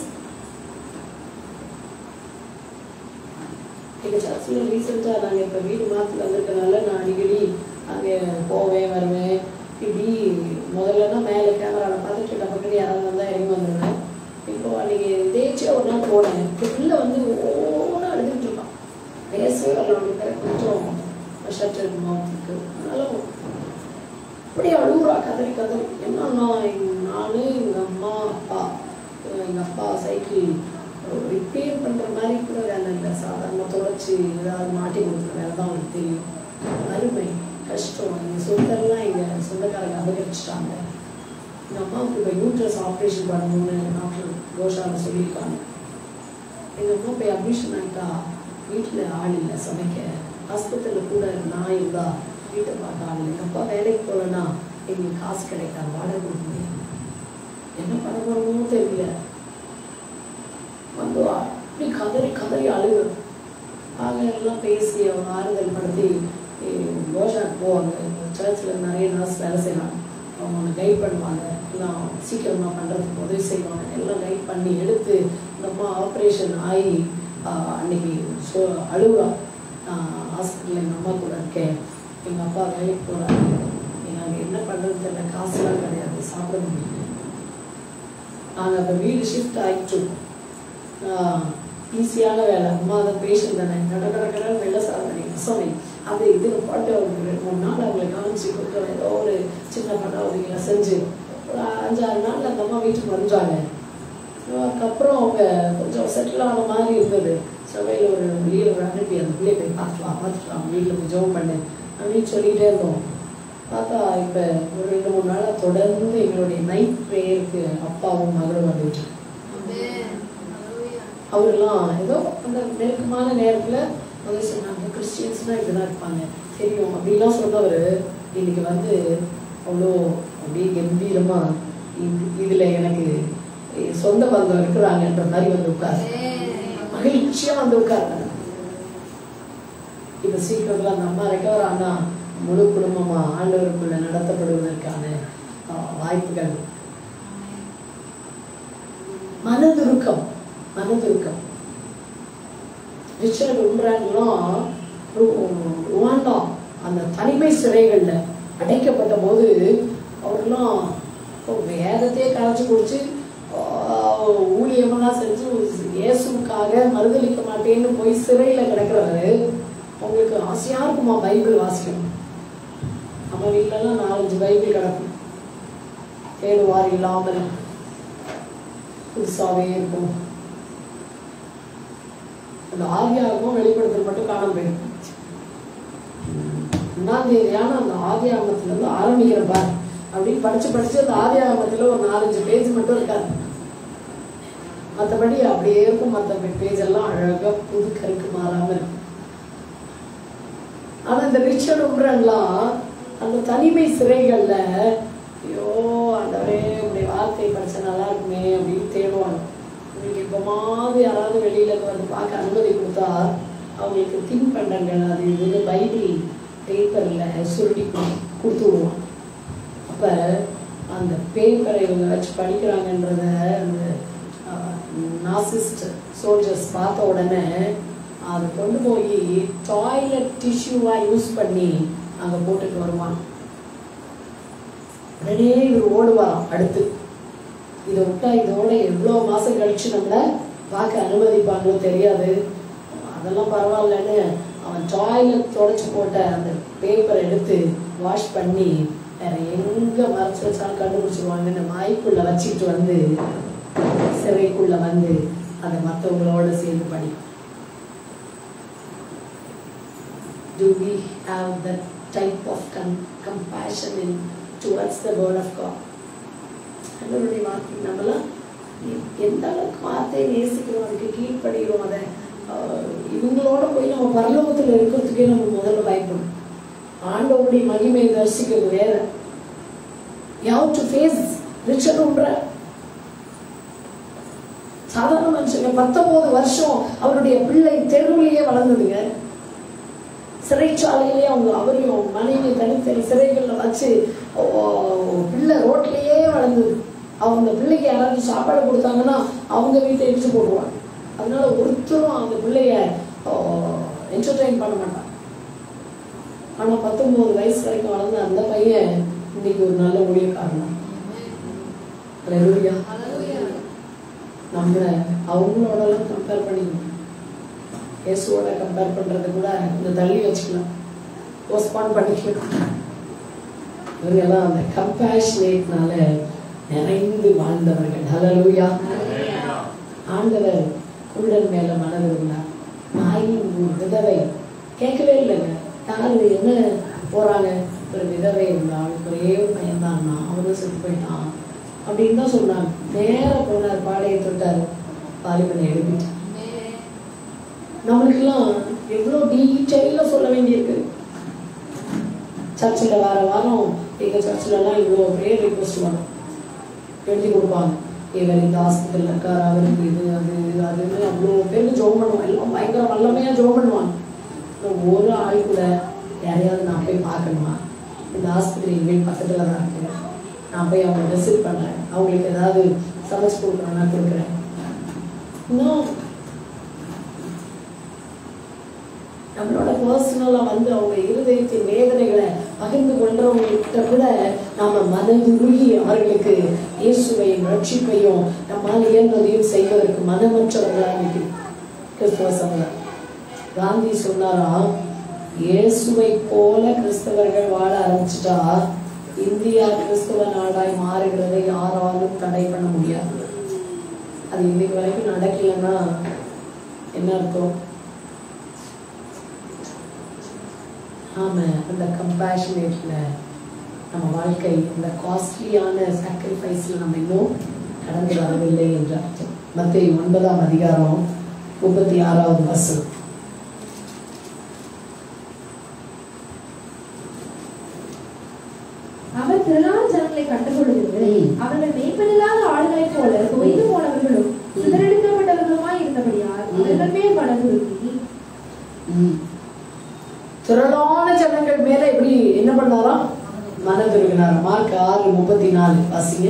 S6: எங்கள் சர்ச்சில் ரீசெண்டாக நாங்கள் இப்போ வீடு மாற்றி வந்திருக்கனால நான் அடிக்கடி அங்கே போவேன் வருவேன் இப்படி முதல்லனா மேலே கேமராவில் பார்த்துட்டு டப்பக்கடி யாராவது வந்தால் இறங்கி வந்துடுவேன் இப்போ அன்றைக்கி தேய்ச்சியாக ஒரு நாள் போனேன் இப்போ பிள்ளை வந்து ஓன்னு அழுதுட்டு இருக்கான் பேசவே வரல கொஞ்சம் ஷர்ட் மவுத்துக்கு அதனால அப்படி அழுகுறா கதறி கதறி என்னன்னா நான் எங்கள் அம்மா அப்பா எங்கள் அப்பா சைக்கிள் ரிப்பேர் பண்ணுற மாதிரி கூட வேலை இல்லை சாதாரண தொடச்சி ஏதாவது மாட்டி கொடுக்குற வேலை தான் அவங்களுக்கு தெரியும் அருமை கஷ்டம் எங்கள் சொந்தெல்லாம் எங்கள் சொந்தக்காரங்க அபகரிச்சிட்டாங்க எங்கள் அம்மாவுக்கு இப்போ யூட்ரஸ் ஆப்ரேஷன் பண்ணணும்னு டாக்டர் கோஷாவில் சொல்லியிருக்காங்க எங்கள் அம்மா போய் அட்மிஷன் ஆகிட்டா வீட்டில் ஆள் இல்லை சமைக்க ஹாஸ்பிட்டலில் கூட நான் இருந்தா வீட்டை பார்க்க ஆள் இல்லை எங்கள் அப்பா வேலைக்கு போகலன்னா எங்களுக்கு காசு கிடைக்காது வாடகை கொடுக்க முடியாது என்ன பண்ண போகிறோமோ தெரியல வந்து அப்படி கதறி கதறி அழுகு ஆக எல்லாம் பேசி அவங்க ஆறுதல் படுத்தி கோஷாக்கு போவாங்க சர்ச்சில் நிறைய நர்ஸ் வேலை செய்யலாம் அவங்க ஒன்று கைட் பண்ணுவாங்க எல்லாம் சீக்கிரமாக பண்ணுறதுக்கு உதவி செய்வாங்க எல்லாம் கைட் பண்ணி எடுத்து இந்த அம்மா ஆப்ரேஷன் ஆகி ஆஹ், அன்னைக்கு ஸோ அழுகுறா ஹாஸ்பிட்டலில் எங்கள் அம்மா கூட இருக்கேன் எங்கள் அப்பா வேலைக்கு போகிறாங்க நாங்கள் என்ன பண்ணுறது தெரியல காசுலாம் கிடையாது சாப்பிட முடியல நாங்கள் அந்த வீடு ஷிஃப்ட் ஆகிட்டோம் ஈஸியான வேலை அம்மா அதை பேஷண்ட் தானே கட கட கட வெள்ள சாதனை ரசமை அது இதுன்னு பாட்டு அவங்க ரெண்டு மூணு நாள் அவங்களை கவனிச்சு கொஞ்சம் ஏதோ ஒரு சின்ன பண்ண உதவிகளை செஞ்சு ஒரு அஞ்சாறு நாள் அந்த அம்மா வீட்டுக்கு வந்துட்டாங்க அதுக்கப்புறம் அவங்க கொஞ்சம் செட்டில் ஆன மாதிரி இருந்தது சபையில் ஒரு லீடர் அனுப்பி அந்த பிள்ளைய போய் பார்த்துக்கலாம் பார்த்துக்கலாம் வீட்டில் போய் ஜோம் பண்ணு அப்படின்னு சொல்லிகிட்டே இருந்தோம் பார்த்தா இப்போ ஒரு ரெண்டு மூணு நாளாக தொடர்ந்து எங்களுடைய நைட் ப்ரேயருக்கு அப்பாவும் மகளும் வந்துட்டு அவரெல்லாம் ஏதோ அந்த நெருக்கமான நேரத்தில் முதல் சொன்னாங்க கிறிஸ்டியன்ஸ்னால் இப்படி தான் இருப்பாங்க தெரியும் அப்படிலாம் சொன்னவர் இன்னைக்கு வந்து அவ்வளோ அப்படியே கம்பீரமாக இதில் எனக்கு சொந்த பந்தம் இருக்கிறாங்கன்ற மாதிரி வந்து உட்காரு மகிழ்ச்சியாக வந்து உட்காருங்க இப்போ சீக்கிரத்தில் அந்த அம்மா ரெக்கவர் ஆனா முழு குடும்பமா ஆண்டவருக்குள்ள நடத்தப்படுவதற்கான ஆஹ், வாய்ப்புகள் மனதுருக்கம் மனதுருக்கம் ரிச்சர்ட் உண்ரான்லாம் ருவாண்டா அந்த தனிமை சிறைகள்ல அடைக்கப்பட்ட போது அவர்லாம் வேதத்தையே கரைச்சி குடிச்சு ஆஹ், ஊழியமெல்லாம் செஞ்சு இயேசுக்காக மறுதளிக்க மாட்டேன்னு போய் சிறையில கிடக்கிறவரு அவங்களுக்கு ஆசையா இருக்குமா பைபிள் வாசிக்கணும் நம்ம வீட்டிலலாம் நாலஞ்சு பைபிள் கிடக்கும் தேடுவார் இல்லாமல் புதுசாவே இருக்கும் அந்த ஆதியாகமும் வெளிப்படுத்தல் மட்டும் காணாம போயிருக்கும் ஒன்றாம் தேதியான அந்த ஆதியாகமத்துல இருந்து ஆரம்பிக்கிற பார் அப்படின்னு படிச்சு படிச்சு அந்த ஆதியாகமத்துல ஒரு நாலஞ்சு பேஜ் மட்டும் இருக்காது மற்றபடி அப்படியே இருக்கும் மற்ற பேஜ் எல்லாம் அழகா புது கருக்கு மாறாம இருக்கும் ஆனா இந்த ரிச்சர்ட் உம்ரன்லாம் அந்த தனிமை சிறைகள்ல ஐயோ ஆண்டவரே உடைய வார்த்தை படிச்சா நல்லா இருக்குமே அப்படின்னு தேடுவாங்க உங்களுக்கு இப்போ மாதிரி யாராவது வெளியில இருந்து வந்து பார்க்க அனுமதி கொடுத்தா அவங்களுக்கு தின்பண்டங்கள் அது இது பைபிள் பேப்பரில் சுருட்டி கொடு- கொடுத்து விடுவான் அப்போ அந்த பேப்பரை இவங்க வச்சு படிக்கிறாங்கன்றத அந்த நாசிஸ்ட் சோல்ஜர்ஸ் பார்த்த உடனே அதை கொண்டு போய் டாய்லெட் டிஷ்யூவாக யூஸ் பண்ணி அங்கே போட்டுட்டு வருவான் உடனே இவர் ஓடுவாராம் அடுத்து இதை விட்டா இதோட எவ்வளோ மாதம் கழிச்சு நம்மளை பார்க்க அனுமதிப்பாங்களோ தெரியாது அதெல்லாம் பரவாயில்லன்னு அவன் டாய்லெட் தொடச்சி போட்ட அந்த பேப்பரை எடுத்து வாஷ் பண்ணி வேற எங்க மறைச்சு வச்சாலும் கண்டுபிடிச்சிருவாங்கன்னு வாய்க்குள்ள வச்சுக்கிட்டு வந்து சிறைக்குள்ள வந்து அதை மற்றவங்களோட சேர்ந்து படிக்கும் Do we have that type of com- compassion in towards the word of God? ஆண்டவருடைய வார்த்தை நம்மளாம் எ- எந்த அளவுக்கு வார்த்தையை நேசிக்கிறோம் அதுக்கு கீழ்ப்படுகிறோம் அதை ஆஹ், இவங்களோட போய் நம்ம பரலோகத்தில் இருக்கிறதுக்கே நம்ம முதல்ல பயப்படும் ஆண்டவருடைய மகிமையை தரிசிக்கிறது வேற யாவ் டு ஃபேஸ் ரிச்சர்ன்ற சாதாரண மனுஷங்க பத்தொன்பது வருஷம் அவருடைய பிள்ளை தெருவிலேயே வளர்ந்ததுங்க சிறைச்சாலையிலேயே அவங்க அவரையும் அவங்க மனைவி தனித்தனி சிறைகளில் வச்சு ஓ, பிள்ளை ரோட்லேயே வளர்ந்தது அவங்க பிள்ளைக்கு யாராவது சாப்பாடு கொடுத்தாங்கன்னா அவங்க வீட்டை இடிச்சு போடுவாங்க அதனால ஒருத்தரும் அந்த பிள்ளைய என்டர்டெயின் பண்ண மாட்டாங்க ஆனால் பத்தொன்பது வயசு வரைக்கும் வளர்ந்த அந்த பையன் இன்னைக்கு ஒரு நல்ல ஊழியக்காரன் Hallelujah. நம்மளை அவங்களோடலாம் கம்பேர் பண்ணிக்கணும் இயேசுவோட கம்பேர் பண்றது கூட இந்த தள்ளி வச்சுக்கலாம் போஸ்ட்பான் பண்ணிக்கலாம் இவங்கெல்லாம் அந்த கம்பேஷனேட்னால நிறைந்து வாழ்ந்தவர்கள் ஹalleluya ஆண்டவர் குருடன் மேல மனது இருந்தார் நாயின் ஊர் விதவை கேட்கவே இல்லைங்க யாரு என்ன போறாங்க ஒரு விதவை இருந்தாள் ஒரே ஒரு பையன் தான் அவனும் செத்து போயிட்டான் அப்படின்னு தான் சொன்னாங்க நேரா போனார் பாடையை தொட்டார் பாலிமனை எழுப்பிட்டார் நம்மளுக்கெல்லாம் எவ்வளோ டீட்டெயிலாக சொல்ல வேண்டியிருக்கு சர்ச்சில் வார வாரம் எங்கள் சர்ச்சிலலாம் இவ்வளோ பேர் ரிக்வஸ்ட் வரும் எழுதி கொடுப்பாங்க இவர் இந்த ஹாஸ்பிட்டலில் இருக்கார் அவருக்கு இது அது இது அதுன்னு அவ்வளோ பேருக்கு ஜோம் பண்ணுவோம் எல்லாம் பயங்கர வல்லமையாக ஜோம் பண்ணுவாங்க ஆனா ஒரு ஆள் கூட யாரையாவது நான் போய் பார்க்கணுமா இந்த ஹாஸ்பிட்டல் எங்கள் வீட்டு பக்கத்தில் தான் இருக்கு நான் போய் அவங்க விசிட் பண்ணுறேன் அவங்களுக்கு ஏதாவது சமைச்சு கொடுக்குறேன்னா கொடுக்குறேன் இன்னும் நம்மளோட பர்சனலாக வந்து அவங்க இருதயத்தின் வேதனைகளை பகிர்ந்து கொள்றவங்ககிட்ட கூட நாம மனதுருகி அவர்களுக்கு இயேசுவையும் ரட்சிப்பையும் நம்மால் இயன்றதையும் செய்வதற்கு மனமற்றவர்களாக இருக்கிறோம் கிறிஸ்தவ சமுதாயம் காந்தி சொன்னாரா இயேசுவை போல கிறிஸ்தவர்கள் வாழ ஆரம்பிச்சிட்டா இந்தியா கிறிஸ்தவ நாடாய் மாறுகிறதை யாராலும் தடை பண்ண முடியாது அது இன்னைக்கு வரைக்கும் நடக்கலைன்னா என்ன அர்த்தம் ஆமா அந்த கம்பேஷனேட்ல நம்ம வாழ்க்கை இந்த காஸ்ட்லியான சாக்ரிஃபைஸ்ல நம்ம இன்னும் கடந்து வரவில்லை என்று அர்த்தம் மத்திய ஒன்பதாம் அதிகாரம் முப்பத்தி ஆறாவது வசனம்
S1: அவர் திரளான ஜனங்களை கண்டுகொள்கிறது
S6: ம்.
S1: அவர்கள் மேய்ப்பனில்லாத ஆடுகளைப் போல தொய்ந்து போனவர்களும் சிதறடிக்கப்பட்டவர்களுமாய் இருந்தபடியால்
S6: ம்.
S1: அவர்கள் மேல் மனதுருகி
S6: திரளான ஜனங்கள் மேல எப்படி என்ன பண்ணாராம் மனதிருக்கிறார் மார்க் ஆறு முப்பத்தி நாலு வாசிங்க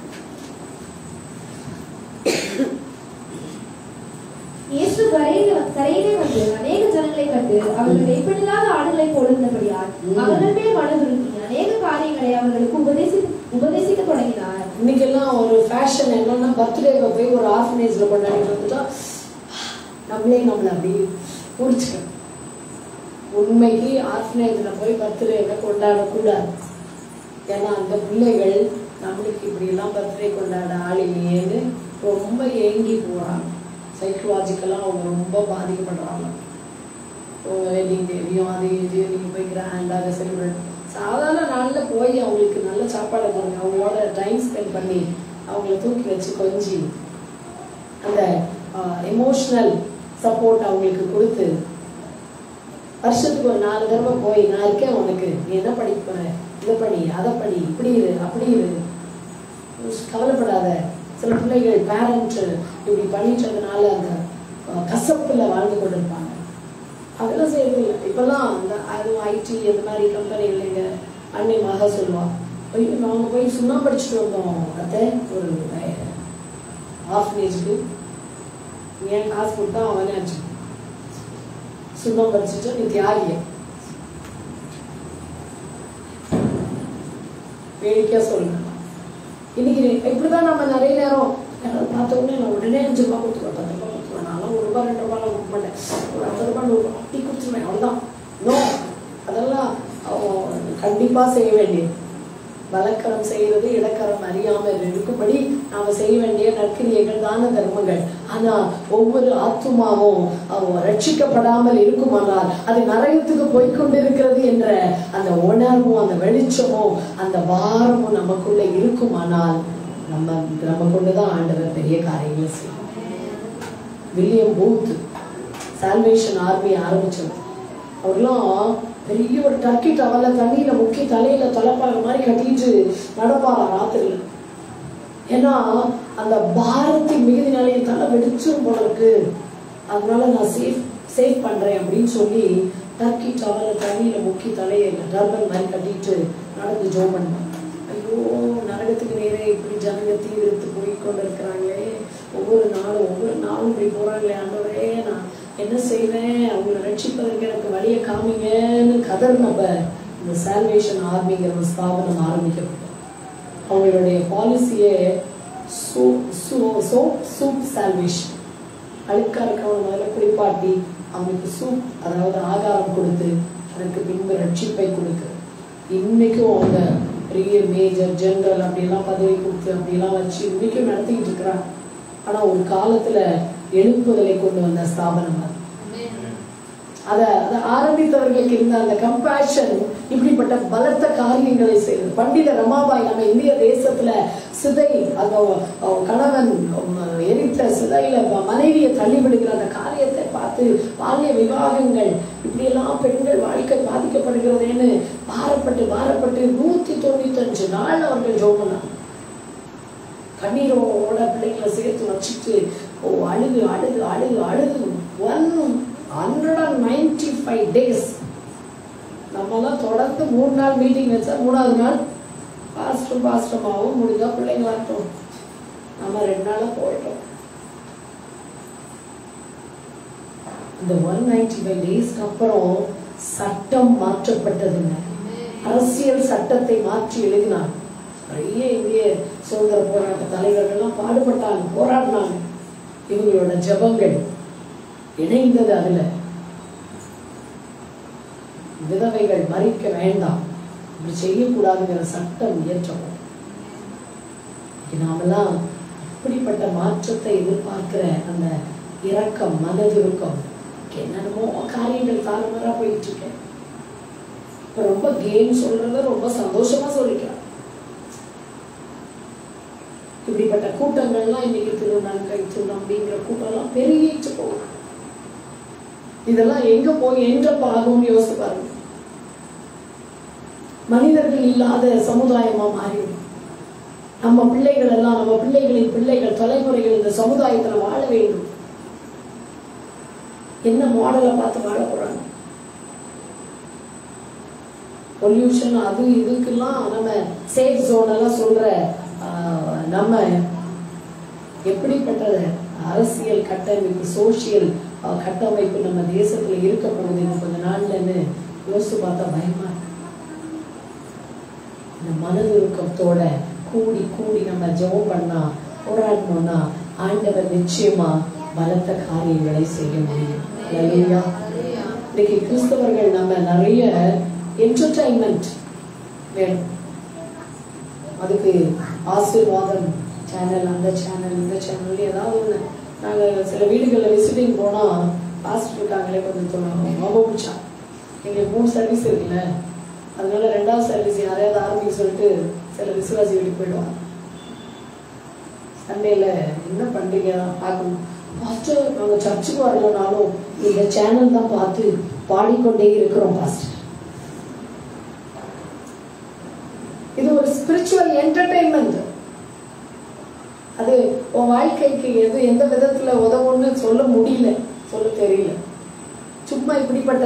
S1: இயேசு கரையிலே கரையிலே வந்து அநேக ஜனங்களை கண்டு அவர்கள் மேய்ப்பனில்லாத ஆடுகளைப் போல இருந்தபடியால்
S6: ம்.
S1: அவர்கள் மேல் மனதுருகி அநேக காரியங்களை அவர்களுக்கு உபதேசி உபதேசிக்க தொடங்கினார்
S6: இன்னைக்கெல்லாம் ஒரு ஃபேஷன் என்னன்னா பர்த்டேவை போய் ஒரு ஆர்ஃபனேஜில் கொண்டாடிட்டு வந்துட்டா நம்மளே நம்மளை அப்படி முடிச்சுக்கணும் உண்மைக்கு ஆர்ஃபனேஜில் போய் பர்த்டேவை கொண்டாடக்கூடாது ஏன்னா அந்த பிள்ளைகள் நம்மளுக்கு இப்படியெல்லாம் பர்த்டே கொண்டாட ஆள் இல்லையேன்னு ரொம்ப ஏங்கி போகிறாங்க சைக்கலாஜிக்கலாக அவங்க ரொம்ப பாதிக்கப்படுறாங்க உங்கள் வெட்டிங் டேவையும் அது இது நீங்கள் போய் கிராண்டாக செலிப்ரேட் சாதாரண நாளில் போய் அவங்களுக்கு நல்ல சாப்பாடு கொடுங்க அவங்களோட டைம் ஸ்பெண்ட் பண்ணி அவங்கள தூக்கி வச்சு கொஞ்சி அந்த எமோஷ்னல் சப்போர்ட் அவங்களுக்கு கொடுத்து வருஷத்துக்கு ஒரு நாலு தடவை போய் நான் இருக்கேன் உனக்கு நீ என்ன படிக்க போற இதை படி அதை படி இப்படி இரு அப்படி இரு கவலைப்படாத சில பிள்ளைகள் பேரண்ட் இப்படி பண்ணிட்டதுனால அந்த அஹ், கசப்புல வாழ்ந்து கொண்டிருப்பாங்க அதெல்லாம் செய்யறது இல்லை இப்பெல்லாம் அந்த அதுவும் ஐடி அந்த மாதிரி கம்பெனிகள் எங்க அன்னை மக சொல்லுவாங்க போய் நாங்கள் போய் சுண்ணா படிச்சுட்டு வந்தோம் அத்தை ஒரு ஆர்ஃபனேஜுக்கு ஏன் காசு கொடுத்தா அவனே ஆச்சு சுண்ணம் படிச்சுட்டு நீ தியாகிய வேடிக்கையா சொல்லுங்க இன்னைக்கு இப்படிதான் நம்ம நிறைய நேரம் யாராவது பார்த்த உடனே நான் உடனே அஞ்சு ரூபாய் கொடுத்துருவேன் பத்து ரூபாய் கொடுத்துருவேன் நான்லாம் ஒரு ரூபாய் ரெண்டு ரூபாய்லாம் கொடுக்க மாட்டேன் ஒரு ஐம்பது ரூபாய் நூறு ரூபாய் அப்படி கொடுத்துருவேன் அவ்வளோதான் நோ அதெல்லாம் அவன் கண்டிப்பா செய்ய வேண்டியது வலக்கரம் செய்கிறது இடக்கரம் அறியாமல் இருக்கும்படி நாம செய்ய வேண்டிய நற்கிரியைகள் தான தர்மங்கள் ஆனா ஒவ்வொரு ஆத்துமாவும் அவன் ரட்சிக்கப்படாமல் இருக்குமானால் அது நரகத்துக்கு போய்க்கொண்டிருக்கிறது என்ற அந்த உணர்வும் அந்த வெளிச்சமும் அந்த பாரமும் நமக்குள்ள இருக்குமானால் நம்ம நம்ம கொண்டுதான் ஆண்டவர் பெரிய காரியங்களை செய்யும் வில்லியம் பூத் சால்வேஷன் ஆர்மி ஆரம்பிச்சது அவர்லாம் பெரிய ஒரு டர்க்கி டவல்ல தண்ணியில முக்கி தலையில தலைப்பாக மாதிரி கட்டிட்டு நடப்பாராம் ராத்திரில ஏன்னா அந்த பாரத்தின் மிகுதினாலே என் தலை வெடிச்சிரும் போல இருக்கு அதனால நான் சேஃப் சேவ் பண்றேன் அப்படின்னு சொல்லி டர்க்கி டவல்ல தண்ணியில முக்கி தலையை டர்பன் மாதிரி கட்டிட்டு நடந்து ஜோ பண்ணான் ஐயோ நரகத்துக்கு நேரே இப்படி ஜனங்க தீவிரத்து போய் கொண்டு இருக்கிறாங்களே ஒவ்வொரு நாளும் ஒவ்வொரு நாளும் இப்படி போறாங்களே ஆண்டவரே நான் என்ன செய்வேன் அவங்களை ரட்சிப்பதற்கு எனக்கு வழியை காமிங்கன்னு கதர்னப்ப இந்த சால்வேஷன் ஆர்மிங்கிற ஒரு ஸ்தாபனம் ஆரம்பிக்கப்பட்டது அவங்களுடைய பாலிசியே சோப் சூப் சால்வேஷன் அழுக்கா இருக்கவங்க முதல்ல குளிப்பாட்டி அவனுக்கு சூப் அதாவது ஆகாரம் கொடுத்து அதற்கு பின்பு ரட்சிப்பை கொடுக்கு இன்னைக்கும் அவங்க பெரிய மேஜர் ஜெனரல் அப்படிலாம் பதவி கொடுத்து அப்படிலாம் வச்சு இன்னைக்கும் நடத்திக்கிட்டு இருக்கிறாங்க ஆனா ஒரு காலத்துல எழுப்புதலை கொண்டு வந்த ஸ்தாபனம் அது அத அதை ஆரம்பித்தவர்களுக்கு இருந்த அந்த கம்பேஷன் இப்படிப்பட்ட பலத்த காரியங்களை செய்யுது பண்டித ரமாபாய் நம்ம இந்திய தேசத்துல சிதை அந்த அவ- கணவன் உம், எரித்த சிதையில ம- மனைவியை தள்ளி விடுகிற அந்த காரியத்தை பார்த்து பால்ய விவாகங்கள் இப்படியெல்லாம் பெண்கள் வாழ்க்கை பாதிக்கப்படுகிறதேன்னு பாரப்பட்டு பாரப்பட்டு நூத்தி தொண்ணூத்தஞ்சு நாள் அவர்கள் ஜோம் பண்ணாங்க கண்ணீரோட பிள்ளைங்களை சேர்த்து வச்சுட்டு ஓ அழுது அழுது அழுது அழுது one hundred and ninety five days நம்மலாம் தொடர்ந்து மூணு நாள் மீட்டிங் வச்சா மூணாவது நாள் பாஸ்டர் பாஸ்டமாவும் முடிஞ்சா பிள்ளைங்க வரட்டும் நம்ம ரெண்டு நாளா போயிட்டோம் இந்த ஒன் நைன்டி ஃபைவ் டேஸ்க்கு அப்புறம் சட்டம் மாற்றப்பட்டதுங்க அரசியல் சட்டத்தை மாற்றி எழுதினாங்க நிறைய இந்திய சுதந்திர போராட்ட தலைவர்கள்லாம் பாடுபட்டாங்க போராடினாங்க இவங்களோட ஜெபங்கள் இணைந்தது அதுல விதவைகள் மறிக்க வேண்டாம் இப்படி செய்யக்கூடாதுங்கிற சட்டம் இயற்றப்படும் இன்னைக்கு நாமெல்லாம் இப்படிப்பட்ட மாற்றத்தை எதிர்பார்க்கிற அந்த இரக்கம் மனதிருக்கம் என்னென்னமோ காரியங்கள் தாறுமாறா போயிட்டு இருக்கேன் இப்ப ரொம்ப கேம் சொல்றத ரொம்ப சந்தோஷமா சொல்லிக்கலாம் இப்படிப்பட்ட கூட்டங்கள்லாம் இன்னைக்கு திருநங்கை திருநம்பிங்கிற கூட்டம்லாம் பெருகிட்டு போகும் இதெல்லாம் எங்க போய் எங்க பாகும்னு யோசிச்சு பாருங்க மனிதர்கள் இல்லாத சமுதாயமா மாறிடும் நம்ம பிள்ளைகள் எல்லாம் நம்ம பிள்ளைகளின் பிள்ளைகள் தலைமுறைகள் இந்த சமுதாயத்துல வாழ வேண்டும் என்ன மாடலை பார்த்து வாழ போறாங்க பொல்யூஷன் அது இதுக்கெல்லாம் நம்ம சேஃப் ஜோன் எல்லாம் சொல்ற ஆஹ், நம்ம எப்படிப்பட்ட அரசியல் கட்டமைப்பு சோசியல் கட்டமைப்பு நம்ம தேசத்துல இருக்க போகுது இன்னும் கொஞ்ச நாள்லன்னு யோசிச்சு பார்த்தா பயமா இருக்கு இந்த மனதுருக்கத்தோட கூடி கூடி நம்ம ஜெபம் பண்ணா போராடணும்னா ஆண்டவர் நிச்சயமா பலத்த காரியங்களை செய்ய முடியும் அல்லேலூயா. இன்னைக்கு கிறிஸ்தவர்கள் நம்ம நிறைய என்டர்டைன்மெண்ட் வேணும் அதுக்கு ஆசீர்வாதம் சேனல் அந்த சேனல் இந்த சேனல் ஏதாவது ஒன்று நாங்கள் சில வீடுகளில் விசிட்டிங் போனால் பாஸ்டர் இருக்காங்களே கொஞ்சம் சொன்னாங்க ரொம்ப பிடிச்சா எங்களுக்கு மூணு சர்வீஸ் இருக்குல்ல அதனால ரெண்டாவது சர்வீஸ் யாரையாவது ஆரம்பிக்க சொல்லிட்டு சில விசுவாசி வீட்டுக்கு போயிடுவாங்க சண்டேல என்ன பண்டிகை தான் பார்க்கணும் பாஸ்டர் நாங்கள் சர்ச்சுக்கு வரலனாலும் இந்த சேனல் தான் பார்த்து பாடிக்கொண்டே இருக்கிறோம் பாஸ்டர் இது ஒரு ஸ்பிரிச்சுவல் என்டர்டைன்மெண்ட் அது உன் வாழ்க்கைக்கு எது எந்த விதத்துல உதவும்னு சொல்ல முடியல சொல்ல தெரியல சும்மா இப்படிப்பட்ட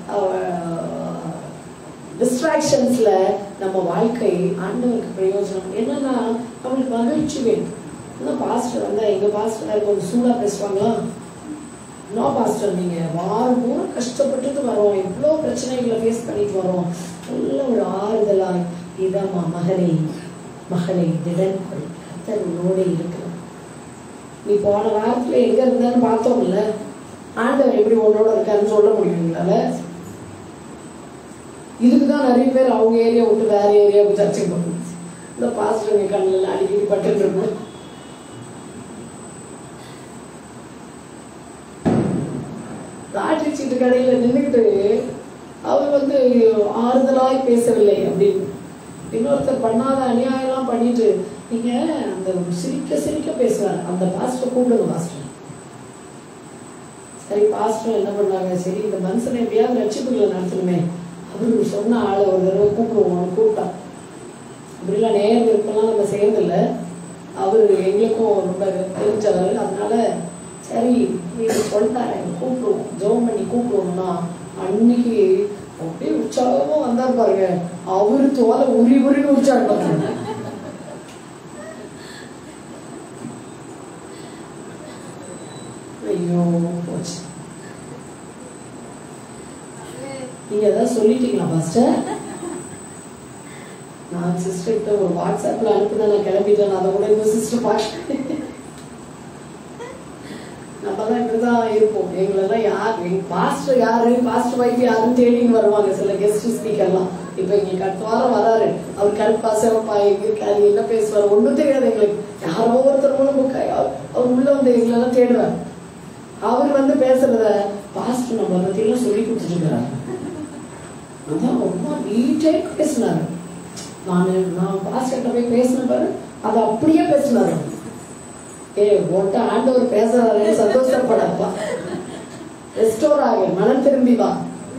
S6: டிஸ்ட்ராக்ஷன்ஸ்ல நம்ம வாழ்க்கை ஆண்டவருக்கு பிரயோஜனம் என்னன்னா நம்மளுக்கு மகிழ்ச்சி வேணும் இன்னும் பாஸ்டர் வந்தா எங்க பாஸ்டர் கொஞ்சம் சூடா பேசுவாங்களா என்ன பாஸ்டர் நீங்க வாரம் பூரா கஷ்டப்பட்டுட்டு வரோம் எவ்வளோ பிரச்சனைகளை ஃபேஸ் பண்ணிட்டு வரோம் நல்ல ஒரு ஆறுதலாய் இதமா மகனே மகளே திடன் கொள் கர்த்தர் உன்னோட இருக்கிறார் நீ போன வாரத்துல எங்க இருந்தான்னு பார்த்தோம்ல ஆண்டவர் எப்படி உன்னோட இருக்காருன்னு சொல்ல முடியுங்களால இதுக்கு தான் நிறைய பேர் அவங்க ஏரியா விட்டு வேற ஏரியாவுக்கு சர்ச்சைக்கு போகணும் இந்த பாஸ்டருங்க கண்ணில் அடிக்கடி பட்டு இருக்கும் லாட்டரி சீட்டு கடையில் நின்றுக்கிட்டு அவர் வந்து ஆறுதலாய் பேசவில்லை அப்படின்னு இன்னொருத்தர் பண்ணாத அநியாயம்லாம் பண்ணிட்டு நீங்க அந்த சிரிக்க சிரிக்க பேசுவார் அந்த பாஸ்டர் கூப்பிடுங்க பாஸ்டர் சரி பாஸ்டர் என்ன பண்ணாங்க சரி இந்த மனுஷனை எப்படியாவது ரட்சிப்புகளை நடத்தணுமே அவரு சொன்ன ஆளை ஒரு தடவை கூப்பிடுவோம் கூப்பிட்டான் அப்படிலாம் நேர் விருப்பம்லாம் நம்ம செய்யறதில்ல அவர் எங்களுக்கும் ரொம்ப தெரிஞ்சவர் அதனால சரி நீங்க சொல்லிட்டாரு கூப்பிடுவோம் ஜெபம் பண்ணி கூப்பிடுவோம்னா அன்னைக்கு அப்படியே உற்சாகமா வந்தார் பாருங்க அவரு தோலை உரி உரின்னு உற்சாகம் பாருங்க ஐயோ போச்சு நீங்க ஏதாவது சொல்லிட்டீங்களா பாஸ்டர் நான் சிஸ்டர்கிட்ட ஒரு வாட்ஸ்அப்ல அனுப்புனேன் நான் கிளம்பிட்டேன் அதை கூட இந்த சிஸ்டர் பார்க்க நம்ம தான் இப்படிதான் இருப்போம் எங்களெல்லாம் யார் எங்க பாஸ்டர் யாரு பாஸ்டர் வைஃப் யாருன்னு தேடின்னு வருவாங்க சில கெஸ்ட் ஸ்பீக்கர்லாம் இப்போ எங்களுக்கு அடுத்த வாரம் வராரு அவர் கருப்பா சிவப்பா எங்க இருக்காரு என்ன பேசுவார் ஒண்ணும் தெரியாது எங்களுக்கு யாரோ ஒருத்தர் மூலம் book ஆகி அவர் அவர் உள்ள வந்து எங்களெல்லாம் தேடுவார் அவர் வந்து பேசுறத பாஸ்டர் நம்மளை பத்தி எல்லாம் சொல்லி கொடுத்துட்டு இருக்கிறாரு அதான் ரொம்ப நீட்டே பேசினாரு நான் நான் பாஸ்டர்கிட்ட போய் பேசின பாரு அதை அப்படியே பேசினாரு ஏ ஒட்ட ஆண்டவர் பேசுறாரு சந்தோஷப்படப்பா ரெஸ்டோர் ஆக மனம் திரும்பி வா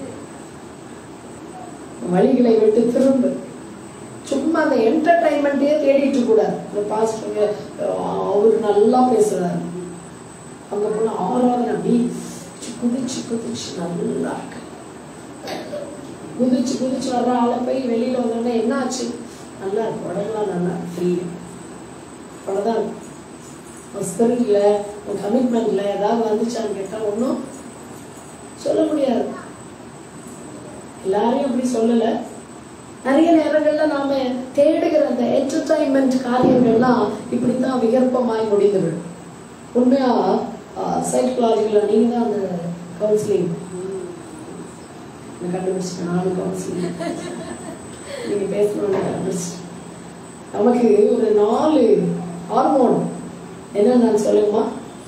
S6: வழிகளை விட்டு திரும்ப சும்மா அந்த என்டர்டைன்மெண்ட்டே தேடிட்டு கூட இந்த பாஸ்டருங்க அவர் நல்லா பேசுறாரு அங்க போன ஆராதனை அப்படி குதிச்சு குதிச்சு நல்லா இருக்கு குதிச்சு குதிச்சு வர்ற ஆளை போய் வெளியில வந்தோடனே என்ன ஆச்சு நல்லா இருக்கு உடம்புலாம் நல்லா ஃப்ரீ அவ்வளோதான் உன் ஸ்பிரிட்ல உன் கமிட்மெண்ட்ல ஏதாவது வந்துச்சான்னு கேட்டா ஒன்றும் சொல்ல முடியாது எல்லாரையும் அப்படி சொல்லல நிறைய நேரங்கள்ல நாம தேடுகிற அந்த என்டர்டைன்மெண்ட் காரியங்கள்லாம் இப்படித்தான் விகற்பமாய் முடிந்துவிடும் உண்மையா சைக்கலாஜிக்கல நீங்க தான் அந்த கவுன்சிலிங் கண்டுபிடிச்சிட்டேன் நானும் கவுன்சிலிங் நீங்க பேசணும்னு கண்டுபிடிச்சிட்டேன் நமக்கு ஒரு நாலு ஹார்மோன் என்னன்னு சொல்லுங்கம்மா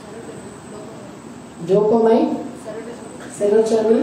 S6: dopamine serotonin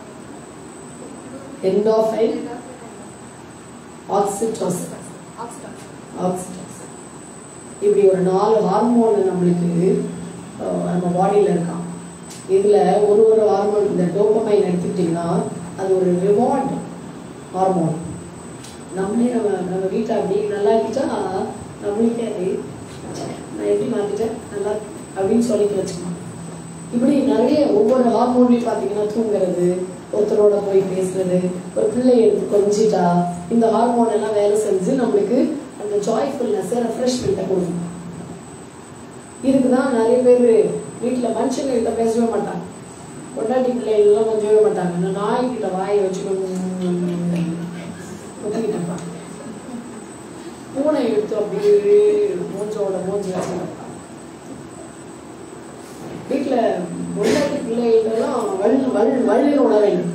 S6: endorphin oxytocin oxytocin இப்படி ஒரு நாலு ஹார்மோன் நம்மளுக்கு அஹ், நம்ம பாடியில இருக்கான் இதுல ஒரு ஒரு ஹார்மோன் இந்த டோப்பமைன் எடுத்துக்கிட்டிங்கன்னா அது ஒரு ரிவார்ட் ஹார்மோன் நம்மளே நம்ம நம்ம வீட்டை அப்படி நல்லா இருக்கிட்டா நம்மளுக்கே அது ச்சே, நான் எப்படி மாத்திட்டேன் நல்லா இருக்கு அப்படின்னு சொல்லிக்க வச்சுக்கணும் இப்படி நிறைய ஒவ்வொரு ஹார்மோன்லையும் பார்த்தீங்கன்னா தூங்குறது ஒருத்தரோட போய் பேசுறது ஒரு பிள்ளை எடுத்து கொஞ்சிட்டா இந்த ஹார்மோன் எல்லாம் வேலை செஞ்சு நம்மளுக்கு அந்த ஜாய்ஃபுல்னஸ் ரெஃப்ரெஷ்மெண்ட்டை கொடுக்கும் இதுக்கு தான் நிறைய பேர் வீட்டில் மனுஷங்க கிட்ட பேசவே மாட்டாங்க பொண்டாட்டி பிள்ளைகள்லாம் கொஞ்சவே மாட்டாங்க இந்த நாய்கிட்ட வாயை வச்சு ஒத்துக்கிட்டப்பா பூனை எடுத்து அப்படியே மூஞ்சோட மூஞ்சி வச்சு வீட்டுல பொண்டாட்டி பிள்ளைகளெல்லாம் வள் வள் வள்ளின்னு உணர வேண்டும்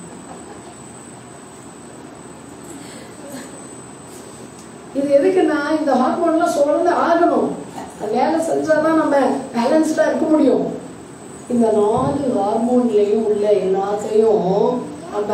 S6: இது எதுக்குன்னா இந்த ஹார்மோன்லாம் சுழந்து ஆகணும் அது வேலை செஞ்சாதான் நம்ம பேலன்ஸ்டா இருக்க முடியும் இந்த நாலு ஹார்மோன்லயும் உள்ள எல்லாத்தையும் நம்ம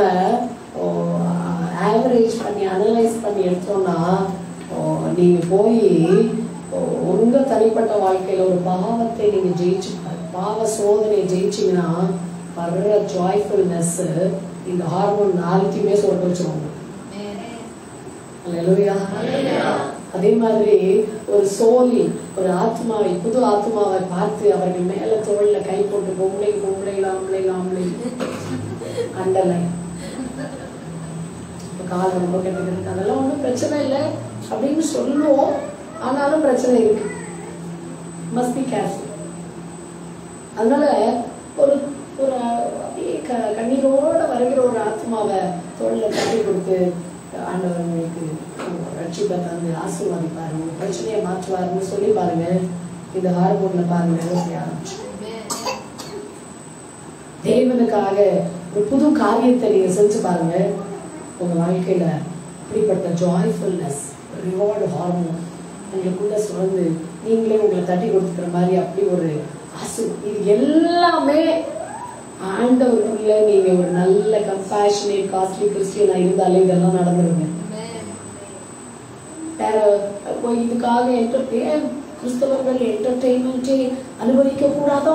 S6: ஆவரேஜ் பண்ணி அனலைஸ் பண்ணி எடுத்தோம்னா ஓ, நீங்க போய் ஓ, உங்க தனிப்பட்ட வாழ்க்கையில ஒரு பாவத்தை நீங்க ஜெயிச்சு பாவ சோதனை ஜெயிச்சீங்கன்னா வர்ற ஜாய்ஃபுல்னஸ் இந்த ஹார்மோன் நாளைக்குமே சொல்ல வச்சிருவாங்க அல்லேலூயா அதே மாதிரி ஒரு சோலி ஒரு ஆத்மாவை புது ஆத்மாவை பார்த்து அவர்கள் மேல தோல்ல கை போட்டு பொம்பளை பொம்பளை ஆம்பளை ஆம்பளை அண்டலை இப்ப கால் ரொம்ப கெட்டுக்கிட்டு அதெல்லாம் ஒன்றும் பிரச்சனை இல்லை அப்படின்னு சொல்லுவோம் ஆனாலும் பிரச்சனை இருக்கு மஸ்ட் பி கேர்ஃபுல் அதனால ஒரு ஒரு அப்படியே க கண்ணீரோட வருகிற ஒரு ஆத்மாவை தோல்ல தட்டி கொடுத்து ஆண்டவர் உங்களுக்கு ரட்சிப்பை தந்து ஆசீர்வாதிப்பாரு உங்க பிரச்சனையை மாற்றுவாருன்னு சொல்லி பாருங்க இந்த ஹார்மோன்ல பாருங்க யோசிக்க ஆரம்பிச்சு தேவனுக்காக ஒரு புது காரியத்தை நீங்க செஞ்சு பாருங்க உங்க வாழ்க்கையில இப்படிப்பட்ட ஜாய்ஃபுல்னஸ் ரிவார்டு ஹார்மோன் உங்களுக்குள்ள சுரந்து நீங்களே உங்களை தட்டி கொடுத்துக்கிற மாதிரி அப்படி ஒரு ஆசு இது எல்லாமே ஆண்டவருக்குள்ள நீங்க ஒரு நல்ல கம்பேஷனேட் காஸ்ட்லி கிறிஸ்டியனா இருந்தாலே இதெல்லாம் நடந்துருங்க வேற இப்போ இதுக்காக என்டர் ஏன் கிறிஸ்தவர்கள் என்டர்டெயின்மெண்ட்டே அனுபவிக்க கூடாதா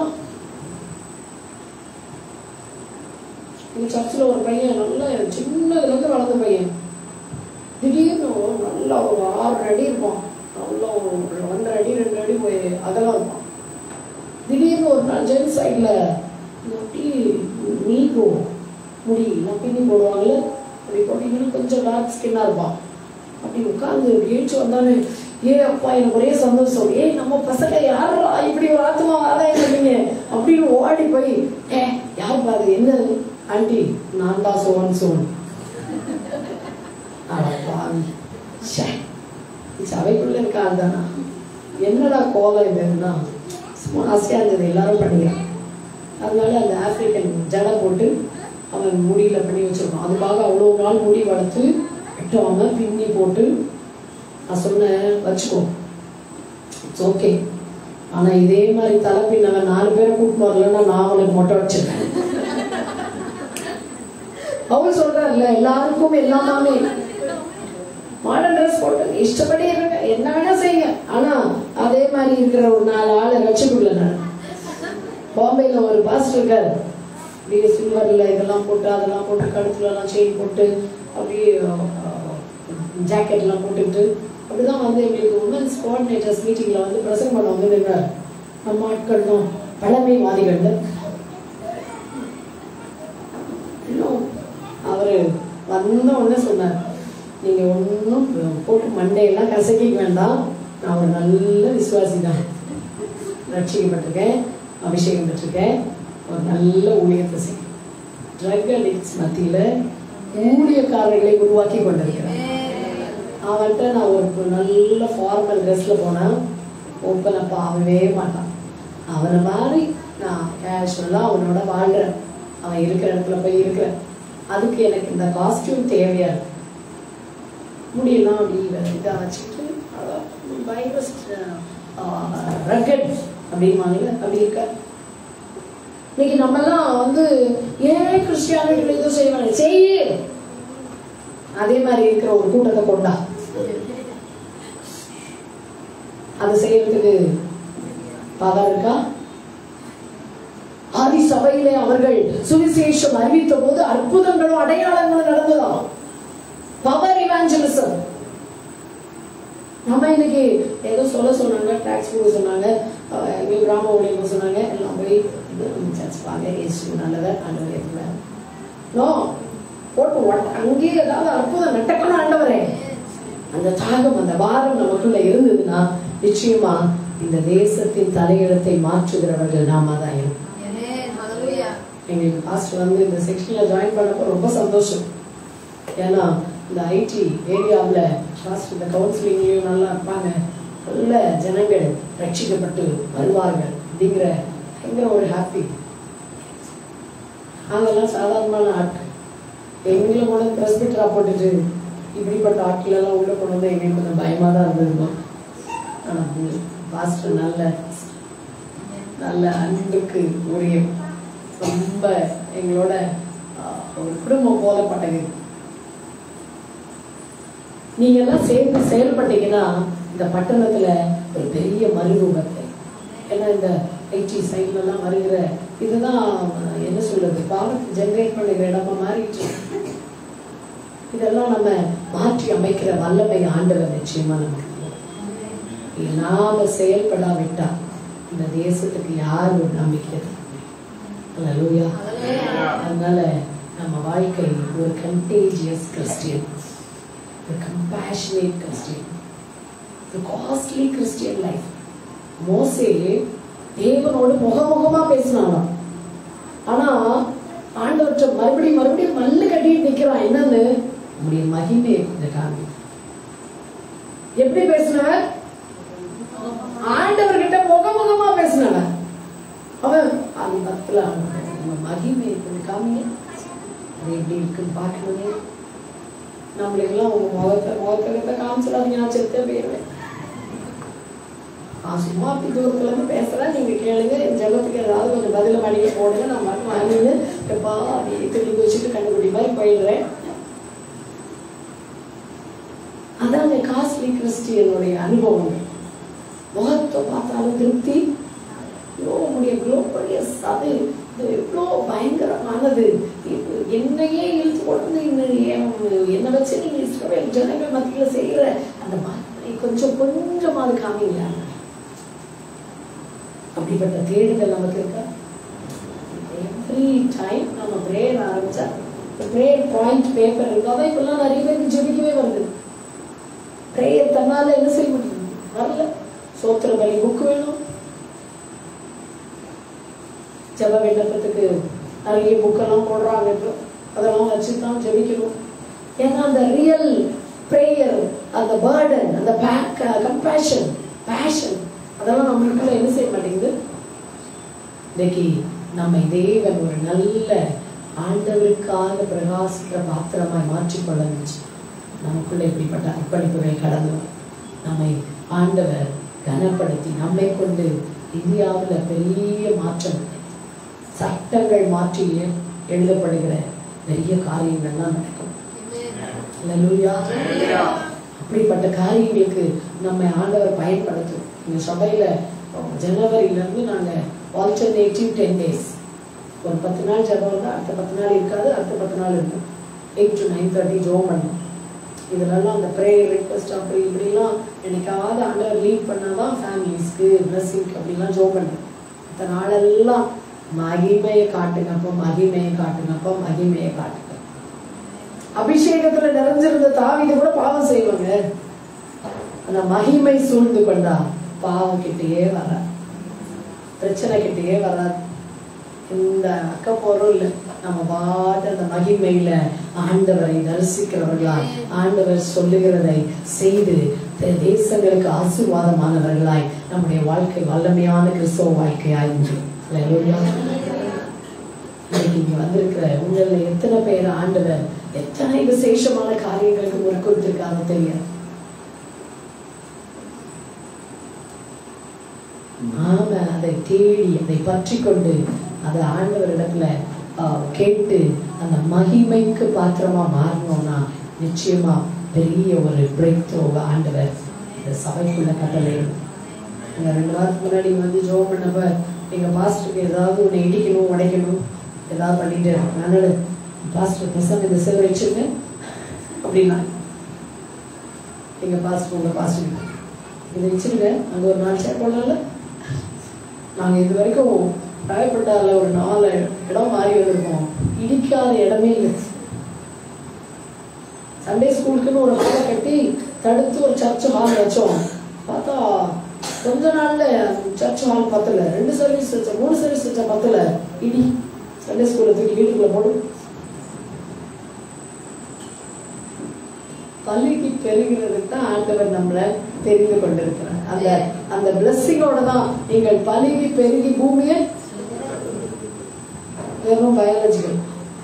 S6: எங்க சர்ச்சில் ஒரு பையன் நல்ல சின்னதுலேருந்து வளர்ந்த பையன் திடீர்னு நல்லா ஒரு ஆறு அடி இருப்பான் நல்லா ஒரு ஒன்றரை அடி ரெண்டு அடி போய் அகலம் இருப்பான் திடீர்னு ஒரு நாள் ஜென் சைடில் அப்படி நீக்கோ முடி எல்லாம் பின்னி போடுவாங்கல்ல அப்படி போட்டிங்கன்னா கொஞ்சம் டார்க் ஸ்கின்னாக இருப்பான் அப்படி உட்கார்ந்து ஏச்சு வந்தாலே ஏ அப்பா எனக்கு ஒரே சந்தோஷம் ஏய் நம்ம பசங்க யாரா இப்படி ஒரு ஆத்மா ஆதாயம் பண்ணீங்க அப்படின்னு ஓடி போய் ஏ யார் பாரு என்ன ஆண்டி நான் தான் சோன் சோன் அட பாவி ச்சே சபைக்குள்ள இருக்கா தானா என்னடா கோலம் இதுன்னா சும்மா ஆசையா இருந்தது எல்லாரும் பண்ணிக்கிறான் அதனால அந்த ஆப்பிரிக்கன் ஜடை போட்டு அவன் முடியில பண்ணி வச்சிருக்கான் அதுக்காக அவ்வளோ நாள் முடி வளர்த்து வெட்டுவாங்க பின்னி போட்டு நான் சொன்னேன் வச்சுக்கோ இட்ஸ் ஓகே ஆனா இதே மாதிரி தலை பின்னவன் நாலு பேரை கூட்டிட்டு வரலன்னா நான் அவனுக்கு மொட்டை வச்சிருக்கேன் அவர் சொல்றாருல்ல எல்லாருக்கும் எல்லாமே மாடர்ன் ட்ரெஸ் போட்டு இஷ்டப்படி இருங்க என்ன வேணா செய்யுங்க ஆனா அதே மாதிரி இருக்கிற ஒரு நாலு ஆளை வச்சுக்கல நான் பாம்பேல ஒரு பாஸ்டர் இருக்காரு அப்படியே சில்வர்ல இதெல்லாம் போட்டு அதெல்லாம் போட்டு கழுத்துல எல்லாம் செயின் போட்டு அப்படியே ஜாக்கெட் எல்லாம் போட்டுக்கிட்டு அப்படிதான் வந்து எங்களுக்கு உமன்ஸ் கோஆர்டினேட்டர்ஸ் மீட்டிங்ல வந்து பிரசன்ட் பண்ண வந்து நின்றார் நம்ம ஆட்கள் தான் பழமைவாதிகள் இன்னும் அவரு வந்த உடனே சொன்னார் நீங்க ஒன்றும் போட்டு மண்டையெல்லாம் கசக்கிக்க வேண்டாம் நான் ஒரு நல்ல விசுவாசி தான் ரட்சிக்கப்பட்டிருக்கேன் அபிஷேகம் பெற்றிருக்கேன் ஒரு நல்ல ஊழியத்தை செய்யும் ட்ரக் அடிக்ட்ஸ் மத்தியில ஊழியக்காரர்களை உருவாக்கி கொண்டிருக்கிறேன் அவன்கிட்ட நான் ஒரு நல்ல ஃபார்மல் ட்ரெஸ்ல போனா ஓப்பன் அப்ப ஆகவே மாட்டான் அவனை மாதிரி நான் கேஷுவலாக அவனோட வாழ்றேன் அவன் இருக்கிற இடத்துல போய் இருக்கிறேன் அதுக்கு எனக்கு இந்த காஸ்டியூம் தேவையா இருக்கு முடியெல்லாம் அப்படி இதாக வச்சுட்டு பயங்கர ரகட் அப்படிம்பாங்கல்ல அப்படி இருக்க இன்னைக்கு நம்மெல்லாம் வந்து ஏன் கிறிஸ்டியானிட்டியில் எதுவும் செய்வாங்க செய்யு அதே மாதிரி இருக்கிற ஒரு கூட்டத்தை கொண்டா அது செய்யறதுக்கு பவர் இருக்கா ஆதி சபையிலே அவர்கள் சுவிசேஷம் அறிவித்த போது அற்புதங்களும் அடையாளங்களும் நடந்ததாம் பவர் இவாஞ்சலிசம் நம்ம இன்னைக்கு ஏதோ சொல்ல சொன்னாங்க டாக்ஸ் கொடுக்க சொன்னாங்க அஹ் எங்களுக்கு கிராம ஊழியம் சொன்னாங்க எல்லாம் போய் சர்ச் வாங்க இயேசு நல்லவர் ஆண்டவர் இருக்கிறார் நோ போட்டு ஒட்ட- அங்கேயே ஏதாவது அற்புதம் நட்டக்கணும் ஆண்டவரே அந்த தாகம் அந்த பாரம் நமக்குள்ள இருந்ததுன்னா நிச்சயமா இந்த தேசத்தின் தலையெழுத்தை மாற்றுகிறவர்கள் நாம தான் இருக்கும் எங்களுக்கு பாஸ்ட் வந்து இந்த செக்ஷன்ல ஜாயின் பண்ணப்போ ரொம்ப சந்தோஷம் ஏன்னா இந்த ஐடி ஏரியாவில் பாஸ்ட் இந்த கவுன்சிலிங்லேயும் நல்லா இருப்பாங்க நல்ல ஜனங்கள் ரட்சிக்கப்பட்டு வருவார்கள் அப்படிங்கிற பயங்கர ஒரு ஹாப்பி நாங்கெல்லாம் சாதாரணமான ஆட்கள் எங்களை கூட பிரஸ்பிட்டரா போட்டுட்டு இப்படிப்பட்ட ஆட்கள் எல்லாம் உள்ள கொண்டு வந்து எங்களுக்கு கொஞ்சம் பயமா தான் இருந்திருக்கும் ஆனா பாஸ்டர் நல்ல நல்ல அன்புக்கு உரிய ரொம்ப எங்களோட ஆஹ், ஒரு குடும்பம் போலப்பட்டது நீங்க எல்லாம் சேர்ந்து செயல்பட்டீங்கன்னா இந்த பட்டணத்துல ஒரு பெரிய மறுரூபத்தை ஏன்னா இந்த ஐடி சைட்ல எல்லாம் வருகிற இதுதான் ஆஹ், என்ன சொல்றது பாவத்தை ஜென்ரேட் பண்ணுகிற இடமா மாறிடுச்சு இதெல்லாம் நம்ம மாற்றி அமைக்கிற வல்லமை ஆண்டவர் நிச்சயமா நமக்கு கொடுப்பார். இது நாம செயல்படாவிட்டா இந்த தேசத்துக்கு யார் ஒரு நம்பிக்கை அல்லேலூயா அதனால நம்ம வாழ்க்கை ஒரு கண்டேஜியஸ் கிறிஸ்டியன் ஒரு கம்பேஷனேட் கிறிஸ்டியன் ஒரு காஸ்ட்லி கிறிஸ்டியன் லைஃப் மோசே தேவனோடு முகமுகமா பேசினானாம் ஆனா ஆண்டவற்றை மறுபடியும் மறுபடியும் மல்லு கட்டிட்டு நிக்கிறான் என்னன்னு உங்களுடைய மகிமையை கொஞ்சம் காமி எப்படி பேசினவன் ஆண்டவர்கிட்ட முகமுகமா பேசினவன் அவன் அது பத்துல உங்க மகிமையை கொஞ்சம் காமிங்க அது எப்படி இருக்குன்னு பார்க்கணுமே நம்மளுக்கெல்லாம் உங்க முகத்தை முகத்தை காமிச்சிடாதீங்க நான் செத்தே போயிடுவேன் நான் சும்மா அப்படி தூரத்துல இருந்து பேசுறேன் நீங்க கேளுங்க என் ஜெபத்துக்கு ஏதாவது கொஞ்சம் பதில மணிக்கு போடுங்க நான் மட்டும் வாங்கிட்டு எப்பா அப்படியே திரும்பி வச்சுட்டு கண்டுபிடி மாதிரி போயிடுறேன் அதான் அந்த காஸ்ட்லி கிறிஸ்டியனுடைய அனுபவம் முகத்தை பார்த்தாலும் திருப்தி ஐயோ உங்களுடைய குளோபடிய சதை இது எவ்வளோ பயங்கரமானது இது என்னையே இழுத்து கொண்டு இன்னும் என்- என்னை வச்சு நீங்க இஸ்ரவேல் ஜனங்கள் மத்தியில செய்யற அந்த மாதிரி கொஞ்சம் கொஞ்சமாவது காமிங்களா அப்படிப்பட்ட தேடுதல் நமக்கு இருக்கா எவ்ரி டைம் நம்ம பிரேயர் ஆரம்பிச்சா பிரேயர் பாயிண்ட் பேப்பர் இருக்காதான் இப்பெல்லாம் நிறைய பேருக்கு ஜெபிக்கவே வருது பிரேயர் தன்னால என்ன செய்ய முடியும் வரல சோத்திர பலி புக் வேணும் ஜெப விண்ணப்பத்துக்கு நிறைய புக்கெல்லாம் போடுறாங்க இப்போ அதெல்லாம் வச்சு தான் ஜெபிக்கணும் ஏன்னா அந்த ரியல் ப்ரேயர் அந்த பேர்டன் அந்த பேக் கம்பேஷன் பேஷன் அதெல்லாம் நம்மளுக்குள்ள என்ன செய்ய மாட்டேங்குது இன்னைக்கு நம்மை தேவன் ஒரு நல்ல ஆண்டவருக்காக பிரகாசிக்கிற பாத்திரமாய் மாற்றிக்கொள்ள இருந்துச்சு நமக்குள்ள இப்படிப்பட்ட அர்ப்பணிப்புகள் கடந்து வரும். நம்மை ஆண்டவர் கனப்படுத்தி நம்மை கொண்டு இந்தியாவுல பெரிய மாற்றம் சட்டங்கள் மாற்றி எ- எழுதப்படுகிற பெரிய காரியங்கள்லாம் நடக்கும் அல்லேலூயா. அப்படிப்பட்ட காரியங்களுக்கு நம்ம ஆண்டவர் பயன்படுத்தும் இந்த சபையில ஜனவரியில இருந்து நாங்க ஆல்டர்னேட்டிவ் டென் டேஸ் ஒரு பத்து நாள் ஜபம் இருந்தா அடுத்த பத்து நாள் இருக்காது அடுத்த பத்து நாள் இருக்கும் எயிட் டு நைன் தேர்ட்டி ஜோம் பண்ணும் இதுலலாம் அந்த ப்ரேயர் ரிக்வஸ்ட் அப்படி இப்படிலாம் என்னைக்காவது ஆண்டவர் லீவ் பண்ணாதான் ஃபேமிலிஸ்க்கு பிளஸிங்க்கு அப்படிலாம் ஜோம் பண்ணும் மற்ற நாளெல்லாம் மகிமையை காட்டுங்கப்போ மகிமையை காட்டுங்கப்போ மகிமையை காட்டுங்க அபிஷேகத்துல நிறைஞ்சிருந்த தாவித கூட பாவம் செய்வாங்க அந்த மகிமை சூழ்ந்து கொண்டா பாவம் கிட்டேயே வராது பிரச்சனை கிட்டேயே வராது இந்த அக்கப்போரும் இல்லை நம்ம பாட்டு அந்த மகிமையில ஆண்டவரை தரிசிக்கிறவர்களாய் ஆண்டவர் சொல்லுகிறதை செய்து தே- தேசங்களுக்கு ஆசீர்வாதமானவர்களாய் நம்முடைய வாழ்க்கை வல்லமையான கிறிஸ்தவ வாழ்க்கையாய் உண்டு அல்லேலூயா. இன்னைக்கு இங்க வந்திருக்கிற உங்கள எத்தனை பேர் ஆண்டவர் எத்தனை விசேஷமான காரியங்களுக்கு முற்கொடுத்திருக்காங்க தெரியாது நாம அதை தேடி அதை பற்றி கொண்டு அதை ஆண்டவரிடத்துல ஆஹ், கேட்டு அந்த மகிமைக்கு பாத்திரமா மாறணும்னா நிச்சயமா பெரிய ஒரு பிரேக் த்ரோ ஆண்டவர் இந்த சபைக்குள்ள கட்டளை அங்க ரெண்டு வாரத்துக்கு முன்னாடி வந்து ஜோம் பண்ணப்ப எங்க பாஸ்டருக்கு ஏதாவது ஒன்று இடிக்கணும் உடைக்கணும் ஏதாவது பண்ணிட்டு அதனால பாஸ்டர் பிரசங்க இந்த செல் வச்சிருங்க அப்படின்னா எங்க பாஸ்டர் உங்க பாஸ்டர் இதை வச்சிருங்க அங்க ஒரு நாலு சேர் போடலாம்ல நாங்க இது வரைக்கும் ராயப்பட்டால ஒரு நாலு இடம் மாறி வந்திருக்கோம் இடிக்காத இடமே இல்லை சண்டே ஸ்கூலுக்குன்னு ஒரு ஹாலை கட்டி தடுத்து ஒரு சர்ச் ஹால் வச்சோம் பார்த்தா கொஞ்ச நாள்ல சர்ச் ஹால் பத்தல ரெண்டு சர்வீஸ் வச்ச மூணு சர்வீஸ் வச்ச பத்தல இடி சண்டே ஸ்கூல்ல தூக்கி வீட்டுக்குள்ள போடு பள்ளிக்கு பெருகிறதுக்கு தான் ஆண்டவர் நம்மளை தெரிந்து கொண்டிருக்கிறார் அந்த அந்த பிளஸ்ஸிங்கோட தான் நீங்கள் பழுகி பெருகி பூமியை வெறும் பயாலஜிக்கல்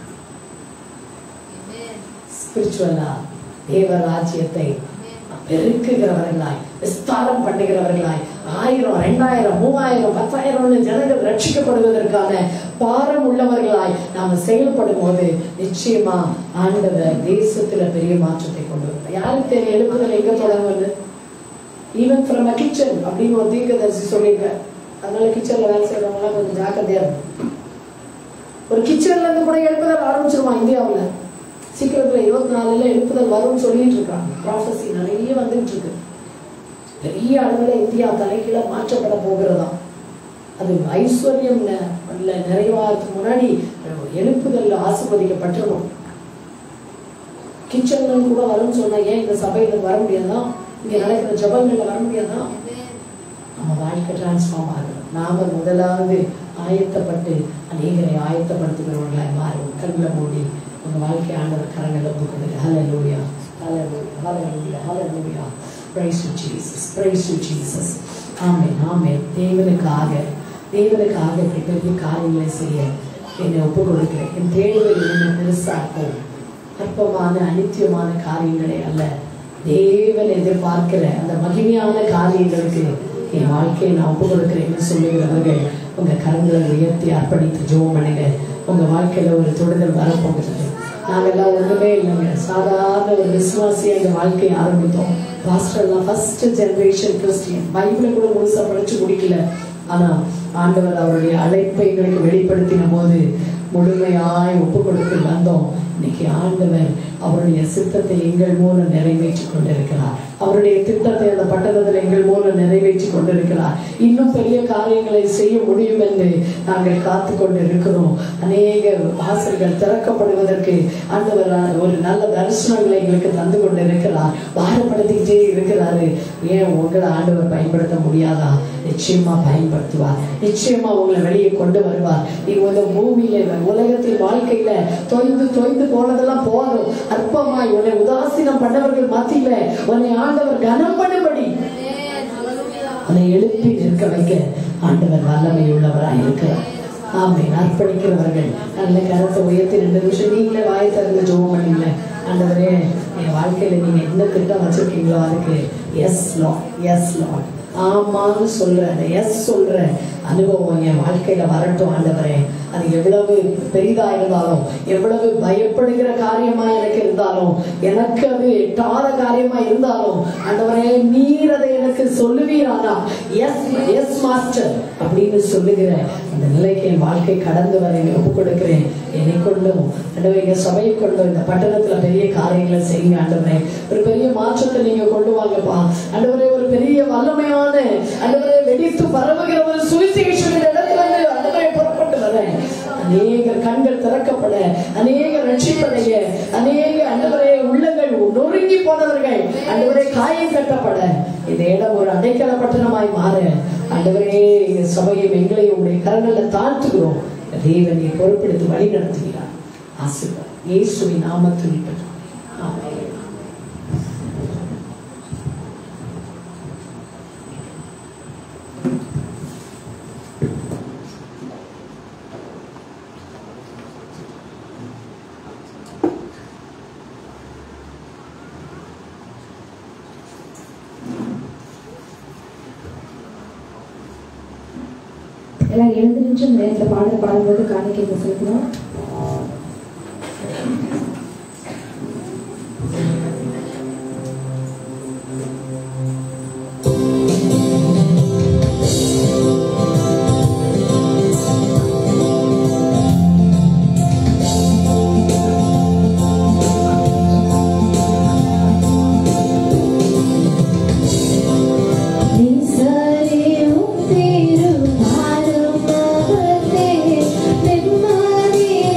S6: ஸ்பிரிச்சுவலா தேவ ராஜ்யத்தை பெருக்குகிறவர்களாய் விஸ்தாரம் பண்ணுகிறவர்களாய் ஆயிரம் ரெண்டாயிரம் மூவாயிரம் பத்தாயிரம்னு ஜனங்கள் ரட்சிக்கப்படுவதற்கான பாரம் உள்ளவர்களாய் நாம செயல்படும் போது நிச்சயமா ஆண்டவர் தேசத்துல பெரிய மாற்றத்தை கொண்டு வருவார் யாருக்கு தெரியும் எழுப்புதல் எங்க தொடங்குவது ஈவன் ஃப்ரம் அ கிச்சன் அப்படின்னு ஒரு தீர்க்கதரிசி சொல்லியிருக்கார் அதனால கிச்சன்ல வேலை செய்யறவங்க எல்லாம் கொஞ்சம் ஜாக்கிரதையா இருக்கும் ஒரு கிச்சன்ல இருந்து கூட எழுப்புதல் ஆரம்பிச்சிருவான் இந்தியாவுல சீக்கிரத்துல இருபத்தி நாலுல எழுப்புதல் வரும்னு சொல்லிட்டு இருக்காங்க ப்ராஃபஸி நிறைய வந்துட்டு இருக்கு பெரிய அளவுல இந்தியா தலைகீழ மாற்றப்பட போகிறதாம் அது ஐஸ்வர்யம் ந- இல்ல நிறைவாகிறதுக்கு முன்னாடி எழுப்புதல்ல ஆசிர்வதிக்கப்பட்டிருக்கும் கிச்சன்ல கூட வரும்னு சொன்னா ஏன் இந்த சபையில வர முடியாதா இங்க நடக்கிற ஜபங்கள்ல வர முடியாதா நம்ம வாழ்க்கை டிரான்ஸ்ஃபார்ம் ஆகணும் நாம முதலாவது ஆயத்தப்பட்டு அநேகரை ஆயத்தப்படுத்துகிறவர்களாய் மாறும் கண்களை மூடி உங்க வாழ்க்கை ஆண்டவர் கரங்களை ஒப்பு கொடுங்க ஹalleluya ஹalleluya ஹalleluya ஹalleluya praise you jesus praise you jesus ஆமென் ஆமென் தேவனுக்காக தேவனுக்காக இப்படி பெரிய காரியங்களை செய்ய என்னை ஒப்பு கொடுக்கிறேன் என் தேடுதல் என்ன பெருசா இருக்கும் அற்பமான அனித்தியமான காரியங்களே அல்ல தேவன் எதிர்பார்க்கிற அந்த மகிமையான காரியங்களுக்கு என் வாழ்க்கையை நான் ஒப்பு கொடுக்கிறேன்னு சொல்லுகிறவர்கள் உங்க கரங்களை உயர்த்தி அர்ப்பணித்து ஜோம் பண்ணுங்க உங்க வாழ்க்கையில ஒரு தொடுதல் வரப்போகிறது நாங்கெல்லாம் ஒண்ணுமே இல்லைங்க சாதாரண ஒரு விசுவாசியா எங்க வாழ்க்கையை ஆரம்பித்தோம் பாஸ்டர்லாம் ஃபர்ஸ்ட் ஜெனரேஷன் கிறிஸ்டியன் பைபிளை கூட முழுசா படிச்சு முடிக்கல ஆனா ஆண்டவர் அவருடைய அழைப்பை எங்களுக்கு வெளிப்படுத்தின போது முழுமையாய் ஒப்பு கொடுத்து வந்தோம் இன்னைக்கு ஆண்டவர் அவருடைய சித்தத்தை எங்கள் மூலம் நிறைவேற்றி கொண்டிருக்கிறார் அவருடைய திட்டத்தை அந்த பட்டணத்தில் எங்கள் மூலம் நிறைவேற்றி கொண்டிருக்கிறார் இன்னும் பெரிய காரியங்களை செய்ய முடியும் என்று நாங்கள் காத்து கொண்டு இருக்கிறோம் அநேக வாசல்கள் திறக்கப்படுவதற்கு ஆண்டவர் ஒரு நல்ல தரிசனங்களை எங்களுக்கு தந்து கொண்டு இருக்கிறார் பாரப்படுத்திக்கிட்டே இருக்கிறாரு ஏன் உங்களை ஆண்டவர் பயன்படுத்த முடியாதா நிச்சயமா பயன்படுத்துவார் நிச்சயமா உங்களை வெளியே கொண்டு வருவார் நீங்க இந்த பூமியில உலகத்தின் வாழ்க்கையில தொய்ந்து தொய்ந்து போனதெல்லாம் போதும் அற்பமாய் உன்னை உதாசீனம் பண்ணவர்கள் மத்தியில உன்னை ஆண்டவர் கனம் பண்ணும்படி உன்னை எழுப்பி நிற்க வைக்க ஆண்டவர் வல்லமை உள்ளவராய் இருக்கிறார் ஆமை அர்ப்பணிக்கிறவர்கள் நல்ல கரத்தை உயர்த்தி ரெண்டு நிமிஷம் நீங்களே வாய் திறந்து ஜோம் பண்ணீங்க ஆண்டவரே என் வாழ்க்கையில நீங்க என்ன திட்டம் வச்சிருக்கீங்களோ அதுக்கு எஸ் லா எஸ் லா ஆமான்னு சொல்ற அந்த எஸ் சொல்ற அனுபவம் என் வாழ்க்கையில வரட்டும் ஆண்டவரே அது எவ்வளவு பெரிதா இருந்தாலும் எவ்வளவு பயப்படுகிற காரியமா எனக்கு இருந்தாலும் எனக்கு அது எட்டாத காரியமா இருந்தாலும் ஆண்டவரே நீர் அதை எனக்கு சொல்லுவீரானா எஸ் எஸ் மாஸ்டர் அப்படின்னு சொல்லுகிற அந்த நிலைக்கு என் வாழ்க்கை கடந்து வர ஒப்பு கொடுக்கிறேன் என்னை கொண்டும் ஆண்டவரே எங்க சபையை கொண்டும் இந்த பட்டணத்துல பெரிய காரியங்களை செய்யுங்க ஆண்டவரே ஒரு பெரிய மாற்றத்தை நீங்க கொண்டு வாங்கப்பா ஆண்டவரே ஒரு பெரிய வல்லமையான ஆண்டவரே வெடித்து பரவுகிற ஒரு சுவிசேஷம் இந்த இடத்துல இருந்து ஆண்டவரே புறப்பட்டு வரேன் அநேக கண்கள் திறக்கப்பட அநேக ரட்சிப்படைய அநேக ஆண்டவரே உள்ளங்கள் நொறுங்கி போனவர்கள் ஆண்டவரே காயம் கட்டப்பட இந்த இடம் ஒரு அடைக்கல பட்டணமாய் மாற ஆண்டவரே எங்க சபையும் எங்களையும் உங்களுடைய கரங்கள்ல தாழ்த்துகிறோம் தேவன் நீ பொறுப்பெடுத்து வழி நடத்துகிறார் ஆசீர்வாதம் இயேசுவின் நாமத்தில் பெற்றோம் ஆமென்
S1: எல்லாம் எழுந்து நின்று இந்த நேரத்தில் பாடல் பாடும்போது காணிக்கை செலுத்தணும்
S7: நிசரே உத்திரு மாறும் அவதே நிம்மதியே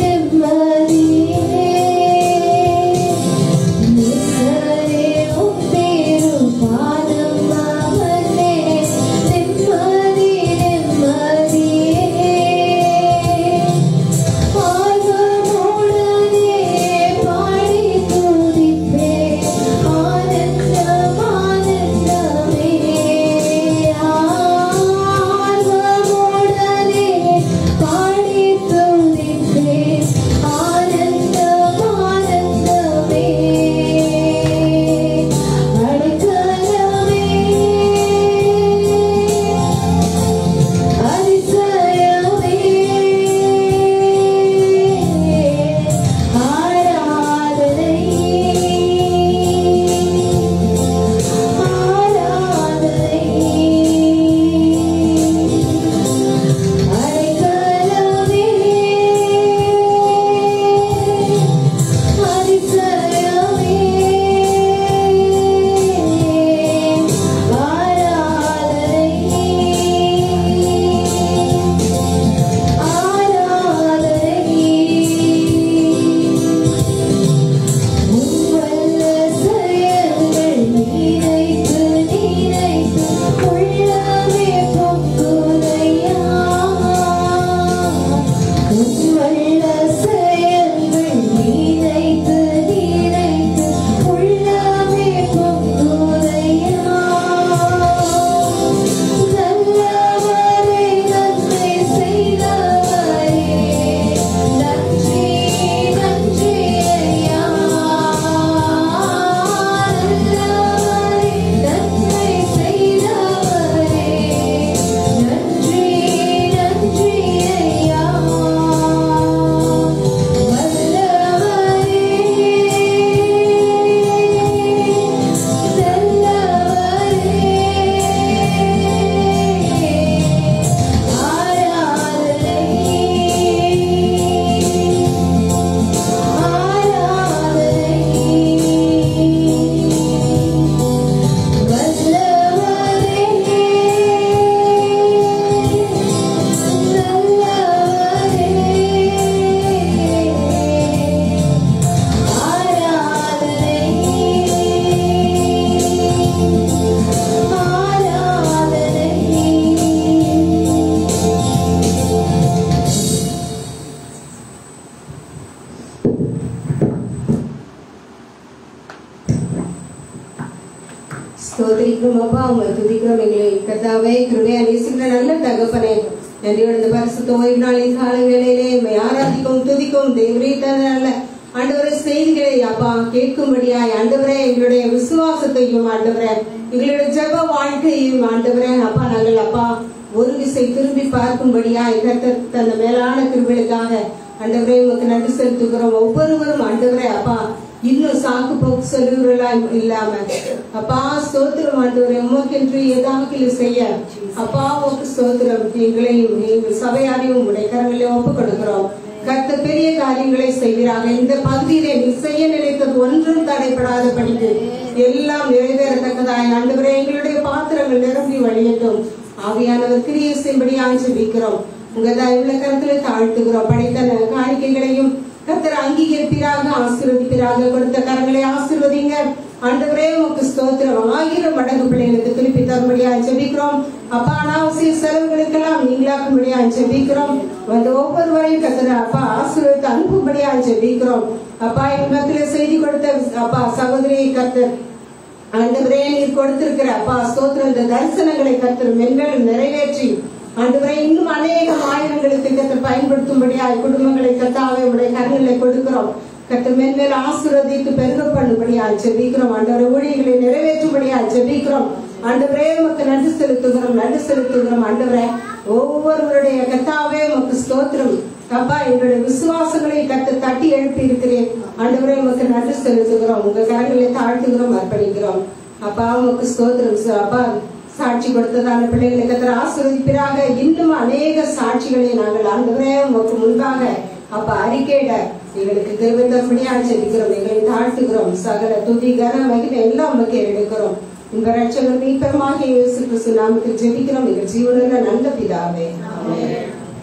S3: ஸ்தோத்திரிக்கிறோம் அப்பா உங்களை துதிக்கிறோம் எங்களை கர்த்தாவே கிருபையா நேசிக்கிற நல்ல தகப்பனே நன்றியோட இந்த பரிசுத்த ஓய்வு நாளின் கால வேளையிலே உம்மை ஆராதிக்கும் துதிக்கும் தேவரே நல்ல ஆண்டவரே செய்திகளை அப்பா கேட்கும்படியாய் ஆண்டவரே எங்களுடைய விசுவாசத்தையும் ஆண்டவரே எங்களுடைய ஜெப வாழ்க்கையும் ஆண்டவரே அப்பா நாங்கள் அப்பா ஒரு விசை திரும்பி பார்க்கும்படியாய் கர்த்தர் தந்த மேலான கிருபைகளுக்காக ஆண்டவரே உமக்கு நன்றி செலுத்துகிறோம் ஒவ்வொருவரும் ஆண்டவரே அப்பா இன்னும் சாக்கு போக்கு சொல்லுகிறா இல்லாம அப்பா ஸ்தோத்திரம் ஆண்டவரே உமக்கென்று ஏதாவது செய்ய அப்பா உமக்கு ஸ்தோத்திரம் எங்களையும் எங்கள் சபையாரையும் உங்களுடைய கரங்களை ஒப்பு கொடுக்கிறோம் கத்த பெரிய காரியங்களை செய்கிறாங்க இந்த பகுதியிலே நீ செய்ய நினைத்தது ஒன்றும் தடைபடாத படிக்கு எல்லாம் நிறைவேறத்தக்கதாய் ஆண்டவரே எங்களுடைய பாத்திரங்கள் நிரம்பி வழியட்டும் ஆவியானவர் கிரியை செய்யும்படியாக ஜெபிக்கிறோம் உங்க தயவுல கருத்துல தாழ்த்துகிறோம் படைத்த ந- காணிக்கைகளையும் கர்த்தர் அங்கீகரிப்பீராக ஆசீர்வதிப்பீராக கொடுத்த கரங்களை ஆசீர்வதிங்க ஆண்டவரே உமக்கு ஸ்தோத்திரம் ஆயிரம் மடங்கு பிள்ளைகளுக்கு திருப்பி தரும்படியா ஜெபிக்கிறோம் அப்பா அனாவசிய செலவுகளுக்கெல்லாம் நீங்களாக்கும்படியா ஜெபிக்கிறோம் வந்து ஒவ்வொருவரையும் கர்த்தர் அப்பா ஆசீர்வதித்து அனுப்பும்படியா ஜெபிக்கிறோம் அப்பா என் மத்தியில செய்தி கொடுத்த அப்பா சகோதரி கர்த்தர் ஆண்டவரே நீர் கொடுத்திருக்கிற அப்பா ஸ்தோத்திரம் இந்த தரிசனங்களை கர்த்தர் மென்மேலும் நிறைவேற்றி ஆண்டவரே இன்னும் அநேகம் ஆயிரங்களுக்கு கர்த்தர் பயன்படுத்தும்படியாய் குடும்பங்களை கத்தாவே உடைய கரங்களை கொடுக்கிறோம் கர்த்தர் மென்மேல் ஆசீர்வதித்து பெருக பண்ணும்படியாய் ஜெபிக்கிறோம் ஆண்டவரை ஊழியர்களை நிறைவேற்றும்படியாய் ஜெபிக்கிறோம் ஆண்டவரே உமக்கு நன்றி செலுத்துகிறோம் நன்றி செலுத்துகிறோம் ஆண்டவரே ஒவ்வொருவருடைய கத்தாவே உமக்கு ஸ்தோத்திரம் அப்பா எங்களுடைய விசுவாசங்களை கத்து தட்டி எழுப்பி இருக்கிறேன் ஆண்டவரே உமக்கு நன்றி செலுத்துகிறோம் உங்க கரங்களை தாழ்த்துகிறோம் அர்ப்பணிக்கிறோம் அப்பா உமக்கு ஸ்தோத்திரம் சு- அப்பா சாட்சி கொடுத்ததான பிள்ளைகளை கத்திர ஆசீர்வதிப்பிறாக இன்னும் அநேக சாட்சிகளை நாங்கள் ஆண்டவரே உமக்கு முன்பாக அப்ப அறிக்கையிட எங்களுக்கு கிருபை தரும்படியா ஜெபிக்கிறோம் எங்களை தாழ்த்துகிறோம் சகல துதி கன மகிமை எல்லாம் உமக்கு எடுக்கிறோம் இந்த ரட்சகர் மீட்பரமாக இயேசு கிறிஸ்து நாமத்தில் ஜெபிக்கிறோம் எங்கள் ஜீவனுள்ள நல்ல பிதாவே ஆமென்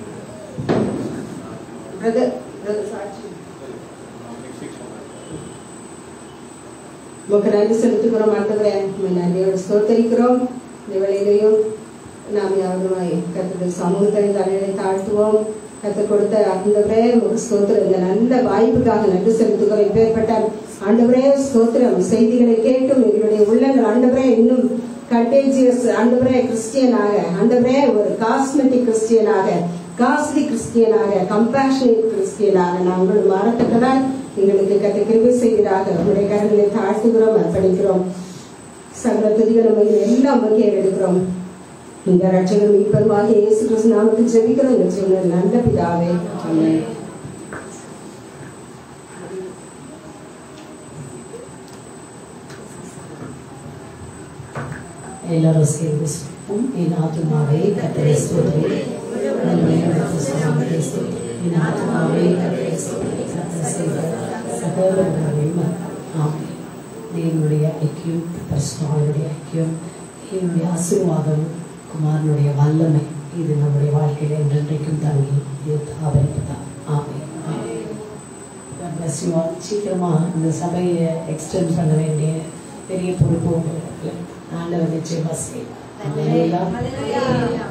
S3: பிரதர் பிரதர் சாட்சி உமக்கு நன்றி செலுத்துகிறோம் ஆண்டவரே உம்மை நன்றியோடு ஸ்தோத்தரிக்கிறோம் இந்த வேளையிலையும் நாம் யாருமாய் கர்த்தருடைய சமூகத்தை தலையை தாழ்த்துவோம் கர்த்தர் கொடுத்த ஆண்டவரே உமக்கு ஸ்தோத்திரம் இந்த நல்ல வாய்ப்புக்காக நன்றி செலுத்துகிறோம் இப்பேற்பட்ட ஆண்டவரே ஸ்தோத்திரம் செய்திகளை கேட்டும் எங்களுடைய உள்ளங்கள் ஆண்டவரே இன்னும் கண்டேஜியஸ் ஆண்டவரே கிறிஸ்டியனாக ஆண்டவரே ஒரு காஸ்மெட்டிக் கிறிஸ்டியனாக காஸ்ட்லி கிறிஸ்டியனாக கம்பேஷனேட் கிறிஸ்டியனாக நாங்கள் மாறத்தக்கதால் எங்களுக்கு கத்த கிருபை செய்வதாக உங்களுடைய கரங்களை தாழ்த்துகிறோம் அர்ப்பணிக்கிறோம் சகல துதிகளும் எல்லாம் வகையை எடுக்கிறோம் இந்த ரட்சகர் மீட்பருமாக இயேசு கிறிஸ்து நாமத்தில் ஜெபிக்கிறோம் இந்த ஜீவனில் நல்ல பிதாவே ஆமென்
S6: எல்லாரும் சேர்ந்து சொல்லுவோம் என் ஆத்துமாவே கத்தரை ஸ்தோத்திரி என் ஆத்துமாவே கத்தரை ஸ்தோத்திரி கத்தர் செய்த சகோதர உணர்வையும் ஆமே தேவனுடைய ஐக்கியம் பரிசுத்தவானுடைய ஐக்கியம் தேவனுடைய ஆசீர்வாதம் குமாரனுடைய வல்லமை இது நம்முடைய வாழ்க்கையில் என்றென்றைக்கும் தங்கி இது தாவரிப்பதா ஆமே ஆமே God bless you all. சீக்கிரமா இந்த சபையை எக்ஸ்டெண்ட் பண்ண வேண்டிய பெரிய பொறுப்பு உங்களுக்கு இருக்கு. ஆண்டவர் நிச்சயமா செய்வார். Hallelujah.